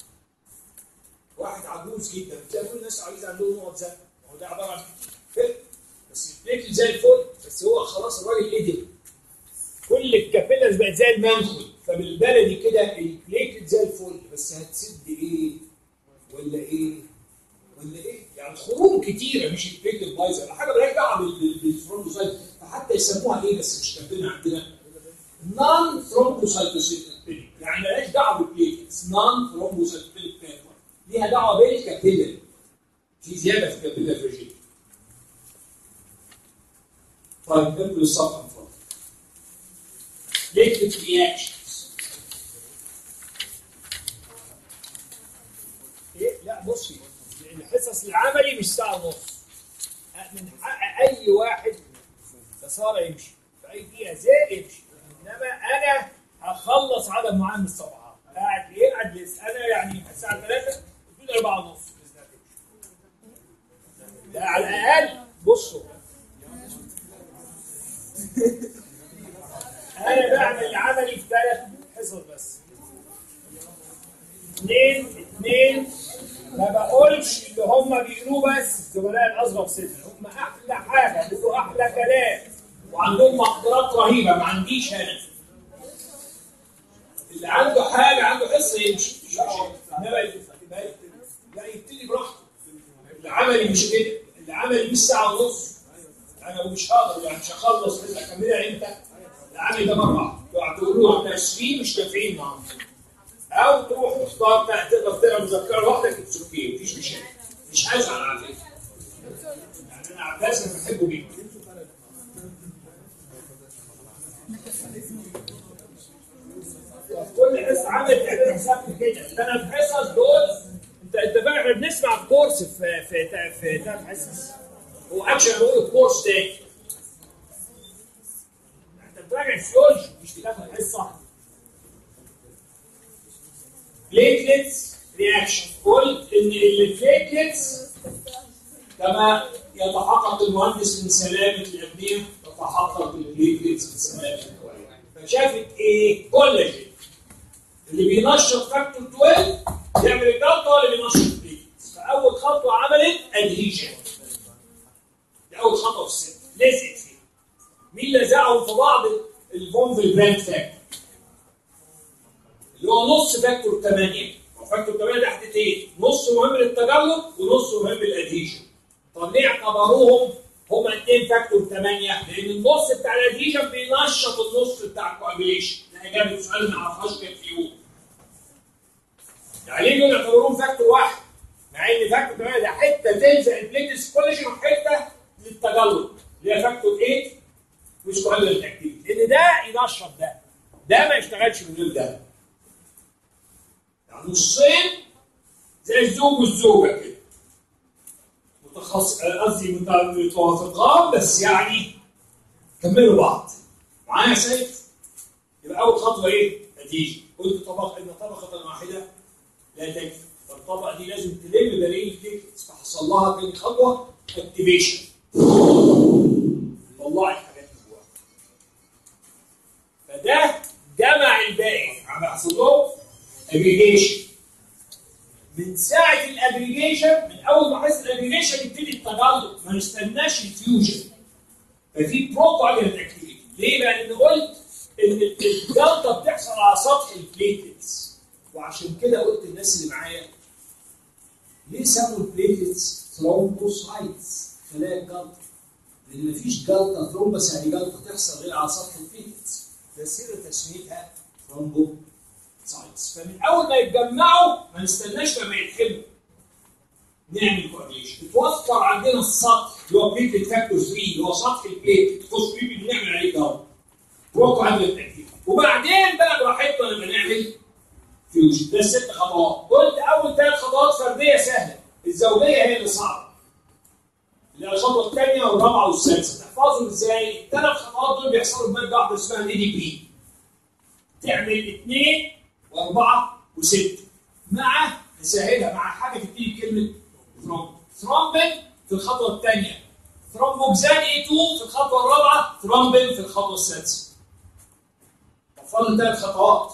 واحد عجوز جدا بتلاقي كل الناس عايزه عندهم نقط زرقاء هو ده عباره عن فيلم بس البليتلت زي الفل بس هو خلاص الراجل قدر كل الكابيلارز بقت زي المنخل فبالبلدي كده البليتلت زي الفل بس هتسد ايه ولا ايه ولا ايه؟ يعني خروم كتيره مش البليتلت بايظه ولا حاجه مالهاش دعوه بال- بال- بالثرومبوسايت فحتى يسموها ايه بس مش كاتبينها عندنا نون ثرومبوسايتوسيتوبينيك يعني مالهاش دعوه بالبليتلتس نون ثرومبوسايتوبينيك نتورك ليها دعوه بالكابيلاري في زياده في الكابيلاري فيجيت طيب نقفل الصفحه من فضلك platelet reactions ايه لا بصي الحصص العملي مش ساعه ونص من حق اي واحد تسارع يمشي في اي دقيقه زي يمشي انما انا هخلص عدد معين من الصفحات قاعد ليه قاعد لسه انا يعني الساعه 3 بدون 4 ونص بإذن الله. ده على الاقل بصوا انا بعمل عملي في ثلاث حصص بس اثنين اثنين ما بقولش اللي هم بيقولوه بس الزملاء الاصغر سنا هم احلى حاجه بيقولوا احلى كلام وعندهم مقدرات رهيبه ما عنديش انا اللي عنده حاجه عنده حصه يمشي مش مشكله انما يبقى- لا يبتدي براحته العملي مش كده العملي مش ساعه ونص انا مش هقدر يعني مش هخلص انت اكملها امتى العمل ده مره واحده تقعد تقولوا تسليم مش نافعين النهارده او تروح تختار بقى تقدر تقرا مذكره لوحدك اتس اوكي مفيش مشاكل مش هزعل على فكره يعني انا عباس انا بحبه جدا كل حصه عملت تعمل حساب كده ده انا في حصص دول انت انت فاهم احنا بنسمع كورس في في في ثلاث حصص هو اكشن بقول كورس تاني انت بتراجع فيولوجي مش بتاخد حصه بليتلتس رياكشن قلت ان البليتلتس كما يتحقق المهندس من سلامه الابنيه تتحقق البليتلتس من سلامه الهويه فشافت ايه؟ كولاجين اللي بينشط فاكتور 12 يعمل الجلطه اللي بينشط البليتلتس فاول خطوه عملت ادهيجن دي اول خطوه في السن لزقت فيه مين لزقهم في بعض الفون في البراند فاكتور اللي هو نص فاكتور 8 وفاكتور 8 ده حتتين نص مهم للتجلط ونص مهم للادهيجن طب ليه اعتبروهم هما اثنين فاكتور 8 لان النص بتاع الادهيجن بينشط النص بتاع الكوابيليشن ده اجابه سؤال ما اعرفهاش كان في يوم يعني ليه دول يعتبروهم فاكتور واحد مع ان فاكتور 8 ده حته تلزق البليتس كولاجين وحته للتجلط اللي هي فاكتور 8 مش كواليتي اكتيفيتي لان ده ينشط ده ده ما يشتغلش من غير ده يعني نصين زي الزوج والزوجه كده متخصص قصدي مت- متوافقان بس يعني كملوا بعض معايا يا سيد يبقى اول خطوه ايه؟ نتيجه قلت طبق ان طبقه واحده لا تكفي فالطبقه دي لازم تلم بلاقي التيكتس فحصل لها تاني خطوه اكتيفيشن طلعت حاجات من جواها فده ده يحصل له اجريجيشن من ساعه الاجريجيشن من اول ما حصل الاجريجيشن يبتدي التجلط ما نستناش الفيوجن ففي بروتوجنت اكتيفيتي ليه؟ لان قلت ان الجلطه بتحصل على سطح البليتلتس وعشان كده قلت الناس اللي معايا ليه سموا البليتلتس ثرومبوسايتس خلايا الجلطه؟ لان مفيش جلطه ثرومبس يعني جلطه تحصل غير على سطح البليتلتس ده سر تسميتها ثرومبوسايتس فمن اول ما يتجمعوا ما نستناش لما يتحلوا نعمل كورديشن بتوفر عندنا السطح اللي هو بليتلت فاكتور 3 اللي هو سطح البليت الفوسفوريد اللي بنعمل عليه جلطه بروتو عدد التأكيد وبعدين بقى براحتنا لما نعمل فيوجن ده ست خطوات قلت اول ثلاث خطوات فرديه سهله الزوجيه هي اللي صعبه اللي هي الخطوه الثانيه والرابعه والسادسه تحفظهم ازاي؟ الثلاث خطوات دول بيحصلوا بماده واحده اسمها الاي دي بي تعمل اثنين واربعه وسته مع نسهلها مع حاجه تبتدي بكلمه ثرومب ثرومبن في الخطوه الثانيه ثرومبوكسان اي 2 في الخطوه الرابعه ثرومبن في الخطوه السادسه فاضل ثلاث خطوات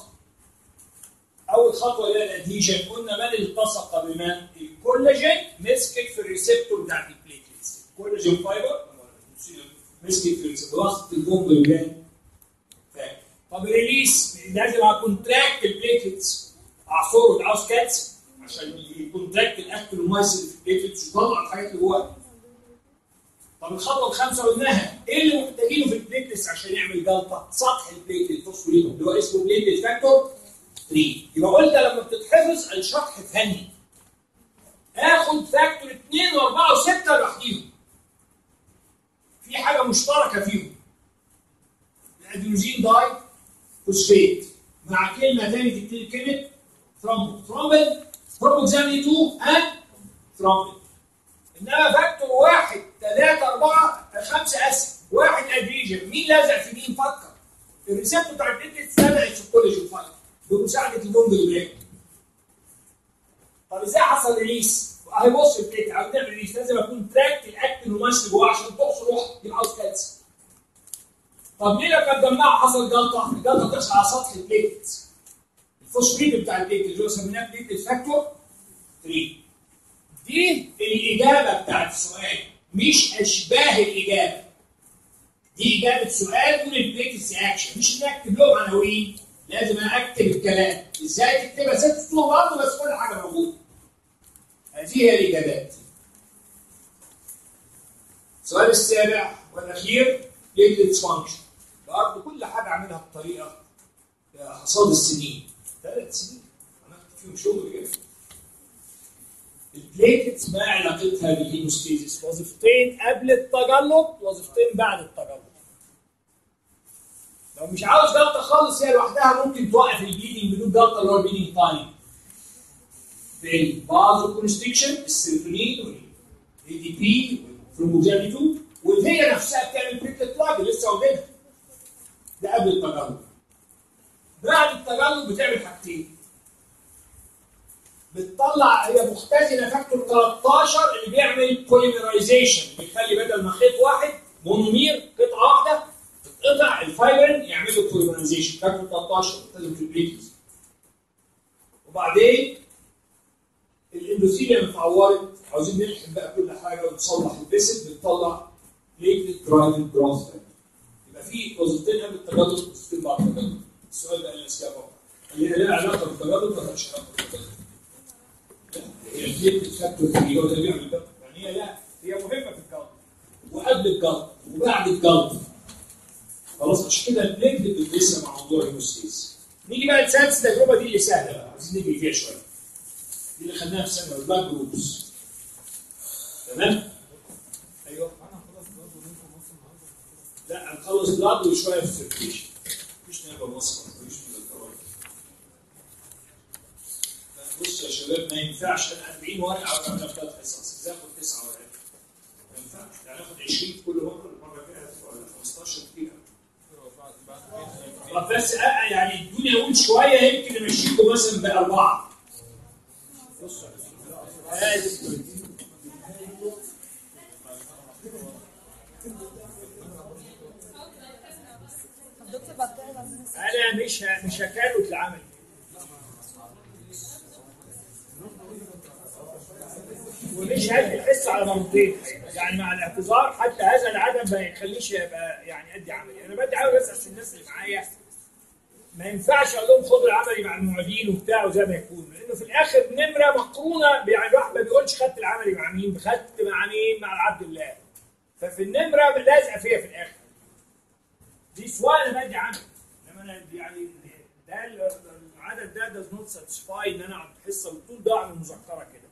اول خطوه اللي هي الادهيجن قلنا من التصق بمن؟ الكولاجين مسكت في الريسبتور بتاعت البليتلتس الكولاجين فايبر مسكت في الريسبتور وسط الجمجمجان طب ريليس لازم اكونتراكت البليتلتس اعصره عاوز كاتس عشان يكونتراكت الاكتيلومايسين في البليتلتس يطلع الحاجات اللي جواها طب الخطوه الخامسه قلناها ايه اللي محتاجينه في البليتلتس عشان يعمل جلطه؟ سطح البليتلت فوسفوريد اللي هو اسمه بليتلت فاكتور 3 يبقى قلت لما بتتحفظ الشرح فني اخد فاكتور 2 و4 و6 لوحديهم في حاجه مشتركه فيهم الادينوزين داي فوسفيت مع كلمه ثانيه تبتدي كلمه ثرومبو ثرومبن ثرومبوكسامين 2 اند ثرومبن انما فاكتور واحد ثلاثة أربعة خمسة أسف واحد أدريجن مين لازق في مين فكر الريسبتور بتاع البليتلت لزقت في الكولاجين فايبر بمساعدة البومبل طب ازاي حصل ريليس؟ اهي بص البليت عاوز نعمل ريليس لازم اكون تراكت الاكتين وماشي جواه عشان تقص روح يبقى عاوز كالسيوم طب ليه لما اتجمعوا حصل جلطه؟ الجلطه بتحصل على سطح البليتلت الفوسفوريد بتاع البليتلت اللي هو سميناه بليتلت فاكتور 3 دي الإجابة بتاعت السؤال مش أشباه الإجابة دي إجابة سؤال قول البليتس أكشن مش إني أكتب لهم عناوين لازم أنا أكتب الكلام إزاي تكتبها ست سطور برضه بس كل حاجة موجودة هذه هي الإجابات السؤال السابع والأخير بليتلتس فانكشن برضه كل حاجة أعملها بطريقة حصاد السنين ثلاث سنين عملت فيهم شغل كده البليتلتس ما علاقتها بالهيموستيزيس وظيفتين قبل التجلط وظيفتين بعد التجلط لو مش عاوز جلطه خالص هي لوحدها ممكن توقف البليدنج بدون جلطه اللي هو البليدنج تايم بالبازو كونستريكشن السيروتونين والاي دي بي والفلوموجين 2 وهي نفسها بتعمل بريكلت لاج لسه واخدينها ده قبل التجلط بعد التجلط بتعمل حاجتين بتطلع هي مختزنه فاكتور 13 اللي بيعمل بوليمرايزيشن بيخلي بدل ما خيط واحد مونومير قطعه واحده تتقطع الفايبرين يعمل له بوليمرايزيشن فاكتور 13 مختزن في البليتلز وبعدين الاندوثيليا متعورت عاوزين نلحم بقى كل حاجه ونصلح البسل بتطلع بليتلت درايفنج جروث يبقى في وظيفتين قبل التجلط وظيفتين بعد التجلط السؤال بقى اللي نسيبه اللي هي لها علاقه بالتجلط ولا مش علاقه بالتجلط هي البليت فاكتور 3 هو اللي بيعمل ده يعني هي لا هي مهمه في الجلط وقبل الجلط وبعد الجلط خلاص عشان كده البليت بتدرسها مع موضوع الهيموستيز نيجي بقى لسادس التجربه دي اللي سهله بقى عايزين نجري فيها شويه دي اللي خدناها في سنه البلاك جروبس تمام ايوه لا هنخلص بلاد وشويه في السيركيشن مفيش نبقى مصر مفيش بص يا شباب ما ينفعش انا 40 ورقه اعملها في ثلاث حصص ازاي اخد تسع ورقات؟ ما ينفعش يعني اخد 20 في كل مره المره فيها ولا 15 كتير طب بس أ- يعني ادوني اقول شويه يمكن امشيكم مثلا باربعه بص هادي طب دكتور بعد كده لما نسأل انا مش ه- مش هكروت العمل بديش هدي الحصه على مرتين يعني مع الاعتذار حتى هذا العدم ما يخليش يبقى يعني ادي عملي انا بدي عملي بس عشان الناس اللي معايا ما ينفعش اقول لهم خدوا العملي مع المعيدين وبتاع وزي ما يكون لانه في الاخر نمره مقرونه يعني الواحد ما بيقولش خدت العملي مع مين خدت مع مين مع عبد الله ففي النمره لازقه فيها في الاخر دي سؤال انا بدي عملي انما انا يعني ده ال- العدد ده does not satisfy ان انا اقعد حصه بالطول ده اعمل مذكره كده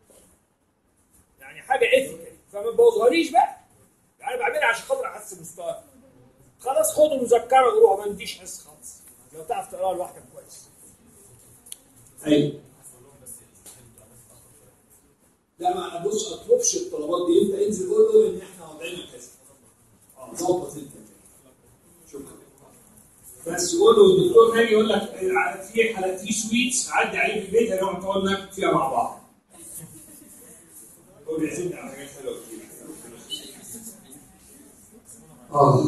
يعني حاجه ايثيكال فما تبوظهاليش بقى يعني انا بعملها عشان خاطر احسن مستواك خلاص خدوا مذكره وروحوا ما نديش حس خالص لو تعرف تقراها لوحدك كويس ايوه لا ما انا بص اطلبش الطلبات دي انت انزل قول له ان احنا وضعنا كذا اه ظبط انت كده شكرا بس قول له الدكتور ناجي يقول لك في حالات في سويتس عدي عليه في البيت هنقعد نقعد ناكل فيها مع بعض هو بيعزمني على حاجات حلوه كتير اه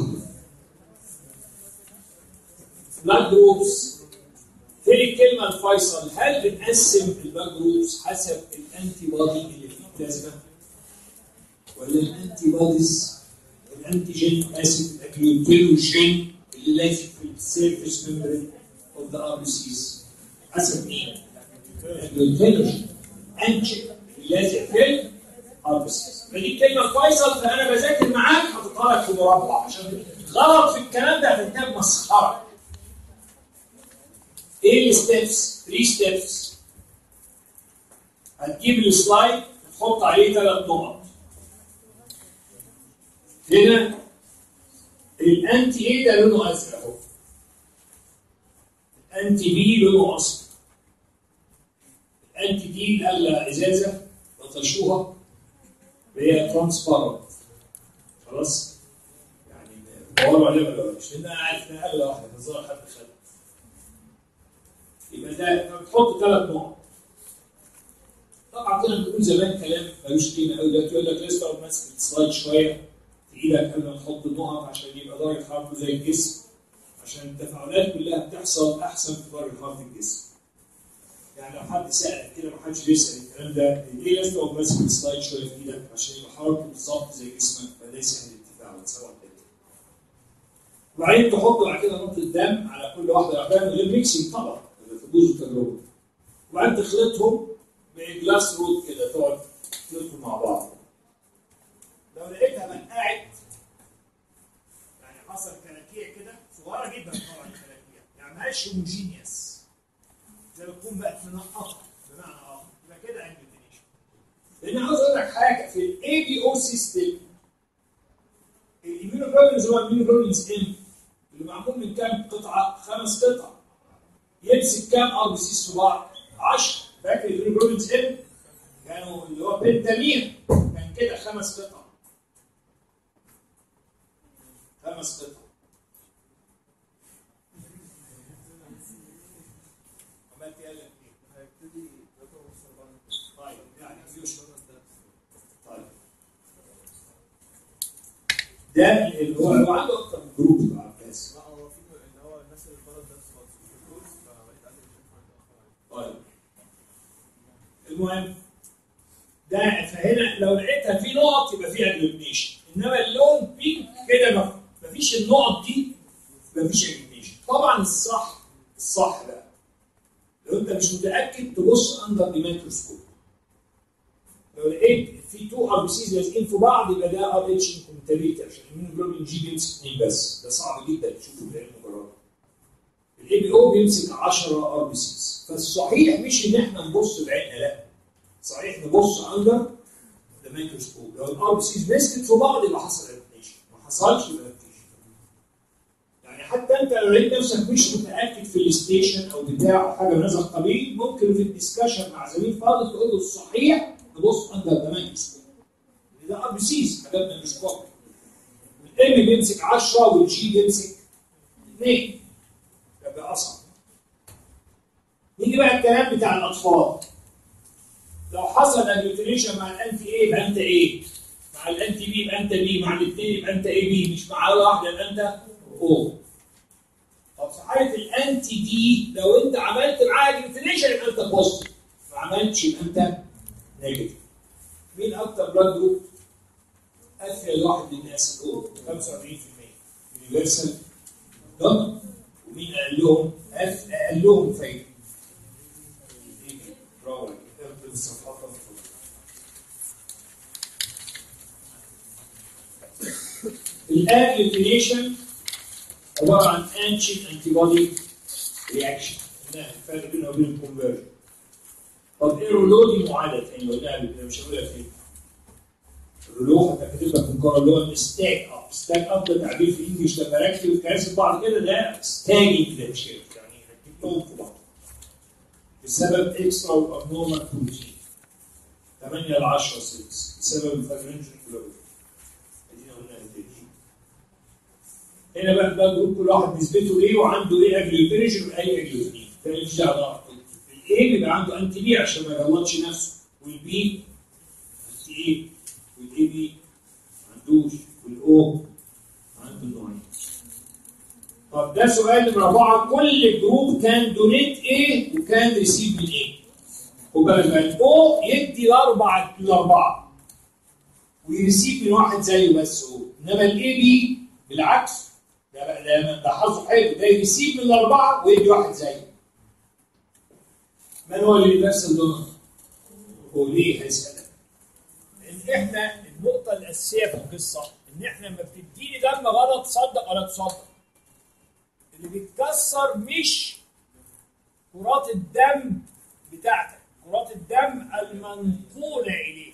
بلاد جروبس فين الكلمه الفيصل هل بنقسم البلاد جروبس حسب الانتي بودي اللي في البلازما ولا الانتي بوديز الانتيجين اسف الجلوتينوجين اللي لازق في السيرفيس ميمبرين اوف ذا ار بي سيز حسب مين؟ الجلوتينوجين انتيجين اللي لازق في الار بي سيز فدي الكلمه الفيصل فانا بذاكر معاك حاططها لك في مربع عشان غلط في الكلام ده هتنتهي مسخره ايه الستبس؟ 3 ستبس هتجيب السلايد تحط عليه ثلاث نقط هنا الانتي ايه ده لونه ازرق اهو الانتي بي لونه اصفر الانتي دي الاغلى ازازه بطشوها هي ترانسبارنت خلاص يعني بقولوا عليها ولا مش لان انا عارف انها اغلى واحده الظاهر حد خدها يبقى ده بتحط ثلاث نقط طبعا كنا بنقول زمان كلام ملوش قيمه قوي دلوقتي يقول لك لسه اقعد ماسك السلايد شويه في ايدك قبل ما تحط النقط عشان يبقى درجه حرارته زي الجسم عشان التفاعلات كلها بتحصل احسن في درجه حراره الجسم. يعني لو حد سالك كده ما حدش بيسال الكلام ده ليه لازم تقعد ماسك السلايد شويه في ايدك عشان يبقى حرارته بالظبط زي جسمك فده يسهل التفاعل سواء كده. وبعدين تحط بعد كده نقطه دم على كل واحده لوحدها من غير ميكسنج طبعا تبوظ التجربه. وبعدين تخلطهم بجلاس رود كده تقعد تخلطهم مع بعض. لو لقيتها بقعت يعني حصل كلاكيع كده صغيره جدا طبعا الكلاكيع يعني مالهاش هوموجينيوس زي ما تكون بقت منقطه بمعنى اخر يبقى كده اجلوتينيشن لان عاوز اقول لك حاجه في الاي بي او سيستم الاميونوجلوبولينز هو الاميونوجلوبولينز ام اللي معمول من كام قطعه؟ خمس قطع يمسك كام ار بي سي في بعض؟ 10 فاكر الاميونوجلوبولينز ام كانوا اللي هو بنتامين كان كده خمس قطع خمس قطع عملت ايه قال لك ايه؟ طيب يعني فيوشن طيب ده اللي هو هو عنده اكتر من جروب على الكاس لا هو في اللي هو الناس اللي بره درس خالص في الكورس فبقيت قادر اشوف طيب المهم ده فهنا لو لقيتها في نقط يبقى فيها اجلوتينيشن انما اللون بينك كده ما مفيش النقط دي مفيش اجلوتينيشن طبعا الصح الصح بقى لو انت مش متاكد تبص اندر ذا ميكروسكوب لو لقيت في تو ار بي سيز لازقين في بعض يبقى ده ار اتش انكومتابيلتي عشان الهيموجلوبين جي بيمسك اثنين بس ده صعب جدا تشوفه بالعين المجرد الاي بي او بيمسك 10 ار بي سيز فالصحيح مش ان احنا نبص بعيننا لا صحيح نبص اندر ذا ميكروسكوب لو الار بي سيز مسكت في بعض يبقى حصل اجلوتينيشن ما حصلش يبقى مفيش يعني حتى انت لو لقيت نفسك مش متاكد في الستيشن او بتاع او حاجه من هذا القبيل ممكن في الدسكشن مع زميل فاضل تقول له الصحيح تبص اندر ذا ميكروسكوب ده ار بي سيز حاجات ميكروسكوب الام بيمسك 10 والجي بيمسك 2 يبقى اصعب نيجي بقى الكلام بتاع الاطفال لو حصل اجلوتينيشن مع الانتي ايه يبقى انت ايه؟ مع الانتي بي يبقى انت بي مع الاثنين يبقى انت اي بي مش مع ولا واحده يبقى انت او طب في حاله الانتي دي لو انت عملت معاها اجلوتينيشن يبقى انت بوزيتيف ما عملتش يبقى انت نيجاتيف مين اكتر بلاد جروب؟ افيد واحد للناس الاو 45% يونيفرسال دونر ومين اقلهم؟ أف اقلهم فايده برافو عليك. اقفل الصفحات المفروض. الاجلوتينيشن عباره عن انشن انتي بودي رياكشن الفرق بينه وبين الكونفرجن طب ايه الرولو دي معادله تاني لو قلنا قبل كده مش هقولها فين الرولو هتكتب لك في القرار اللي هو ستاك اب ستاك اب ده تعبير في انجلش لما ركب كراسي في بعض كده ده ستاجنج ده مش كده يعني ركبتهم في بعض بسبب اكسترا وابنورمال بروتين 8 ل 10 سيلز بسبب الفاجرنجن فلويد ادينا قلنا الدنيا هنا بقى ده جروب كل واحد نسبته ايه وعنده ايه اجلوتينيشن واي اجلوتينين فاهم مش دعوه الايه بيبقى عنده انتي بي عشان ما يغلطش نفسه والبي انتي ايه والاي بي ما عندوش والاو عنده النوعين طب ده سؤال من اربعه كل جروب كان دونيت ايه وكان ريسيف من ايه خد بالك بقى الاو يدي الاربعه الاربعه ويريسيف من واحد زيه بس هو انما الاي بي بالعكس ده بقى ده ده حظه حلو ده يريسيف من الاربعه ويدي واحد زيه من هو اليونيفرسال دونر؟ هو ليه هيسألك؟ لأن إحنا النقطة الأساسية في القصة إن إحنا لما بتديني دم غلط صدق ولا تصدق. اللي بيتكسر مش كرات الدم بتاعتك، كرات الدم المنقولة إليك.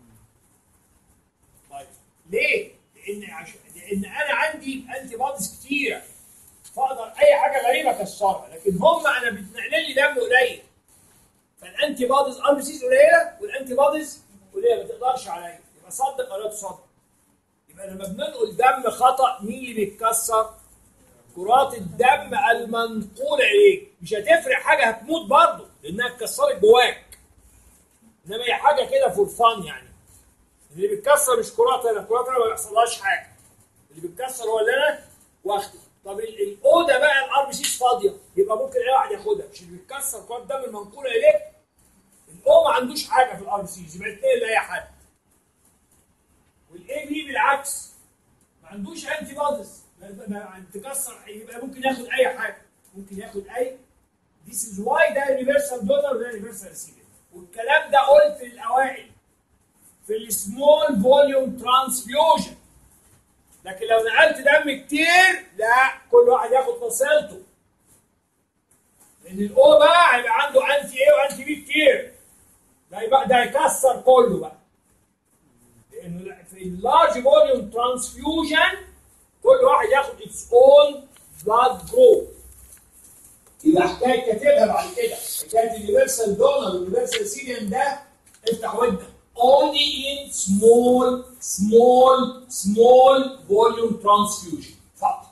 طيب ليه؟ لأن عشان لأن أنا عندي أنتي بوديز كتيرة فأقدر أي حاجة غريبة أكسرها، لكن هم أنا بتنقل لي دم قليل. فالانتي بوديز ار بي سيز قليله والانتي بوديز قليله ما تقدرش عليا يبقى صدق ولا تصدق يبقى لما بننقل دم خطا مين اللي بيتكسر؟ كرات الدم المنقوله اليك مش هتفرق حاجه هتموت برضه لانها اتكسرت جواك انما هي حاجه كده فور فان يعني اللي بيتكسر مش كرات انا كرات انا ما بيحصلهاش حاجه اللي بيتكسر هو اللي انا واخده طب ال- الاوضه بقى الار بي سيز فاضيه يبقى ممكن اي واحد ياخدها مش اللي بيتكسر كرات الدم المنقوله اليك الاو ما عندوش حاجه في الار بي سيز يبقى يتنقل لاي حد والاي بي بالعكس ما عندوش انتي بوديز تكسر يبقى ممكن ياخد اي حاجه ممكن ياخد اي This is why ده يونيفرسال دونر وده يونيفرسال ريسيفر والكلام ده قلت في الاوائل في السمول فوليوم ترانسفيوجن لكن لو نقلت دم كتير لا كل واحد ياخد فصيلته لان الاو بقى هيبقى عنده انتي ايه وانتي بي كتير ده يبقى ده يكسر كله بقى لانه لا- في اللارج فوليوم ترانسفيوجن كل واحد ياخد اتس اون بلاد جروب يبقى حكايه كاتبها بعد كده حكايه اليونيفرسال دونر واليونيفرسال سيريان ده افتح ودنك only in small small small volume transfusion فقط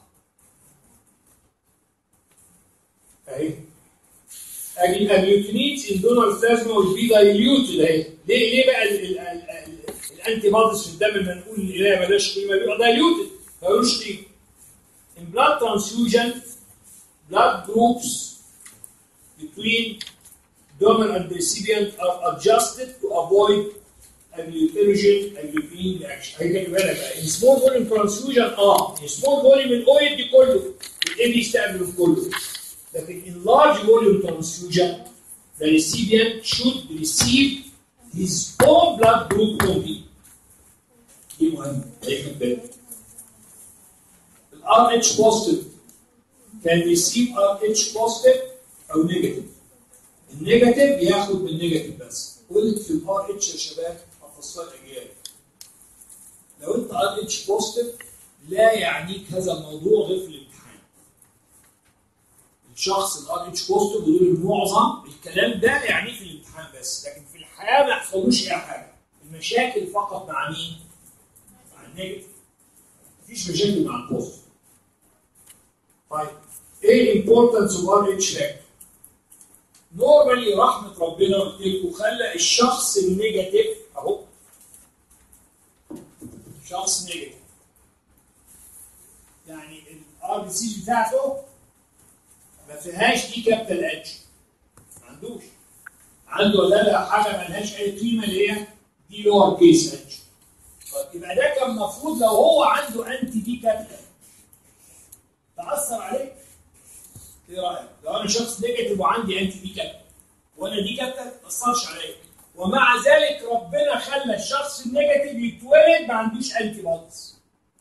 اهي الجلوتينيز in donor plasma will be diluted اهي ليه ليه بقى ال- ال- ال- ال- الانتي بوديز في الدم لما نقول ان لا ملهاش قيمه بيبقى diluted ملوش قيمه in blood transfusion blood groups between donor and recipient are adjusted to avoid agglutinogen agglutinin reaction هيجي بالك بقى in small volume transfusion اه in small volume الاو يدي كله والاي يستقبل كله لكن in large volume transfusion the recipient should receive his own blood group only دي مهمة هياخد بالك ال RH positive can receive RH positive أو negative النيجاتيف ياخد بالنيجاتيف بس قلت في الار اتش يا شباب افصل اجيال لو انت ار اتش بوزيتيف لا يعنيك هذا الموضوع غير في الامتحان الشخص الار اتش بوزيتيف ودول المعظم الكلام ده يعنيه في الامتحان بس لكن في الحياه ما يحصلوش اي حاجه المشاكل فقط مع مين؟ مع النيجاتيف مفيش مشاكل مع البوزيتيف طيب ايه الامبورتنس اوف ار اتش فاكتور؟ نورمالي رحمه ربنا قلت لكم خلى الشخص النيجاتيف اهو شخص نيجاتيف يعني الار بي سي بتاعته ما فيهاش دي كابيتال اتش ما عندوش عنده ولا لا حاجه ما لهاش اي قيمه اللي هي دي لور كيس اتش طيب يبقى ده كان المفروض لو هو عنده انتي دي كابيتال تاثر عليه ايه رايك؟ لو انا شخص نيجاتيف وعندي انتي دي كابيتال وانا دي كابيتال ما تاثرش عليا ومع ذلك ربنا خلى الشخص النيجاتيف يتولد ما عندوش انتي بوديز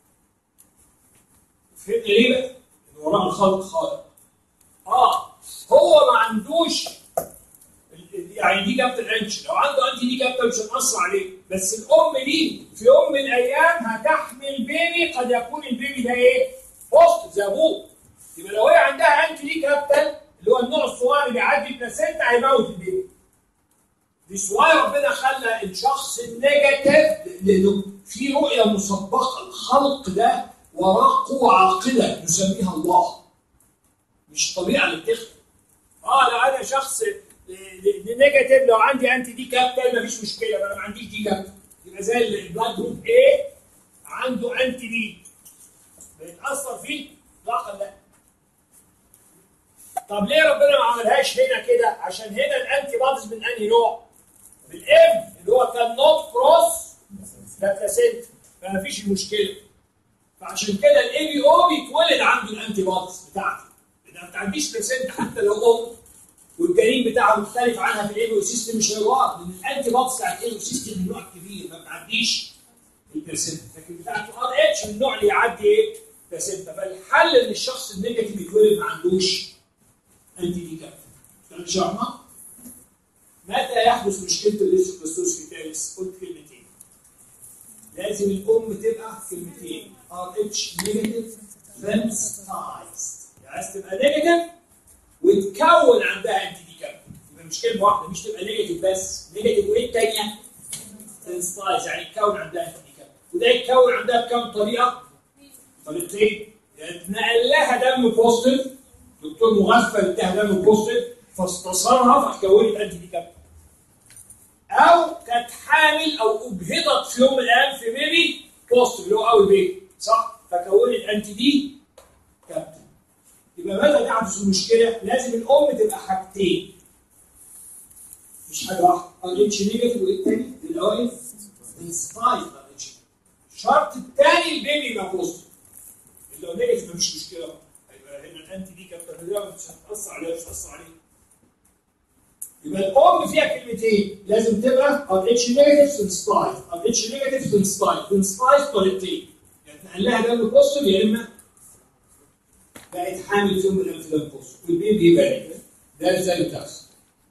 فهمت ليه بقى؟ ان وراه الخلق خالق اه هو ما عندوش يعني دي كابتن انش لو عنده انتي دي كابتن مش هتاثر عليه بس الام دي في يوم من الايام هتحمل بيبي قد يكون البيبي ده ايه؟ بوست زي ابوه يبقى لو هي عندها انتي دي كابتن اللي هو النوع الصغير اللي بيعدي البلاسينتا هيموت البيبي This why ربنا خلى الشخص النيجاتيف لانه في رؤيه مسبقه الخلق ده وراه قوه عاقله نسميها الله مش الطبيعه اللي بتخلق اه لو انا شخص نيجاتيف لو عندي انتي دي كابتل مفيش مشكله انا ما عنديش دي كابتل يبقى زي البلاد جروب ايه عنده انتي دي بيتاثر فيه؟ لا لا طب ليه ربنا ما عملهاش هنا كده؟ عشان هنا الانتي بوديز من انهي نوع؟ بالام اللي هو كان نوت كروس ده بلاسينتا فما فيش المشكله فعشان كده الاي بي او بيتولد عنده الانتي بوديز بتاعته لانها ما بتعديش بلاسينتا حتى لو ام والجنين بتاعه مختلف عنها في الايلو سيستم مش هيوقف لان الانتي بوديز بتاعت الايلو سيستم من نوع كبير ما بتعديش البلاسينتا لكن بتاعته ار اتش من النوع اللي يعدي ايه؟ بلاسينتا فالحل ان الشخص النيجاتيف يتولد ما عندوش انتي دي كابتن شرحنا متى يحدث مشكله الليسوبلاستوز في تالس؟ قلت كلمتين لازم الام تبقى كلمتين ار اتش نيجاتيف سنسيتايزد يعني عايز تبقى نيجاتيف وتكون عندها انتي دي كابتن يبقى مش كلمه واحده مش تبقى نيجاتيف بس نيجاتيف وايه الثانيه؟ سنسيتايز يعني تكون عندها انتي دي كابتن وده يتكون عندها بكام طريقه؟ طريقتين يعني اتنقل لها دم بوزيتيف دكتور مغفل اداها دم بوزيتيف فاستصرها فكونت انتي دي كابتن او كانت حامل او اجهضت في يوم من الايام في بيبي بوزيتيف اللي هو اول بيبي صح؟ فكونت انتي دي كابتن يبقى متى تحدث المشكله؟ لازم الام تبقى حاجتين مش حاجه واحده ار اتش نيجاتيف وايه الثاني؟ اللي هو ايه؟ انسباير ار اتش الشرط الثاني البيبي يبقى بوزيتيف اللي هو نيجاتيف مفيش مشكله هيبقى هنا الانتي دي كابتن مش هتاثر عليها مش هتاثر عليها يبقى الام فيها كلمتين لازم تبقى ار اتش نيجاتيف سنسبايز ار اتش نيجاتيف سنسبايز سنسبايز طريقتين يعني تنقل لها دم بوزيتيف يا اما بقت حامل في يوم من الايام في دم بوزيتيف والبيبي يبقى نيجاتيف ده ازاي بتحصل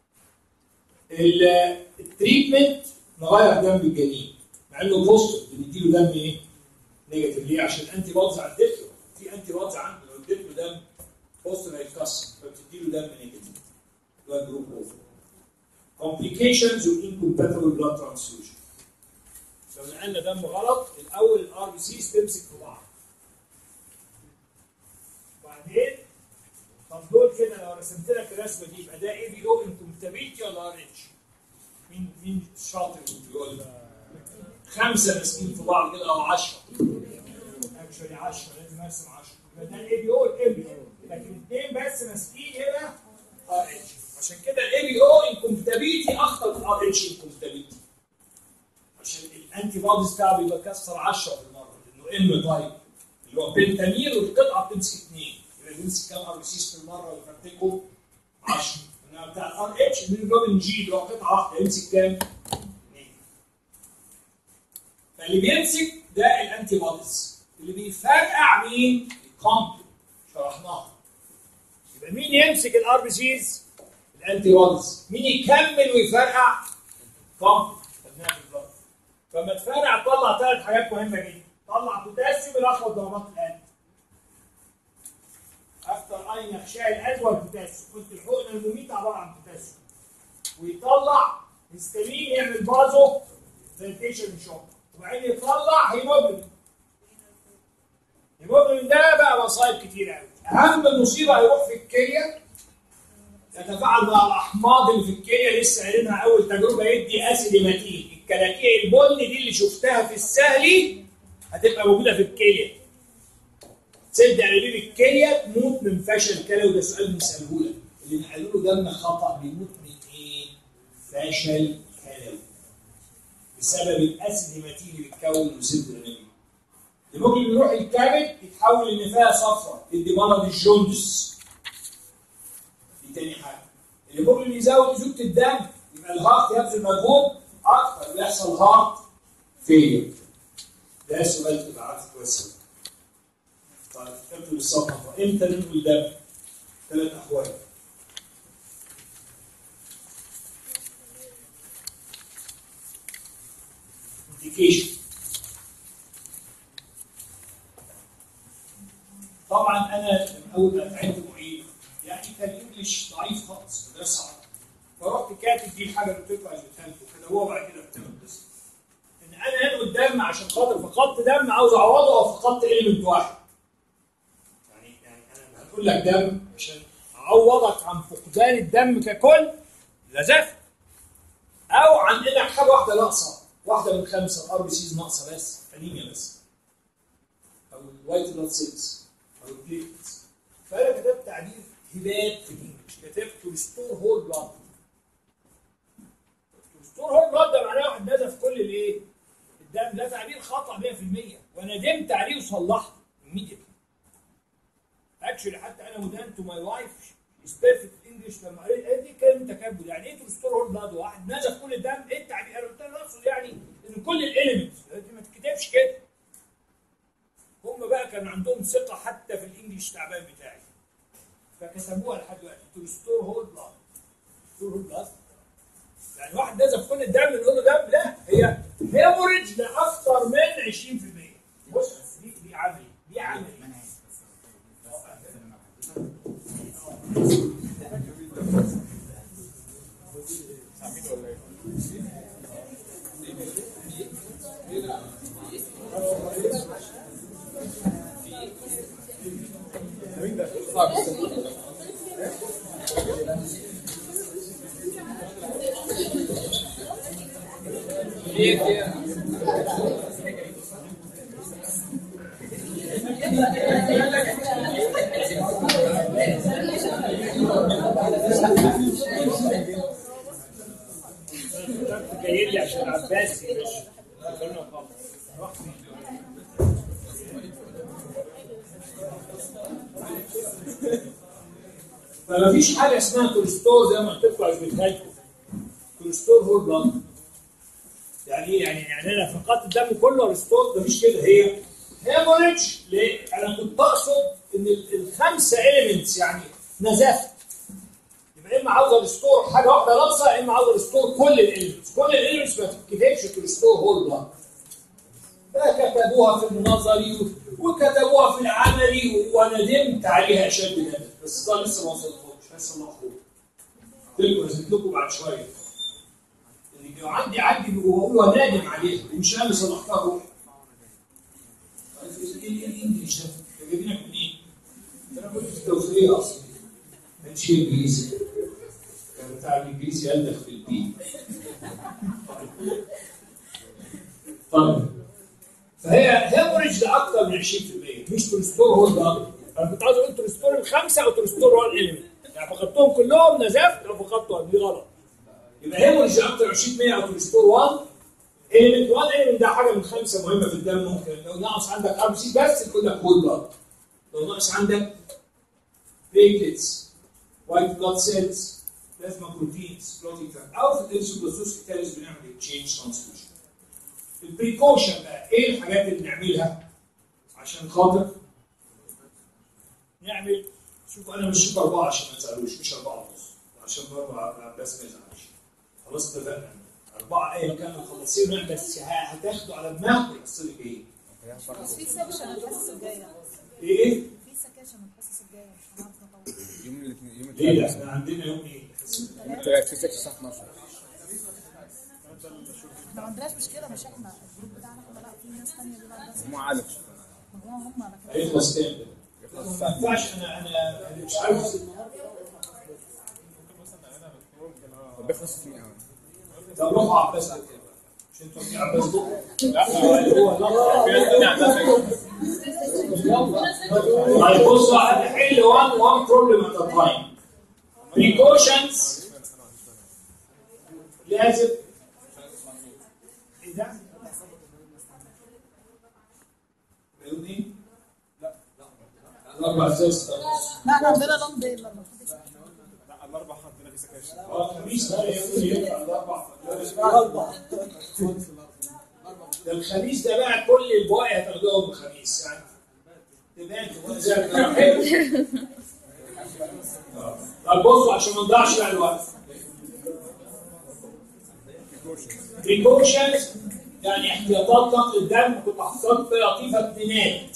التريتمنت نغير دم الجنين مع انه بوزيتيف بنديله دم ايه؟ نيجاتيف ليه؟ عشان انتي بودز عدت له في انتي بودز عنده لو اديت له دم بوزيتيف هيتكسر فبتدي له دم نيجاتيف اللي هو جروب او complications و incompatible blood transfusion لو نقلنا دم غلط الاول الار بي سيز تمسك في بعض وبعدين طب دول كده لو رسمت لك الرسمه دي يبقى ده اي بي او انكومباتيبيلتي ولا ار اتش؟ مين مين شاطر يقول خمسه ماسكين في بعض كده او 10 اكشولي 10 لازم ارسم 10 يبقى ده الاي بي او والام بي او لكن اثنين بس ماسكين هنا ار اتش عشان كده الاي بي او انكومباتيبيلتي اخطر من الار اتش انكومباتيبيلتي عشان الانتي بوديز بتاعه بيبقى كسر 10 في المره لانه ام تايب اللي هو بنتامير والقطعه بتمسك اثنين يبقى بيمسك كام ار بي سيز في المره ويفرتكه 10 انما بتاع الار اتش الهيموجلوبين جي اللي هو قطعه واحده يمسك كام؟ اثنين فاللي بيمسك ده الانتي بوديز اللي بيفرقع مين؟ الكومبلكس شرحناها يبقى مين يمسك الار بي سيز؟ الانتي بوديز مين يكمل ويفرقع؟ كومبلكس خدناها في البلد فلما تفرقع تطلع ثلاث حاجات مهمه جدا طلع بوتاسيوم الاخضر ضربات القلب اكثر اين يخشاه الادوى البوتاسيوم قلت الحقنه المميته عباره عن بوتاسيوم ويطلع هيستامين يعمل بازو فلتيشن شوك وبعدين يطلع هيموجلوبين الهيموجلوبين ده بقى مصايب كتير قوي اهم المصيبه هيروح في الكليه يتفاعل مع الاحماض اللي في الكليه لسه قايلينها اول تجربه يدي اسيد هيماتين الكلاكيع البني دي اللي شفتها في السهلي هتبقى موجوده في الكليه تصدق على بيبي الكليه تموت من فشل كلوي وده سؤال بنساله لك اللي نقلوا له دم خطا بيموت من ايه؟ فشل كلوي بسبب الاسيد هيماتين اللي بيتكون من سد الانابيب الهيموجلوبين يروح الكبد يتحول لنفايه صفراء تدي مرض الجوندس دي تاني حاجه الهيموجلوبين يزود زوجة الدم يبقى الهارت يبذل مجهود اكتر ويحصل هارت فيلير ده سؤال تبقى عارف كويس أوي. طيب كتبت للصفحه امتى ننقل دم؟ ثلاث احوال indication طبعا انا لما اول ما اتعلمت معيد يعني كان انجلش ضعيف خالص فده صعب فرحت كاتب دي الحاجه اللي بتطلع اللي بتهلكه كده هو بعد كده بتعمل قصه ان انا انقل دم عشان خاطر فقدت دم عاوز اعوضه او فقدت اليمنت واحد يعني يعني انا هقول لك دم عشان اعوضك عن فقدان الدم ككل لزفت او عن انك حاجه واحده ناقصه واحده من خمسه الار بي سيز ناقصه بس انيميا بس او الوايت بلاد سيلز او البليتس فانا كتبت تعبير هبات في الانجلش كتبت تو ريستور هول بلاد ريستور هول بلاد ده معناه واحد نزف كل الايه؟ الدم ده تعبير خطا 100% وندمت عليه وصلحته immediately اكشلي حتى انا ودان تو ماي وايف از بيرفكت انجلش لما قالت قالت لي كلمه تكبد يعني ايه ترستور هول بلاد واحد نزف كل الدم ايه التعبير انا قلت لها اقصد يعني ان كل الاليمنتس ما تكتبش كده هم بقى كان عندهم ثقه حتى في الانجليش تعبان بتاعي فكتبوها لحد دلوقتي ترستور هول بلاد ترستور هول بلاد يعني واحد نزف كل الدم نقول له دم لا هي هيموريدج لاكثر من 20% بص دي دي عملي دي عملي كنت جاي لي عشان عباسي مش خلونا خالص فما فيش حاجه اسمها كوليسترول زي ما قلت لكم عشان كوليسترول هو بلاد يعني ايه يعني يعني انا فقدت الدم كله ريستور ده مش كده هي هيموريدج ليه؟ انا كنت بقصد ان ال- الخمسه اليمنتس يعني نزفت يبقى اما عاوز ريستور حاجه واحده ناقصه اما عاوز ريستور كل الاليمنتس كل الاليمنتس ما تتكتبش ريستور هول بلاد فكتبوها في النظري وكتبوها في العملي وندمت عليها اشد ندم بس ده لسه ما وصلتهمش لسه ما اخوه قلت لكم هزيد لكم بعد شويه اللي لو عندي عندي وهو نادم عليها مش انا اللي صلحتها روحي ايه ايه الانجليش ده؟ ده جايبينك منين؟ ده انا كنت في التوفيق اصلا ما كانش انجليزي كان بتاع الانجليزي يلدغ في البي طيب فهي هيموريج لاكثر من 20% مش ترستور هو ده انا كنت عاوز اقول ترستور الخمسه او ترستور 1 اليمنت يعني فقدتهم كلهم نزفت او فقدت دي غلط يبقى هيموريج لاكثر من 20% او ترستور 1 اليمنت 1 اليمنت ده حاجه من خمسه مهمه في الدم ممكن لو ناقص عندك ار سي بس يكون لك هول بلاد لو ناقص عندك بليتلتس وايت بلاد سيلز بلازما بروتينز بلوتينج او في الانسولوسوس كتاليز بنعمل اكتشينج ترانسفيوجن البريكوشن بقى ايه الحاجات اللي نعملها عشان خاطر نعمل شوف انا مش شوف اربعه عشان ما تزعلوش مش اربعه ونص عشان برضه عباس ما يزعلش خلاص اتفقنا اربعه ايا كان مخلصين نعمل بس ه- هتاخدوا على دماغكم الحصه اللي جايه في سكشن الحصه الجايه ايه ايه؟ في سكشن الحصص الجايه مش هنعرف نطول يوم الاثنين يوم ليه ده؟ الثلاثاء احنا عندنا يوم ايه؟ الحصة اللي جاية. الثلاثاء في سكشن الساعه 12 احنا ما عندناش مشكله مش احنا الجروب بتاعنا احنا لا في ناس ثانيه بيبقى بس هم عالم مجموعه هم لكن هيخلص كام ده؟ يخلص ما الساعه ينفعش انا انا أنا مش عارف طب بيخلص في قوي طب روحوا عباس ده كده مش انتوا في عباس ده؟ لا هو لا في ناس تانية عندها فكره طيب بصوا هنحل one one problem at a time. Precautions لازم ايه ده؟ يقول ايه؟ لا الاربع اساس لا احنا عندنا لمبه المفروض لا الاربع عندنا في سكاشن اه الخميس بقى يقول ينفع الاربع ده الخميس ده بقى كل البواقي هتاخدوهم الخميس يعني تبان تكون زي ما حلو آه. طب بصوا عشان ما نضيعش بقى الوقت بريكوشنز يعني احتياطات نقل الدم كنت حصلت في لطيفه اتنينات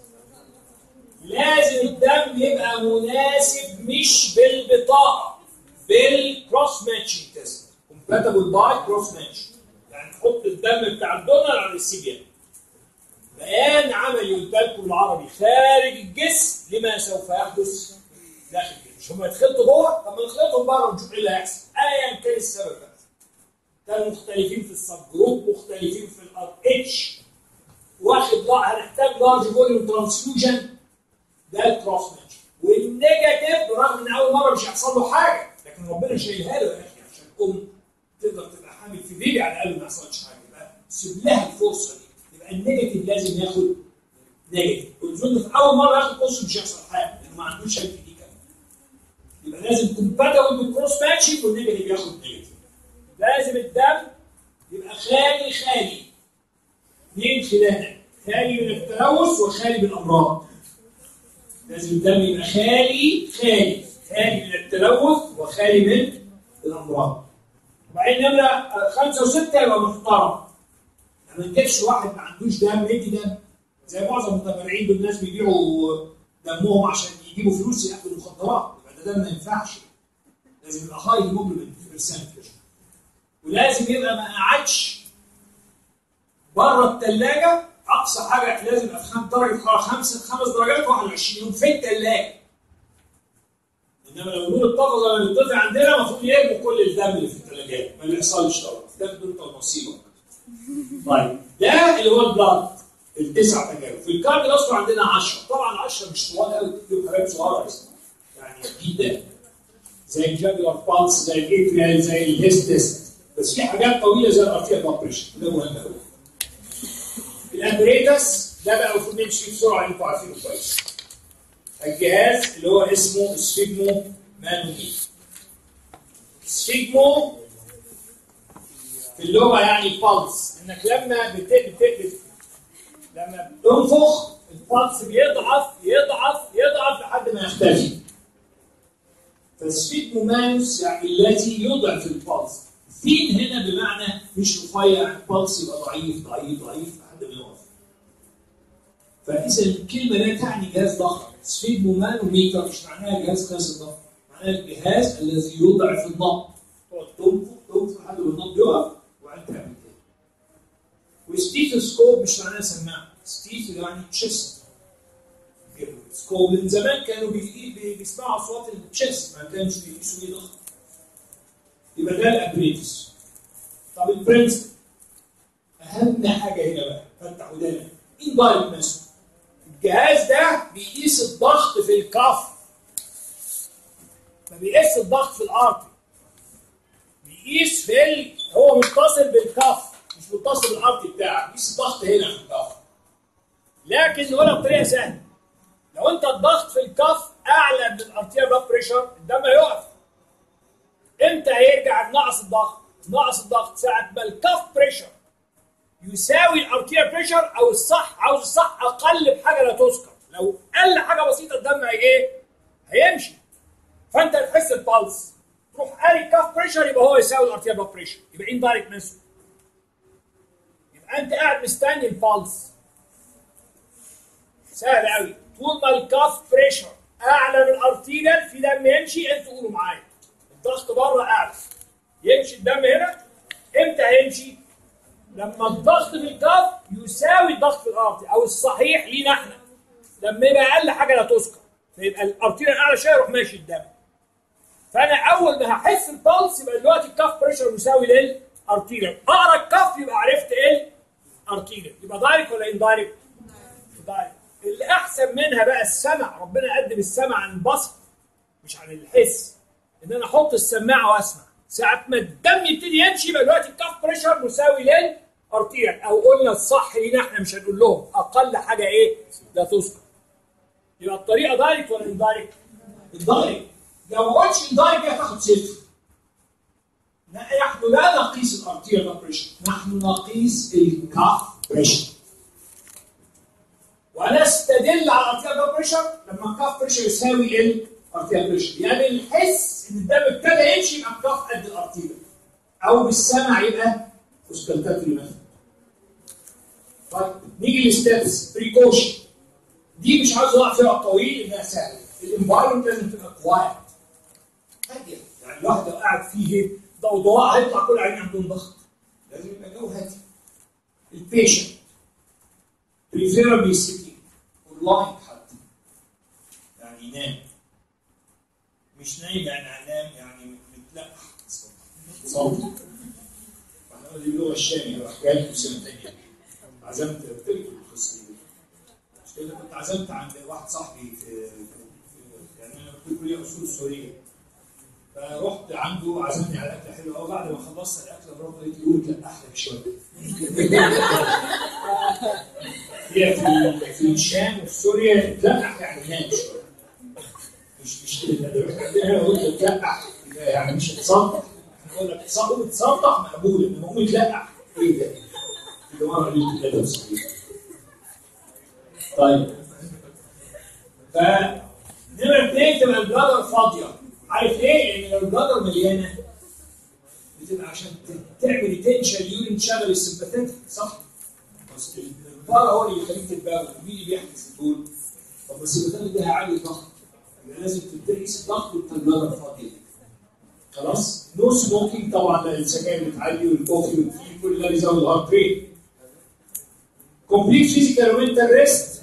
لازم الدم يبقى مناسب مش بالبطاقه بالكروس ماتشنج تيست كومباتبل باي كروس ماتش يعني تحط الدم بتاع الدونر على السيبيان بيان عملي قلت لكم بالعربي خارج الجسم لما سوف يحدث داخل الجسم مش هم يتخلطوا جوه طب ما نخلطهم بره ونشوف ايه اللي هيحصل ايا كان السبب بقى كانوا مختلفين في السب جروب مختلفين في الار اتش واخد لا هنحتاج لارج فوليوم ترانسفيوجن ده الكروس ماتش والنيجاتيف برغم ان اول مره مش هيحصل له حاجه لكن ربنا شايلها له يا اخي عشان ام تقدر تبقى حامل في بيبي على الاقل ما يحصلش حاجه يبقى سيب لها الفرصه دي يبقى النيجاتيف لازم ياخد نيجاتيف والظن في اول مره ياخد بوست مش هيحصل حاجه لانه ما عندوش هيك دي كمان يبقى لازم كومباتبل بالكروس ماتشنج والنيجاتيف ياخد نيجاتيف لازم الدم يبقى خالي خالي اثنين خلانه خالي من التلوث وخالي من الامراض لازم الدم يبقى خالي خالي خالي من التلوث وخالي من الامراض وبعدين نمره خمسه وسته يبقى محترم ما نجيبش واحد ما عندوش دم ندي دم زي معظم المتبرعين دول الناس بيبيعوا دمهم عشان يجيبوا فلوس ياكلوا المخدرات يبقى ده دم ما ينفعش لازم يبقى هاي هيموجلوبين برسنتج ولازم يبقى ما قعدش بره الثلاجه اقصى حاجه لازم يبقى في خمس درجه حراره خمس خمس درجات 21 يوم في الثلاجه انما لو نور الطاقه لما بيطفي عندنا المفروض يرموا كل الدم اللي في الثلاجات ما بيحصلش طبعا الدم دول بتوع مصيبه طيب ده اللي هو البلاد التسع تجارب في الكارد الاصفر عندنا 10 طبعا 10 مش طوال قوي بتبقى حاجات صغيره يعني جدا زي الجاجولار بالس زي الاتريال زي الهيستس بس في حاجات طويله زي الارتيا بلاد بريشر ده مهم قوي الابريتس ده بقى المفروض نمشي فيه بسرعه انتوا عارفينه كويس الجهاز اللي هو اسمه سفيجمو مانومي سفيجمو في اللغه يعني بالس انك لما بت... بت... بت... لما بتنفخ البلس بيضعف يضعف يضعف لحد ما يختفي فالسفيجمو مانوس يعني الذي يضعف البلس فين هنا بمعنى مش رفيع البلس يبقى ضعيف ضعيف ضعيف لحد ما يقف فاذا الكلمه لا تعني جهاز ضخم سفيجمو مانوميتر مش معناها جهاز قياس الضغط معناها الجهاز الذي يضعف النبض تقعد تنفخ تنفخ لحد ما النبض يقف وبعدين تعمل تاني وستيثوسكوب مش معناها سماعه ستيثو يعني تشيست سكوب من زمان كانوا بي- بي- بيسمعوا اصوات التشيست ما كانوش بيقيسوا ايه ضغط يبقى ده الابريتس طب البرنس اهم حاجه هنا بقى فتح ودانك اندايركت ماسك الجهاز ده بيقيس الضغط في الكف ما بيقيس الضغط في الارتي بيقيس في ال... هو متصل بالكف مش متصل بالارتي بتاعك بيقيس الضغط هنا في الكف لكن نقولها بطريقه سهله لو انت الضغط في الكف اعلى من الارتيال بلاد بريشر الدم هيقف امتى هيرجع نقص الضغط؟ نقص الضغط ساعة ما الكف بريشر يساوي الارتيال بريشر او الصح عاوز الصح اقل بحاجه لا تذكر لو قل حاجه بسيطه الدم هي ايه؟ هيمشي فانت تحس البلس تروح قاري الكف بريشر يبقى هو يساوي الارتيال بلاد بريشر يبقى اندايركت ميثود يبقى انت قاعد مستني البلس سهل قوي طول ما الكف بريشر اعلى من الارتيريال في دم يمشي انتوا قولوا معايا الضغط بره اعلى يمشي الدم هنا امتى هيمشي؟ لما الضغط في الكف يساوي الضغط في الارتي او الصحيح لينا احنا لما يبقى اقل حاجه لا تذكر فيبقى الارتيريال اعلى شويه يروح ماشي الدم فانا اول ما هحس البلس يبقى دلوقتي الكف بريشر مساوي للارتيريال اقرا الكف يبقى عرفت ايه الارتيريال يبقى دايركت ولا اندايركت؟ دايركت اللي احسن منها بقى السمع ربنا قدم السمع عن البصر مش عن الحس ان انا احط السماعه واسمع ساعه ما الدم يبتدي يمشي يبقى دلوقتي الكف بريشر مساوي ارتيريال او قلنا الصح لينا احنا مش هنقول لهم اقل حاجه ايه لا تذكر يبقى الطريقه دايركت ولا اندايركت؟ الدايركت لو ما قلتش الدايركت هتاخد صفر نحن لا نقيس الارتيريال بريشر نحن نقيس الكاف بريشر ونستدل على الارتيريال بريشر لما الكاف بريشر يساوي الارتيريال بريشر يعني نحس ان الدم ابتدى يمشي يبقى الكاف قد الارتيريال او بالسمع يبقى اوسكالتاتوري مثلا طيب نيجي للستبس بريكوشن دي مش عاوز اقع فيها طويل انها سهله الانفايرمنت لازم تبقى كوايت هاديه يعني الواحد لو قاعد فيه ضوضاء هيطلع كل عين عندهم ضغط لازم يبقى جو هادي البيشنت بريفيربلي سيتنج اونلاين حتى يعني ينام مش نايم يعني هنام يعني متلقح صوت احنا دي اللغه الشاميه بقى حكايه لكم سنه ثانيه عزمت قلت لكم القصه دي مش كده كنت عزمت عند واحد صاحبي في, في, في يعني انا كنت كليه اصول السوريه فرحت عنده عزمني على اكله حلوه قوي بعد ما خلصت الاكله برافو قالت لي قوم تلقح لك شويه هي في في الشام وفي سوريا تلقح يعني نام شويه مش مش كده انا قلت تلقح يعني مش هتصنطح اقول لك قوم تصنطح مقبول انما قوم تلقح ايه ده؟ كده مره قلت كده صحيح طيب ف نمرة اثنين تبقى الجدر فاضية عارف ليه؟ لأن لو الجدر مليانة بتبقى عشان ت- تعمل ريتنشن يورين تشغل السمباثيتك صح؟ بس البارا هو اللي بيخليك تتباغل مين اللي بيحجز البول؟ طب بس السمباثيتك ده عالي ضغط يبقى لازم تقيس الضغط وانت الجدر فاضية خلاص؟ نو سموكينج طبعا لا السجاير بتعلي والكوفي والتي كل ده بيزود الهارت ريت كومبليت فيزيكال ومنتال ريست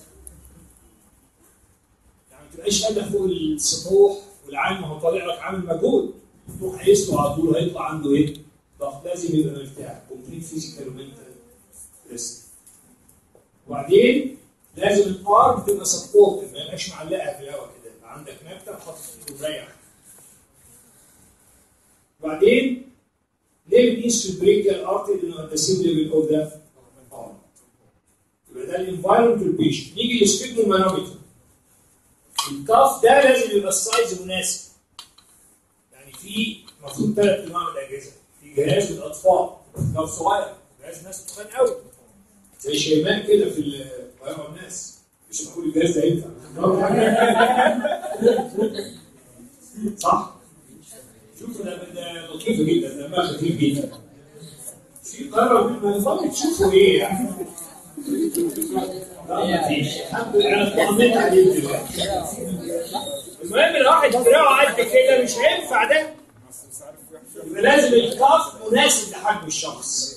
يعني ما تبقاش قاعده فوق السطوح والعين ما هو طالع لك عامل مجهود تروح قايس له على طول هيطلع عنده ايه؟ ضغط لازم يبقى مرتاح كومبليت فيزيكال ومنتال ريست وبعدين لازم الارم تبقى سبورت ما يبقاش معلقه في الهواء كده يبقى عندك مكتب حاطط فيه مريح وبعدين ليه بنقيس في البريكيال ارتري انه ات ذا سيم ليفل اوف ذا ارم يبقى ده الانفايرمنت والبيشنت نيجي للسبيجنال مانومتر الكاف ده لازم يبقى السايز مناسب يعني في المفروض ثلاث انواع من الاجهزه في جهاز للاطفال كاف صغير جهاز ناس تخان قوي زي شيماء كده في القاهره والناس مش معقول الجهاز ده ينفع صح؟ شوفوا ده ده لطيفه جدا دمها خفيف جدا في قرار ما نظام تشوفوا ايه يعني لا مفيش الحمد لله انا اطمنت عليه دلوقتي المهم لو واحد دراعه قد كده مش هينفع ده يبقى لازم الكاف مناسب لحجم الشخص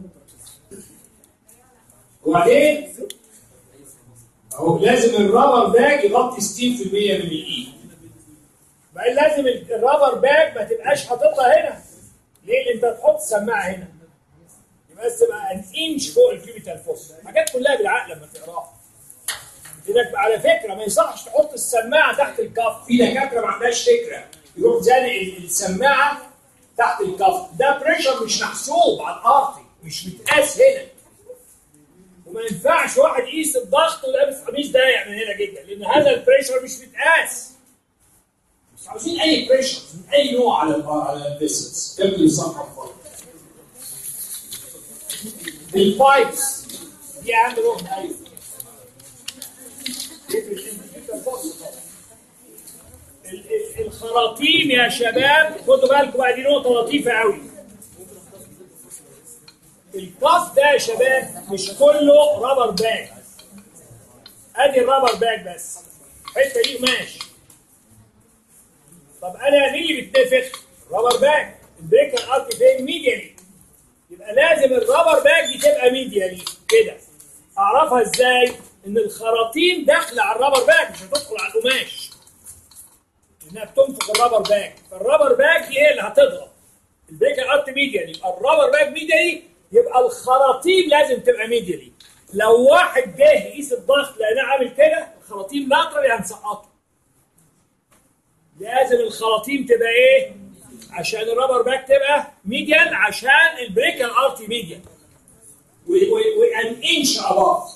وبعدين اهو لازم الرابر باج يغطي 60% من الايد بقى لازم الرابر باج ما تبقاش حاططها هنا ليه؟ لان انت هتحط السماعه هنا يبقى بس تبقى ان انش فوق الكيوبيتال فوس حاجات كلها بالعقل لما تقراها انك على فكره ما يصحش تحط السماعه تحت الكف في دكاتره ما عندهاش فكره يروح زانق السماعه تحت الكف ده بريشر مش محسوب على الارتي مش متقاس هنا وما ينفعش واحد يقيس الضغط ولابس قميص ضيق من هنا جدا لان هذا البريشر مش متقاس مش عاوزين اي بريشر من اي نوع على ال على الفيسلز كمل الصفحه فقط البايبس دي اهم نقطه ايوه ال- ال- الخراطيم يا شباب خدوا بالكم بقى دي نقطه لطيفه قوي الكف ده يا شباب مش كله رابر باج ادي الرابر باج بس الحته دي قماش طب انا مين اللي بيتنفخ؟ الرابر باج البريكر ارك فين ميديالي يبقى لازم الرابر باج دي تبقى ميديالي كده اعرفها ازاي؟ ان الخراطيم داخله على الرابر باج مش هتدخل على القماش انها بتنفخ الرابر باج فالرابر باج دي هي اللي هتضغط البريكر ارت ميديالي يبقى الرابر باج ميديالي يبقى الخراطيم لازم تبقى ميديالي لو واحد جه يقيس الضغط لقيناه عامل كده الخراطيم لاقره يعني هنسقطه لازم الخراطيم تبقى ايه؟ عشان الرابر باك تبقى ميديال عشان البريكر ارتي ميديال وان انش اباف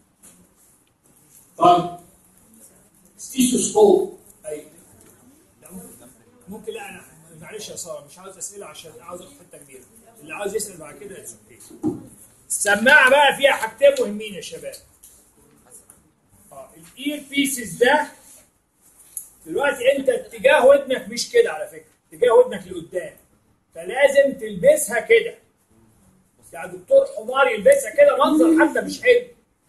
طيب ستيثوسكوب ايوه لا، ممكن- ممكن لا انا معلش يا ساره مش عاوز اسئله عشان عاوز اخد حته كبيره اللي عاوز يسال بعد كده اتس اوكي السماعه بقى فيها حاجتين مهمين يا شباب اه الاير بيسز ده دلوقتي انت اتجاه ودنك مش كده على فكره اتجاه ودنك لقدام فلازم تلبسها كده يعني دكتور حمار يلبسها كده منظر حتى مش حلو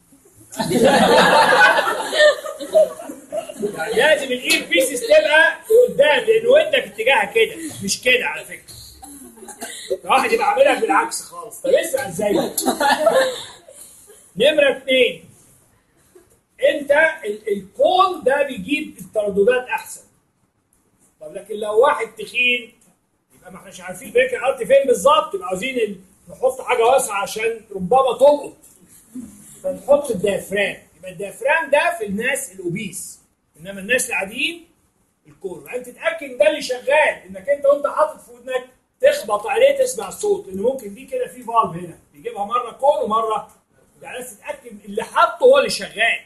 يعني لازم الاير بيسز تبقى لقدام لان ودنك اتجاهها كده مش كده على فكره واحد يبقى عاملها بالعكس خالص طب اسمع ازاي بقى؟ نمره اثنين انت ال- الكون ده بيجيب الترددات احسن طب لكن لو واحد تخين يبقى ما احناش عارفين بريك الارت فين بالظبط يبقى عاوزين ال- نحط حاجه واسعه عشان ربما تلقط فنحط الديافرام يبقى الديافرام ده في الناس الاوبيس انما الناس العاديين الكون وبعدين تتاكد إن ده اللي شغال انك انت وانت حاطط في ودنك تخبط عليه تسمع الصوت لان ممكن دي كده في فالف هنا يجيبها مره كون ومره يعني لازم تتاكد اللي حاطه هو اللي شغال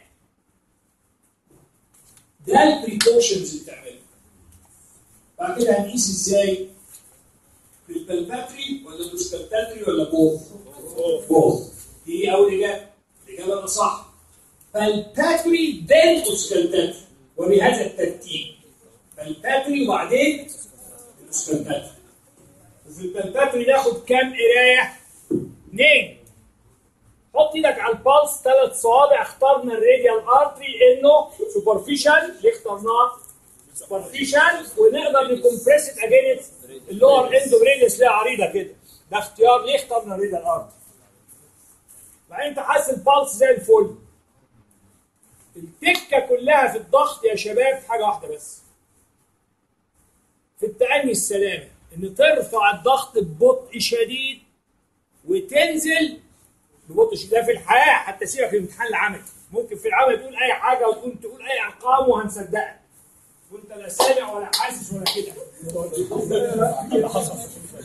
ده البريكوشنز اللي بتعملها بعد كده هنقيس ازاي بالبلباتري ولا بالسكالتاتري ولا بوث بوث دي اول اجابه الاجابه ده صح بالباتري then اوسكالتاتري وبهذا الترتيب بالباتري وبعدين الاوسكالتاتري وفي البلباتري ناخد كام قرايه؟ اثنين حط ايدك على البالس ثلاث صوابع اخترنا الراديال ارتري انه سوبرفيشال ليه اخترناه؟ سوبرفيشال ونقدر نكمبريس ات اجينست اللور اند بريدس ليها عريضه كده ده اختيار ليه اخترنا الراديال ارتري بعدين انت حاسس البالس زي الفل التكه كلها في الضغط يا شباب في حاجه واحده بس في التأني السلامي ان ترفع الضغط ببطء شديد وتنزل ببطء شديد ده في الحياه حتى سيبك في الامتحان العملي ممكن في العمل تقول اي حاجه وتقول تقول اي ارقام وهنصدقك وانت لا سامع ولا حاسس ولا كده كده حصل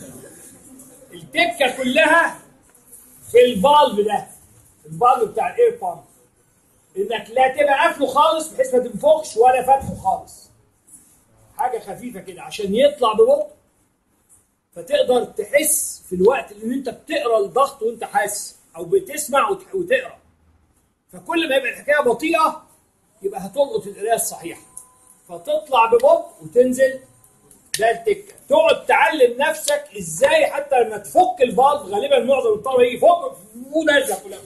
التكه كلها في الفالف ده الفالف بتاع الاير بامب انك لا تبقى قافله خالص بحيث ما تنفخش ولا فاتحه خالص حاجه خفيفه كده عشان يطلع ببطء فتقدر تحس في الوقت اللي انت بتقرا الضغط وانت حاسس او بتسمع وت- وتقرا فكل ما يبقى الحكايه بطيئه يبقى هتلقط القرايه الصحيحه فتطلع ببطء وتنزل ده التكه تقعد تعلم نفسك ازاي حتى لما تفك الفالف غالبا معظم الطلبه يجي فوق ونازله كلها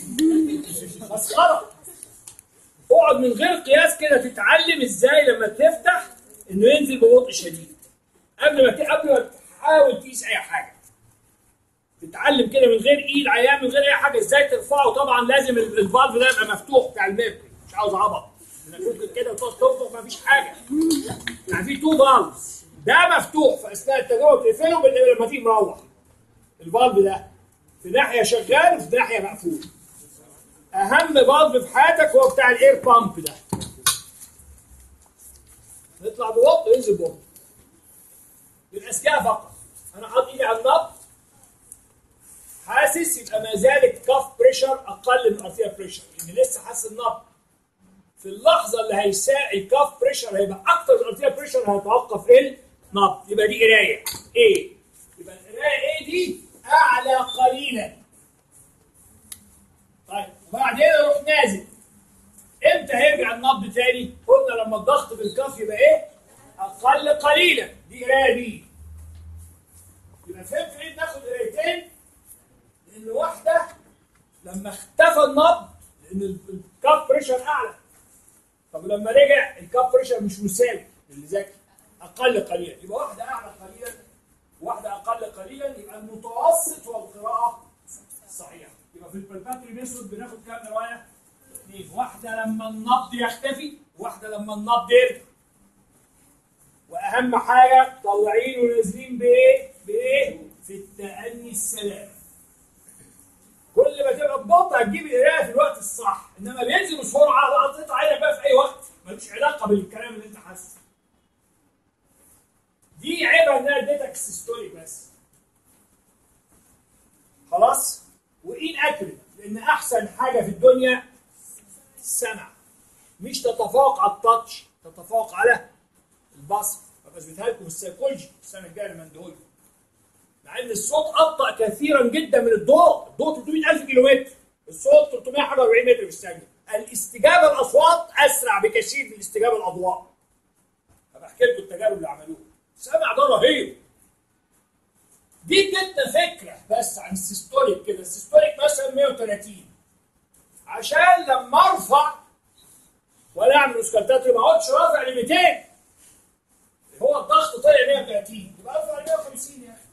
مسخره اقعد من غير قياس كده تتعلم ازاي لما تفتح انه ينزل ببطء شديد قبل ما ت- قبل ما تحاول تقيس اي حاجه تتعلم كده من غير ايد عيان من غير اي حاجه ازاي ترفعه طبعا لازم ال- الفالف ده يبقى مفتوح بتاع الميركوري مش عاوز عبط انك ممكن كده وتقعد تنفخ مفيش حاجه يعني في تو فالفز ده مفتوح في اثناء التجربه تقفله بال- لما تيجي مروح الفالف ده في ناحيه شغال وفي ناحيه مقفول اهم فالف في حياتك هو بتاع الاير بامب ده يطلع ببطء ينزل ببطء بالاذكياء فقط انا حاطط ايدي على النبض حاسس يبقى ما زال الكاف بريشر اقل من الارتيا بريشر لان لسه حاسس النبض في اللحظه اللي هيساء الكاف بريشر هيبقى اكتر من الارتيا بريشر هيتوقف النبض يبقى دي قرايه ايه يبقى القرايه ايه دي اعلى قليلا طيب وبعدين اروح نازل امتى هيرجع النبض تاني؟ قلنا لما الضغط في الكف يبقى ايه؟ اقل قليلا دي قرايه دي يبقى فهمت ليه ناخد قرايتين؟ لان واحده لما اختفى النبض لان الكف بريشر اعلى طب لما رجع الكف بريشر مش مساوي اللي ذكي اقل قليلا يبقى واحده اعلى قليلا واحده اقل قليلا يبقى المتوسط هو القراءه الصحيحه يبقى في البلباتري ميثود بناخد كام روايه؟ اثنين واحده لما النبض يختفي واحده لما النبض يرجع واهم حاجه طالعين ونازلين بايه؟ بايه؟ في التأني السلام كل ما تبقى ببطء هتجيب القرايه في الوقت الصح انما بينزل بسرعه بقى تقطع عينك بقى في اي وقت ملوش علاقه بالكلام اللي انت حاسه دي عيبها انها اديتك سيستوليك بس خلاص وان اكرت لان احسن حاجه في الدنيا السمع مش تتفوق على التاتش تتفوق على البصر ابقى اثبتها لكم في السيكولوجي السنه الجايه لما ندهولكم مع ان الصوت ابطا كثيرا جدا من الضوء الضوء 300000 كيلو متر الصوت 341 متر في الثانيه الاستجابه الاصوات اسرع بكثير من الاستجابه الاضواء هبقى احكي لكم التجارب اللي عملوها السمع ده رهيب دي ادتنا فكره بس عن السيستوليك كده السيستوليك مثلا 130 عشان لما ارفع ولا اعمل اسكالتاتري ما اقعدش رافع ل 200 هو الضغط طلع 130 يبقى ارفع ل 150 يعني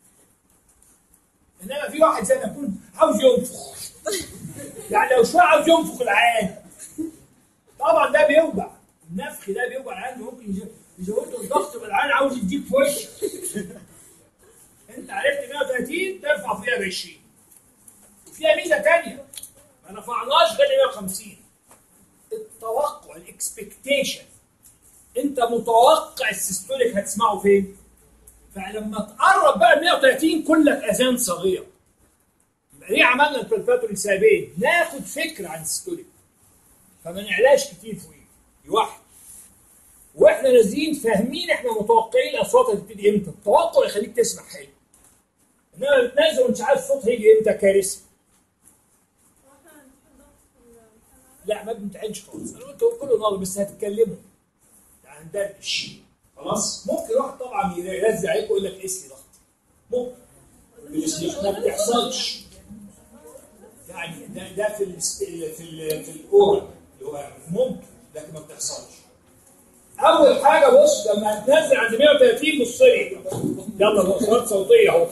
انما في واحد زي ما يكون عاوز ينفخ يعني لو شويه عاوز ينفخ العيان طبعا ده بيوجع النفخ ده بيوجع العيان ممكن يز- يزود له الضغط والعيان عاوز يديك في وشك انت عرفت 130 ترفع فيها ب 20 وفيها ميزه ثانيه ما رفعناش غير 150 التوقع الاكسبكتيشن انت متوقع السيستوليك هتسمعه فين؟ فلما تقرب بقى ل 130 كلك اذان صغير يبقى ليه عملنا البلفاتوري سابين؟ ناخد فكره عن السيستوليك فما نعلاش كتير فوقيه دي واحد واحنا نازلين فاهمين احنا متوقعين الاصوات هتبتدي امتى التوقع يخليك تسمع حلو انما بتنزل ومش عارف الصوت هيجي امتى كارثه واحنا هنمتحن ضغط في الامتحان لا ما بنتعبش خالص انا قلت كله نظر بس هتتكلموا يعني ندردش خلاص ممكن واحد طبعا يرزع عليك ويقول لك قيس لي ضغط ممكن بس ما بتحصلش يعني ده ده في ال في ال في الاورال اللي هو ممكن لكن ما بتحصلش اول حاجه بص لما هتنزل عند 130 بص لي يلا مؤثرات صوتيه اهو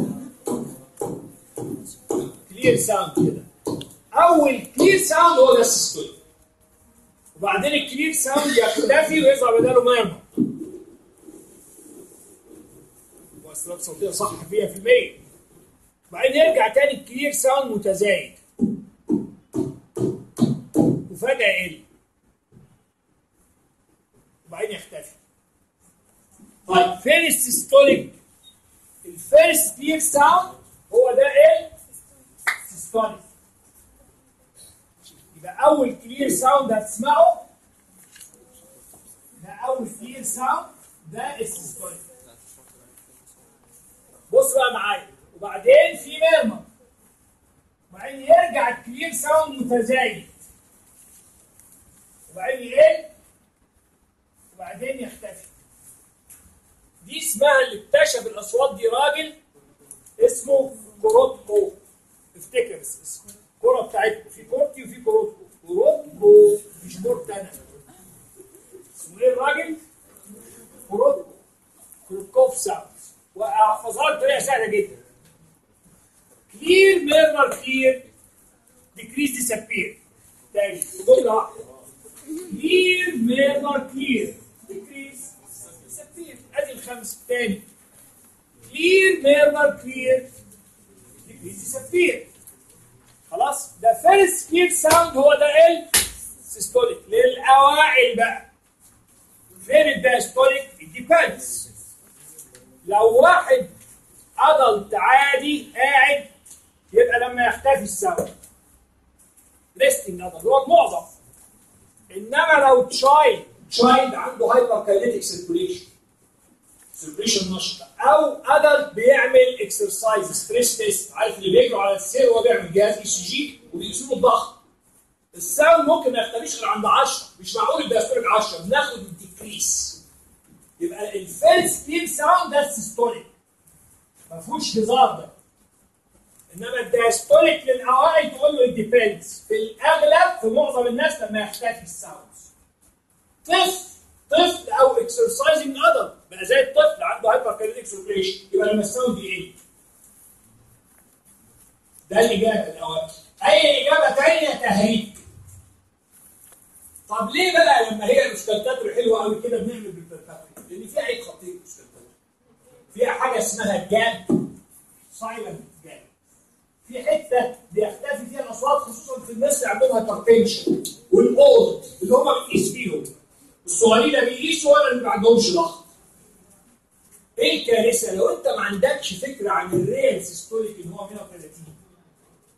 كلير ساوند كده اول كلير ساوند هو ده السيستول وبعدين الكلير ساوند يختفي ويظهر بداله ميرمر مؤثرات صوتيه صح 100% وبعدين يرجع تاني الكلير ساوند متزايد وفجاه يقل وبعدين يختفي طيب فين السيستوليك الفيرست كلير ساوند هو ده ايه السيستوليك يبقى اول كلير ساوند هتسمعه ده اول كلير ساوند ده السيستوليك بص بقى معايا وبعدين في ميرمر وبعدين يرجع الكلير ساوند متزايد وبعدين يقل وبعدين يختفي دي اسمها اللي اكتشف الاصوات دي راجل اسمه كوروتكو افتكر بس اسمه الكرة بتاعتكم في كورتي وفي كوروتكو كوروتكو مش كورت انا اسمه ايه الراجل؟ كوروتكو كوروتكوف ساوند واحفظها بطريقه سهله جدا كلير ميرمر كلير ديكريز ديسابير تاني جمله واحده كلير ميرمر كلير ديكريز ديسابير ادي الخمس تاني كلير ميرمر كلير ديكريز ديسابير خلاص ده فيرست كلير ساوند هو ده السيستوليك للاوائل بقى فين الدايستوليك ديبندز لو واحد ادلت عادي قاعد يبقى لما يختفي الساوند ريستنج ادلت هو المعظم انما لو تشايلد تشايلد عنده هايبر كاينيتيك سيركوليشن سيركوليشن نشطه او ادلت بيعمل اكسرسايز ستريس تيست عارف اللي بيجروا على السير وهو بيعمل جهاز اي سي جي وبيقيسوا له الضغط الساوند ممكن ما يختفيش غير عند 10 مش معقول الدايستوليك 10 بناخد الديكريس يبقى الفيرست كلير ساوند ده السيستوليك ما فيهوش هزار ده انما الدايستوليك للاوائل تقول له ديبيندز في الاغلب في معظم الناس لما يختفي الساوند طفل طفل او اكسرسايزنج ادلت بقى زي الطفل عنده هايبر كاريتيك سيركيليشن يبقى لما الساوند يقل ده الاجابه الاوائل اي اجابه ثانيه تهريج طب ليه بقى لما هي الاسكالتاتور حلوه قوي كده بنعمل بالبركاتور لان فيها عيب خطير الاسكالتاتور فيها حاجه اسمها جاب سايلنت جاب في حته بيختفي فيها الاصوات خصوصا في الناس اللي عندهم هايبرتنشن والاولد اللي هم بنقيس فيهم الصغيرين لا بيقيسوا ولا اللي ما عندهمش ضغط ايه الكارثه لو انت ما عندكش فكره عن الريال سيستوليك ان هو 130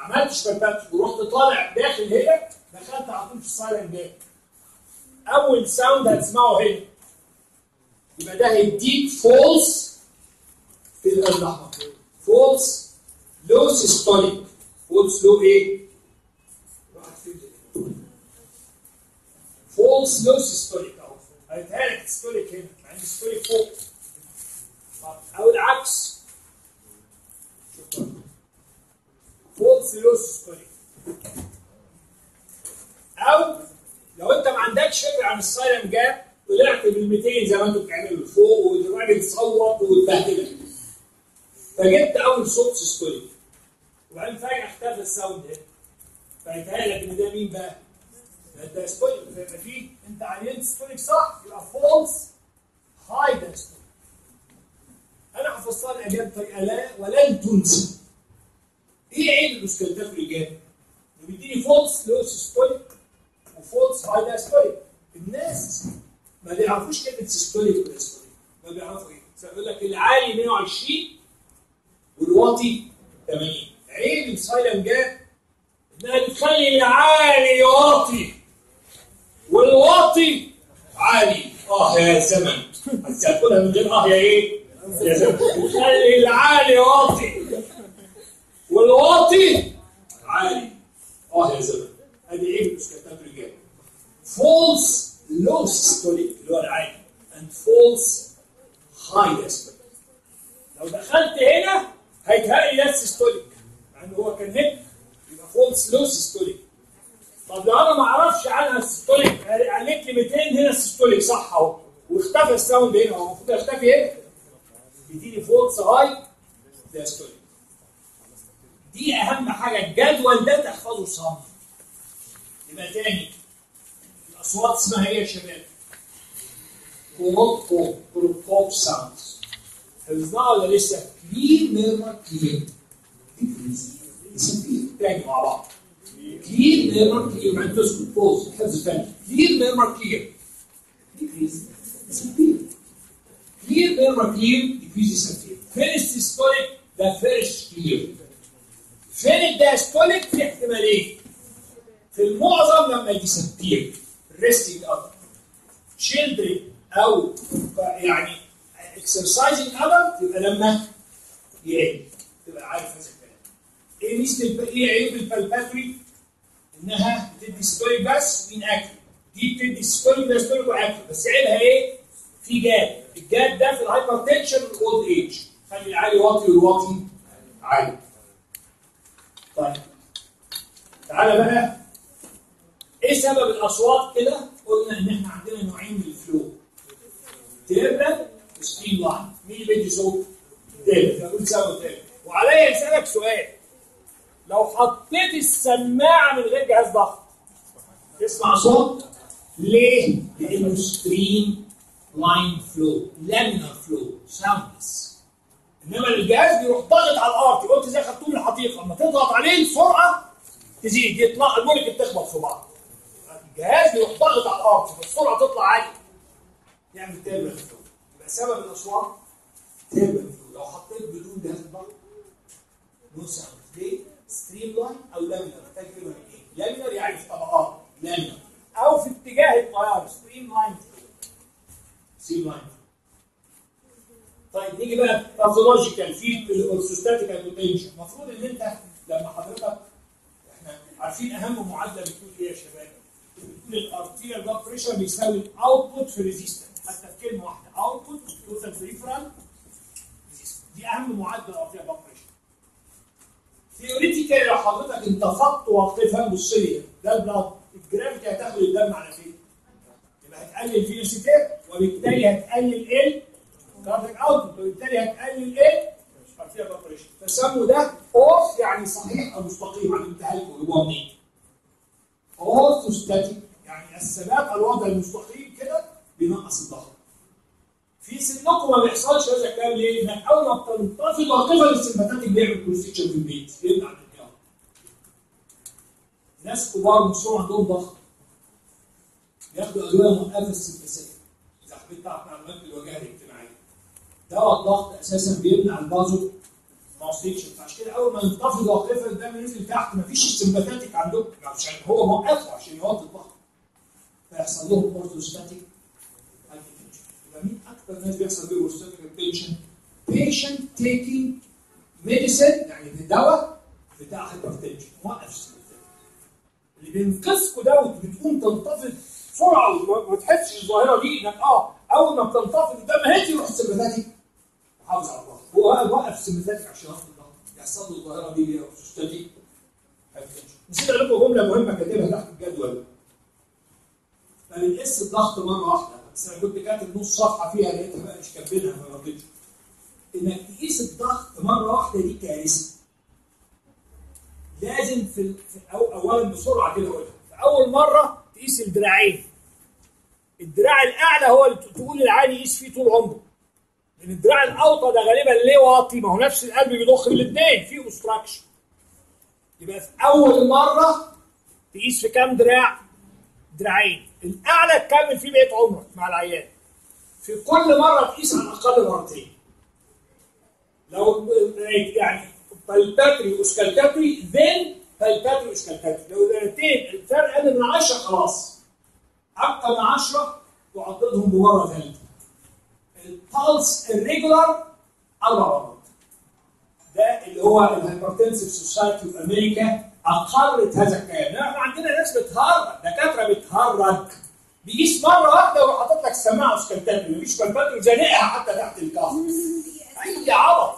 ما عملتش بالبات ورحت طالع داخل هنا دخلت على طول في السايلنت جاب اول ساوند هتسمعه هنا يبقى ده هيديك فولس في القلب الاحمر فولس لو سيستوليك فولس لو ايه؟ راحت فين دي؟ فولس لو سيستوليك اهو هيتهالك سيستوليك هنا مع ان السيستوليك فوق طب او العكس شكرا فولس لو سيستوليك او لو انت ما عندكش فكره عن السايلنت جاب طلعت بال 200 زي ما انتم بتعملوا فوق والراجل صوت واتبهدل فجبت اول صوت سيستوليك وبعدين فجاه اختفى الساوند هنا فيتهيأ لك ان ده مين بقى؟ ده الدايستوليك فيبقى فيه انت عينت ستوليك صح يبقى فولس هاي دايستوليك انا حفظتها الاجابه بطريقه لا ولن تنسى ايه عيب الاوسكالتات الاجابه؟ بيديني فولس لو سيستوليك وفولس هاي دايستوليك الناس ما بيعرفوش كلمه سيستوليك ودايستوليك ما بيعرفوا ايه؟ يقول لك العالي 120 والواطي 80 عيب السايلنت جاب انها بتخلي العالي واطي والواطي عالي اه يا زمن بس هتقولها من غير اه يا ايه؟ يا زمن بتخلي العالي واطي والواطي عالي اه يا زمن ادي ايه المشكلات الرجال فولس لو سيستوليك اللي هو العالي اند فولس هاي ديستوليك لو دخلت هنا هيتهيألي ده السيستوليك مع ان هو كان هنا يبقى فولس لو سيستوليك طب لو انا ما اعرفش عنها السيستوليك قالت لي 200 هنا السيستوليك صح اهو واختفى الساوند هنا هو المفروض يختفي هنا بيديني فولس هاي ديستوليك دي اهم حاجه الجدول ده تحفظه صم يبقى تاني الاصوات اسمها ايه يا شباب؟ كوروكو كوروكوب ساوندز حفظناها ولا لسه؟ كلير ميرمر كلير تاني مع بعض كلير ميرمر كلير بعدين تسكت بوز حفظ تاني كلير ميرمر كلير ديكريز disappear clear murmur clear decrease disappear فين السيستوليك ده فيرست كلير فين الدايستوليك في احتمالين في المعظم لما يديسابير ريستنج اب children او يعني exercising adult يبقى لما يقل تبقى عارف هذا الكلام ايه ميزه الب- ايه عيب البالباتري انها بتدي ستوري بس وين اكل دي بتدي ستوري بس ستوري واكل بس عيبها ايه؟ في جاب الجاب ده في الهايبر تنشن والاولد ايج خلي العالي واطي والواطي عالي طيب تعالى بقى ايه سبب الاصوات كده؟ قلنا ان احنا عندنا نوعين من الفلو تيربا وستريم لاين مين اللي بيدي صوت؟ تيربا فاقول سبب تيربا وعليا اسالك سؤال لو حطيت السماعه من غير جهاز ضغط تسمع صوت؟ ليه؟ لانه ستريم لاين فلو لامينار فلو ساوندلس انما الجهاز بيروح ضاغط على الارض قلت زي خرطوم الحقيقه لما تضغط عليه السرعه تزيد يطلع المولك بتخبط في بعض الجهاز بيروح ضاغط على الارض فالسرعه تطلع عاليه يعمل تيربل فلو يبقى سبب الاصوات تيربل فلو لو حطيت بدون جهاز ضغط نو ساوند ليه؟ ستريم لاين او لامينر محتاج كلمه من ايه؟ لامينر يعني في طبقات لامينر او في اتجاه التيار ستريم لاين ستريم لاين طيب نيجي بقى باثولوجيكال في الاورثوستاتيكال بوتنشال المفروض ان انت لما حضرتك احنا عارفين اهم معادله بتقول ايه يا شباب؟ بتقول الارتيريال بلاد بريشر بيساوي الاوتبوت في ريزيستنس حتى في كلمه واحده اوتبوت توتال بريفرال دي اهم معادله الارتيريال بلاد بريشر ثيوريتيكالي لو حضرتك انتفضت وقتها بص لي ده البلاد الجرافيتي هتاخد الدم على فين؟ يبقى هتقلل فينوسيتات وبالتالي هتقلل ال كارديك اوتبوت وبالتالي هتقلل ال ارتيريال بلاد بريشر فسموا ده اوف يعني صحيح او مستقيم علمتها لكم جابوها منين؟ اورثوستاتيك يعني الثبات على الوضع المستقيم كده بينقص الضغط. في سنكم ما بيحصلش هذا الكلام ليه؟ انك اول ما بتنتفض وقفه السمباتاتيك بيعمل كونستيكشن في البيت يمنع الانهيار. ناس كبار نفسهم عندهم ضغط ياخدوا ادويه موقفه السمباثيك اذا حبيت تعرف معلومات بالوجهه الاجتماعيه. دواء الضغط اساسا بيمنع البازو اوستيتش فعشان كده اول ما ينتفض واقفه الدم ينزل تحت مفيش السمباتيك عندهم عشان هو موقفه عشان يوطي الضغط فيحصل لهم اورثوستاتيك يبقى مين اكتر ناس بيحصل بيه اورثوستاتيك هايبرتنشن؟ patient taking medicine يعني الدواء بتاع هايبرتنشن موقف السمباتيك اللي بينقذكوا ده وبتقوم تنتفض بسرعه وما ما تحسش الظاهره دي انك اه اول ما بتنتفض الدم هيجي يروح السمباتيك محافظ على الضغط هو وقف السمباتيك عشان ياخد الضغط يحصل له الظاهره دي اللي هي اورثوستاتيك نسيت اقول لكم جمله مهمه كاتبها تحت الجدول فبنقيس الضغط مره واحده بس انا كنت كاتب نص صفحه فيها لقيتها بقى مش كاتبينها فما رضيتش انك تقيس الضغط مره واحده دي كارثه لازم في, في أو اولا بسرعه كده اقولها في اول مره تقيس الدراعين الدراع الاعلى هو اللي تقول للعالي يقيس فيه طول عمره لان الدراع الاوطى ده غالبا ليه واطي ما هو نفس القلب بيضخ بالاثنين فيه اوستراكشن يبقى في اول مره تقيس في كام دراع؟ دراعين الاعلى تكمل فيه بقيه عمرك مع العيان في كل مره تقيس على الاقل مرتين لو يعني بالباتري واسكالكاتري ذن بالباتري واسكالكاتري لو الاثنين الفرق اقل من 10 خلاص اكثر من 10 تعضدهم بمره ثالثه البالس الريجولار اربع مرات ده اللي هو الهايبرتنسيف سوسايتي اوف امريكا اقرت هذا الكلام احنا عندنا ناس بتهرج دكاتره بتهرج بيقيس مره واحده ويروح حاطط لك سماعه وسكنتاتري مفيش كنتاتري وزانقها حتى تحت الكاف اي عبط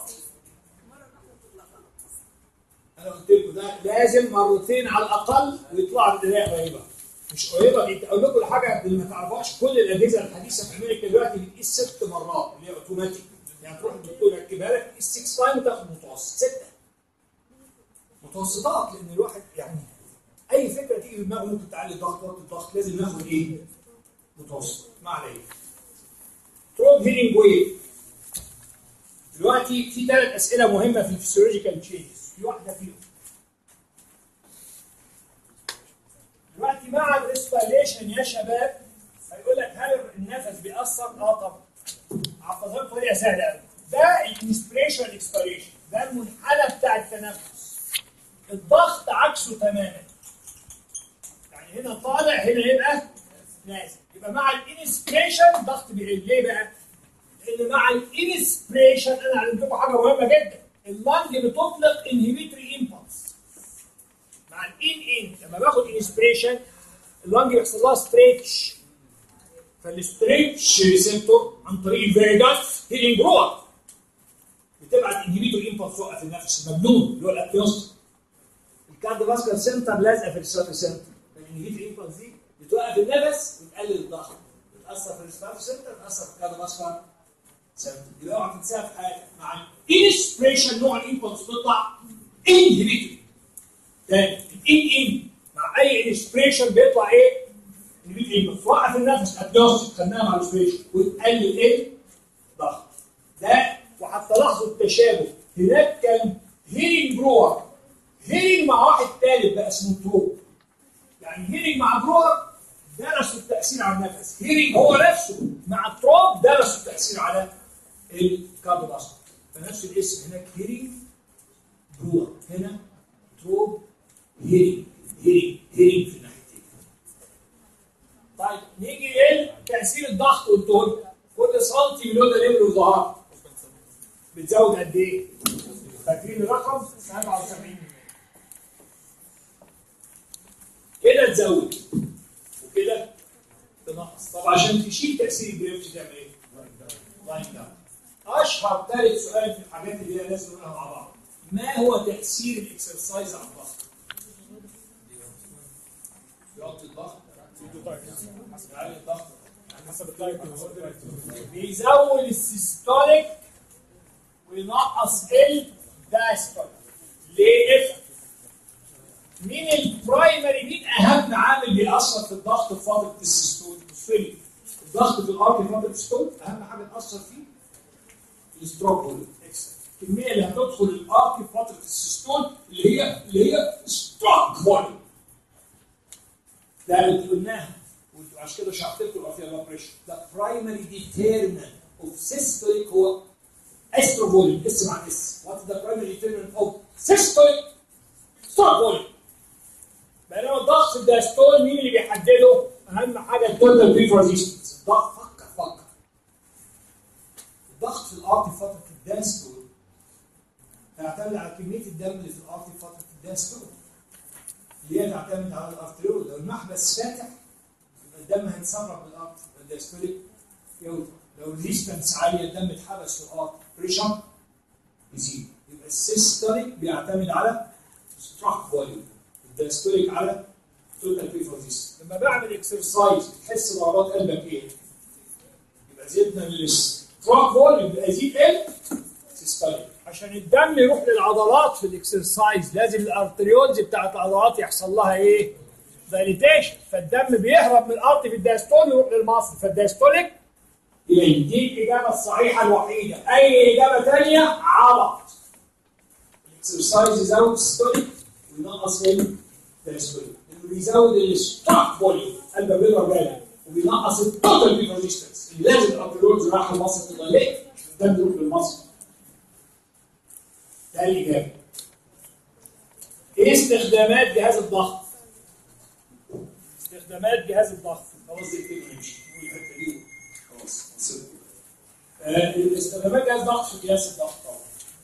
انا قلت لكم ده لازم مرتين على الاقل ويطلع القرايه قريبه مش قريبه انت اقول لكم الحاجه اللي ما تعرفهاش كل الاجهزه الحديثه في امريكا دلوقتي بتقيس ست مرات اللي هي اوتوماتيك يعني تروح الدكتور يركبها لك تقيس 6 تايم وتاخد متوسط سته متوسطات لان الواحد يعني اي فكره تيجي في دماغه ممكن تعلي الضغط وقت الضغط لازم ناخد ايه؟ متوسط ما عليه تروب هيلينج ويف دلوقتي في ثلاث اسئله مهمه في الفسيولوجيكال تشينجز في واحده فيهم دلوقتي مع الريسبيريشن يا شباب هيقول لك هل النفس بيأثر؟ اه طبعا عفظها بطريقه سهله قوي ده الانسبريشن اكسبيريشن ده المنحنى بتاع التنفس الضغط عكسه تماما يعني هنا طالع هنا يبقى نازل يبقى مع الانسبريشن الضغط بيقل ليه بقى؟ لان مع الانسبريشن انا علمتكم حاجه مهمه جدا اللنج بتطلق انهبيتوري امبلس مع الان ان لما باخد انسبريشن اللنج بيحصل لها ستريتش فالستريتش ريسبتور عن طريق الفيرجاس هيلينج جروث بتبعت انهبيتوري امبلس توقف النفس المجنون اللي هو الابيوست الكارديوفاسكولار سنتر لازقه في الريسبتور سنتر الانهبيتوري امبلس دي بتوقف النفس وتقلل الضغط بتاثر في الريسبتور سنتر بتاثر في الكارديوفاسكولار سنتر يبقى اوعى تنساها في حياتك مع الانسبريشن نوع الامبلس بيطلع انهبيتوري تاني الان ان مع اي انسبريشن بيطلع ايه؟ انهبيتوري امبلس توقف النفس ادجاست خدناها مع الانسبريشن وتقلل ايه؟ ضغط ده وحتى لاحظوا التشابه هناك كان هيلينج برور هيلينج مع واحد ثالث بقى اسمه تروب يعني هيلينج مع برور درسوا التاثير على النفس هيلينج هو نفسه مع تروب درسوا التاثير على الكارديوفاسكولار فنفس الاسم هناك هيلينج برور هنا تروب هيلينج هيلينج هيلينج في الناحيتين طيب نيجي لتاثير الضغط قلت كل سنتي من لون الابر والظهر بتزود قد ايه؟ فاكرين الرقم 77 كده تزود وكده تنقص طب عشان تشيل تاثير الجريفت تعمل ايه؟ لاين داون اشهر ثالث سؤال في الحاجات اللي هي لازم نقولها مع بعض ما هو تاثير الاكسرسايز على الضغط؟ يعطي الضغط يعلي الضغط حسب التايب بيزود السيستوليك وينقص الدايستوليك ليه افهم مين البرايمري مين اهم عامل بيأثر في الضغط في فتره السيستول بص لي الضغط في الارض في فتره السيستول اهم حاجه تاثر فيه الستروك فوليوم الكميه اللي هتدخل الارض في فتره السيستول اللي هي اللي هي ستروك فوليوم ده اللي قلناها وعشان كده شرحت لكم الارتيال بريشر ده برايمري ديتيرمنت اوف سيستوليك هو استروفوليوم اس مع اس وات ذا برايمري determinant of systolic stop volume بينما الضغط في الدايستول مين اللي بيحدده؟ اهم حاجه التوتال بريف ريزيستنس الضغط فكر فكر الضغط في الارض في فتره الدايستول تعتمد على كميه الدم اللي في الارض في فتره الدايستول اللي هي تعتمد على الارتريول لو المحبس فاتح يبقى الدم هيتسرب من الارض يبقى الدايستوليك يوطى لو الريزيستنس عاليه الدم اتحبس في الارض بريشر يزيد يبقى السيستوليك بيعتمد على ستراك فوليوم الدايستوليك على توتال بريف ريزيستنس لما بعمل اكسرسايز بتحس ضربات قلبك ايه؟ يبقى زدنا من الستراك فوليوم يبقى يزيد ايه؟ سيستوليك عشان الدم يروح للعضلات في الاكسرسايز لازم الارتريولز بتاعت العضلات يحصل لها ايه؟ دايليتيشن فالدم بيهرب من الارض في الدايستول يروح للمصل فالدايستوليك يبقى دي الاجابه الصحيحه الوحيده اي اجابه ثانيه عبط الاكسرسايز يزود الستوليك وينقص الدايستوليك لانه بيزود الستوك فوليوم قلبه بيضرب جامد وبينقص التوتال بيف ريزيستنس اللي لازم الارتريولز رايحه المصل تدايليت الدم يروح للمصل ده الإجابة. إيه استخدامات جهاز الضغط؟ استخدامات جهاز الضغط خلاص دقيقتين ونمشي نقول الحتة دي خلاص نسيبها. آه استخدامات جهاز الضغط في قياس الضغط طبعا.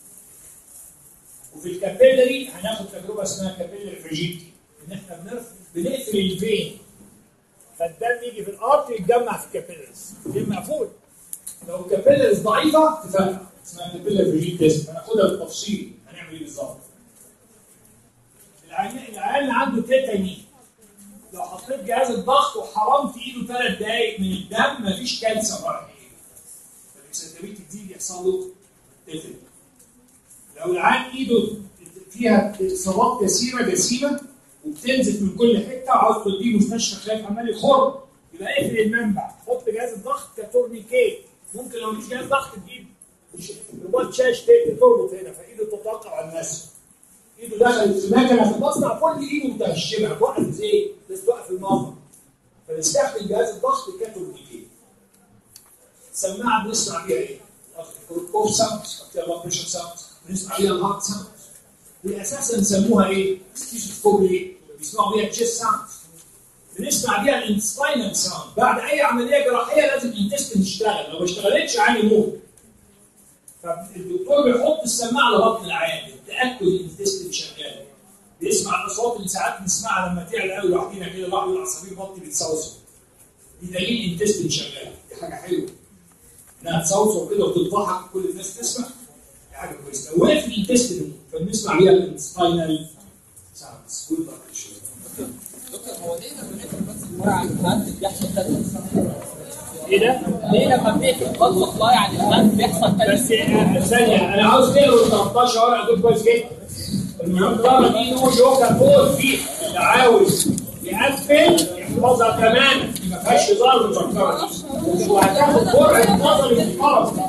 وفي الكابيلري هناخد تجربة اسمها كابيلري فريجيتي إن إحنا بنرفع بنقفل الفين فالدم يجي في الارض يتجمع في الكابيلرز الفين مقفول لو الكابيلرز ضعيفة تفرقع اسمها كابيلر فريجيت تيست هناخدها بالتفصيل هنعمل ايه بالظبط العيان العيان اللي عنده تيتاني لو حطيت جهاز الضغط وحرمت ايده ثلاث دقايق من الدم مفيش كالسيوم رايح ايده فالاكسنتريت تزيد يحصل له تيتاني لو العيان ايده فيها اصابات كثيره جسيمه وبتنزف من كل حته وعاوز توديه مستشفى خايف عمال يخر يبقى اقفل المنبع حط جهاز الضغط كتورنيكيت ممكن لو مش جهاز ضغط تجيب رباط شاش تاني تربط هنا فايده تتوقع على الناس ايده دخلت في مكنه في المصنع كل ايده متهشمه توقف ازاي؟ لازم توقف المنظر فنستخدم جهاز الضغط كتورنيكيت السماعه بنسمع بيها ايه؟ كوف ساوندز بلاد بريشر ساوندز بنسمع بيها الهارت ساوندز دي اساسا نسموها ايه؟ ستيثوسكوب ايه؟ بيسمعوا بيها تشيست ساوندز بنسمع بيها الانسباينال ساوند بعد اي عمليه جراحيه لازم الانتستين تشتغل لو ما اشتغلتش عين يموت فالدكتور بيحط السماعه على بطن العيان للتاكد الانتستين شغال بيسمع الاصوات اللي ساعات بنسمعها لما تعلى قوي لوحدينا كده الواحد يقول عصافير بطني بتصوصو دي دليل الانتستين شغال دي حاجه حلوه انها تصوصو كده وتضحك كل الناس تسمع دي حاجه كويسه لو وقف الانتستين فبنسمع بيها السباينال ساوندز كل ده دكتور هو ليه لما نقفل بس المرة عن الهاند بيحصل تلف؟ ايه ده؟ ليه لما بنقفل البلد سبلاي عن الهاند بيحصل تلف؟ بس آه، ثانية أنا عاوز تقروا ال 13 ورقة دول كويس جدا. المنظرة دي له جوكر فوق فيها اللي عاوز يقفل يحفظها تماما ما فيهاش هزار المفكرة دي وهتاخد جرعة نظري محترم.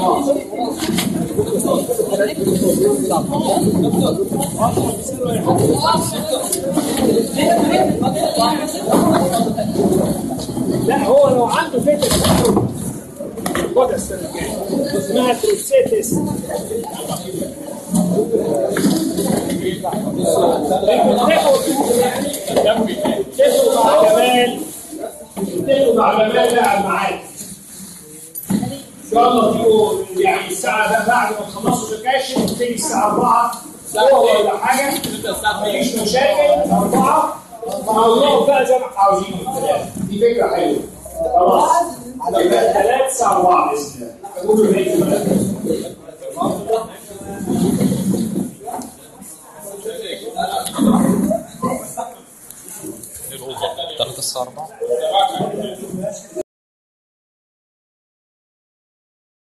لا هو لو عنده فكرة خدها السنة الجاية اسمها تروسيتس اتفقوا مع جمال اتفقوا مع جمال قاعد معاك ان شاء الله تيجوا يعني الساعة ده بعد ما تخلصوا سكاشن تيجي الساعة 4 هو ولا حاجة مفيش مشاكل 4 فهنقعد بقى زي ما احنا عاوزين الثلاثة دي فكرة حلوة خلاص يبقى ثلاث ساعة 4 بإذن الله قولوا هيك الأوضة 3 الساعة 4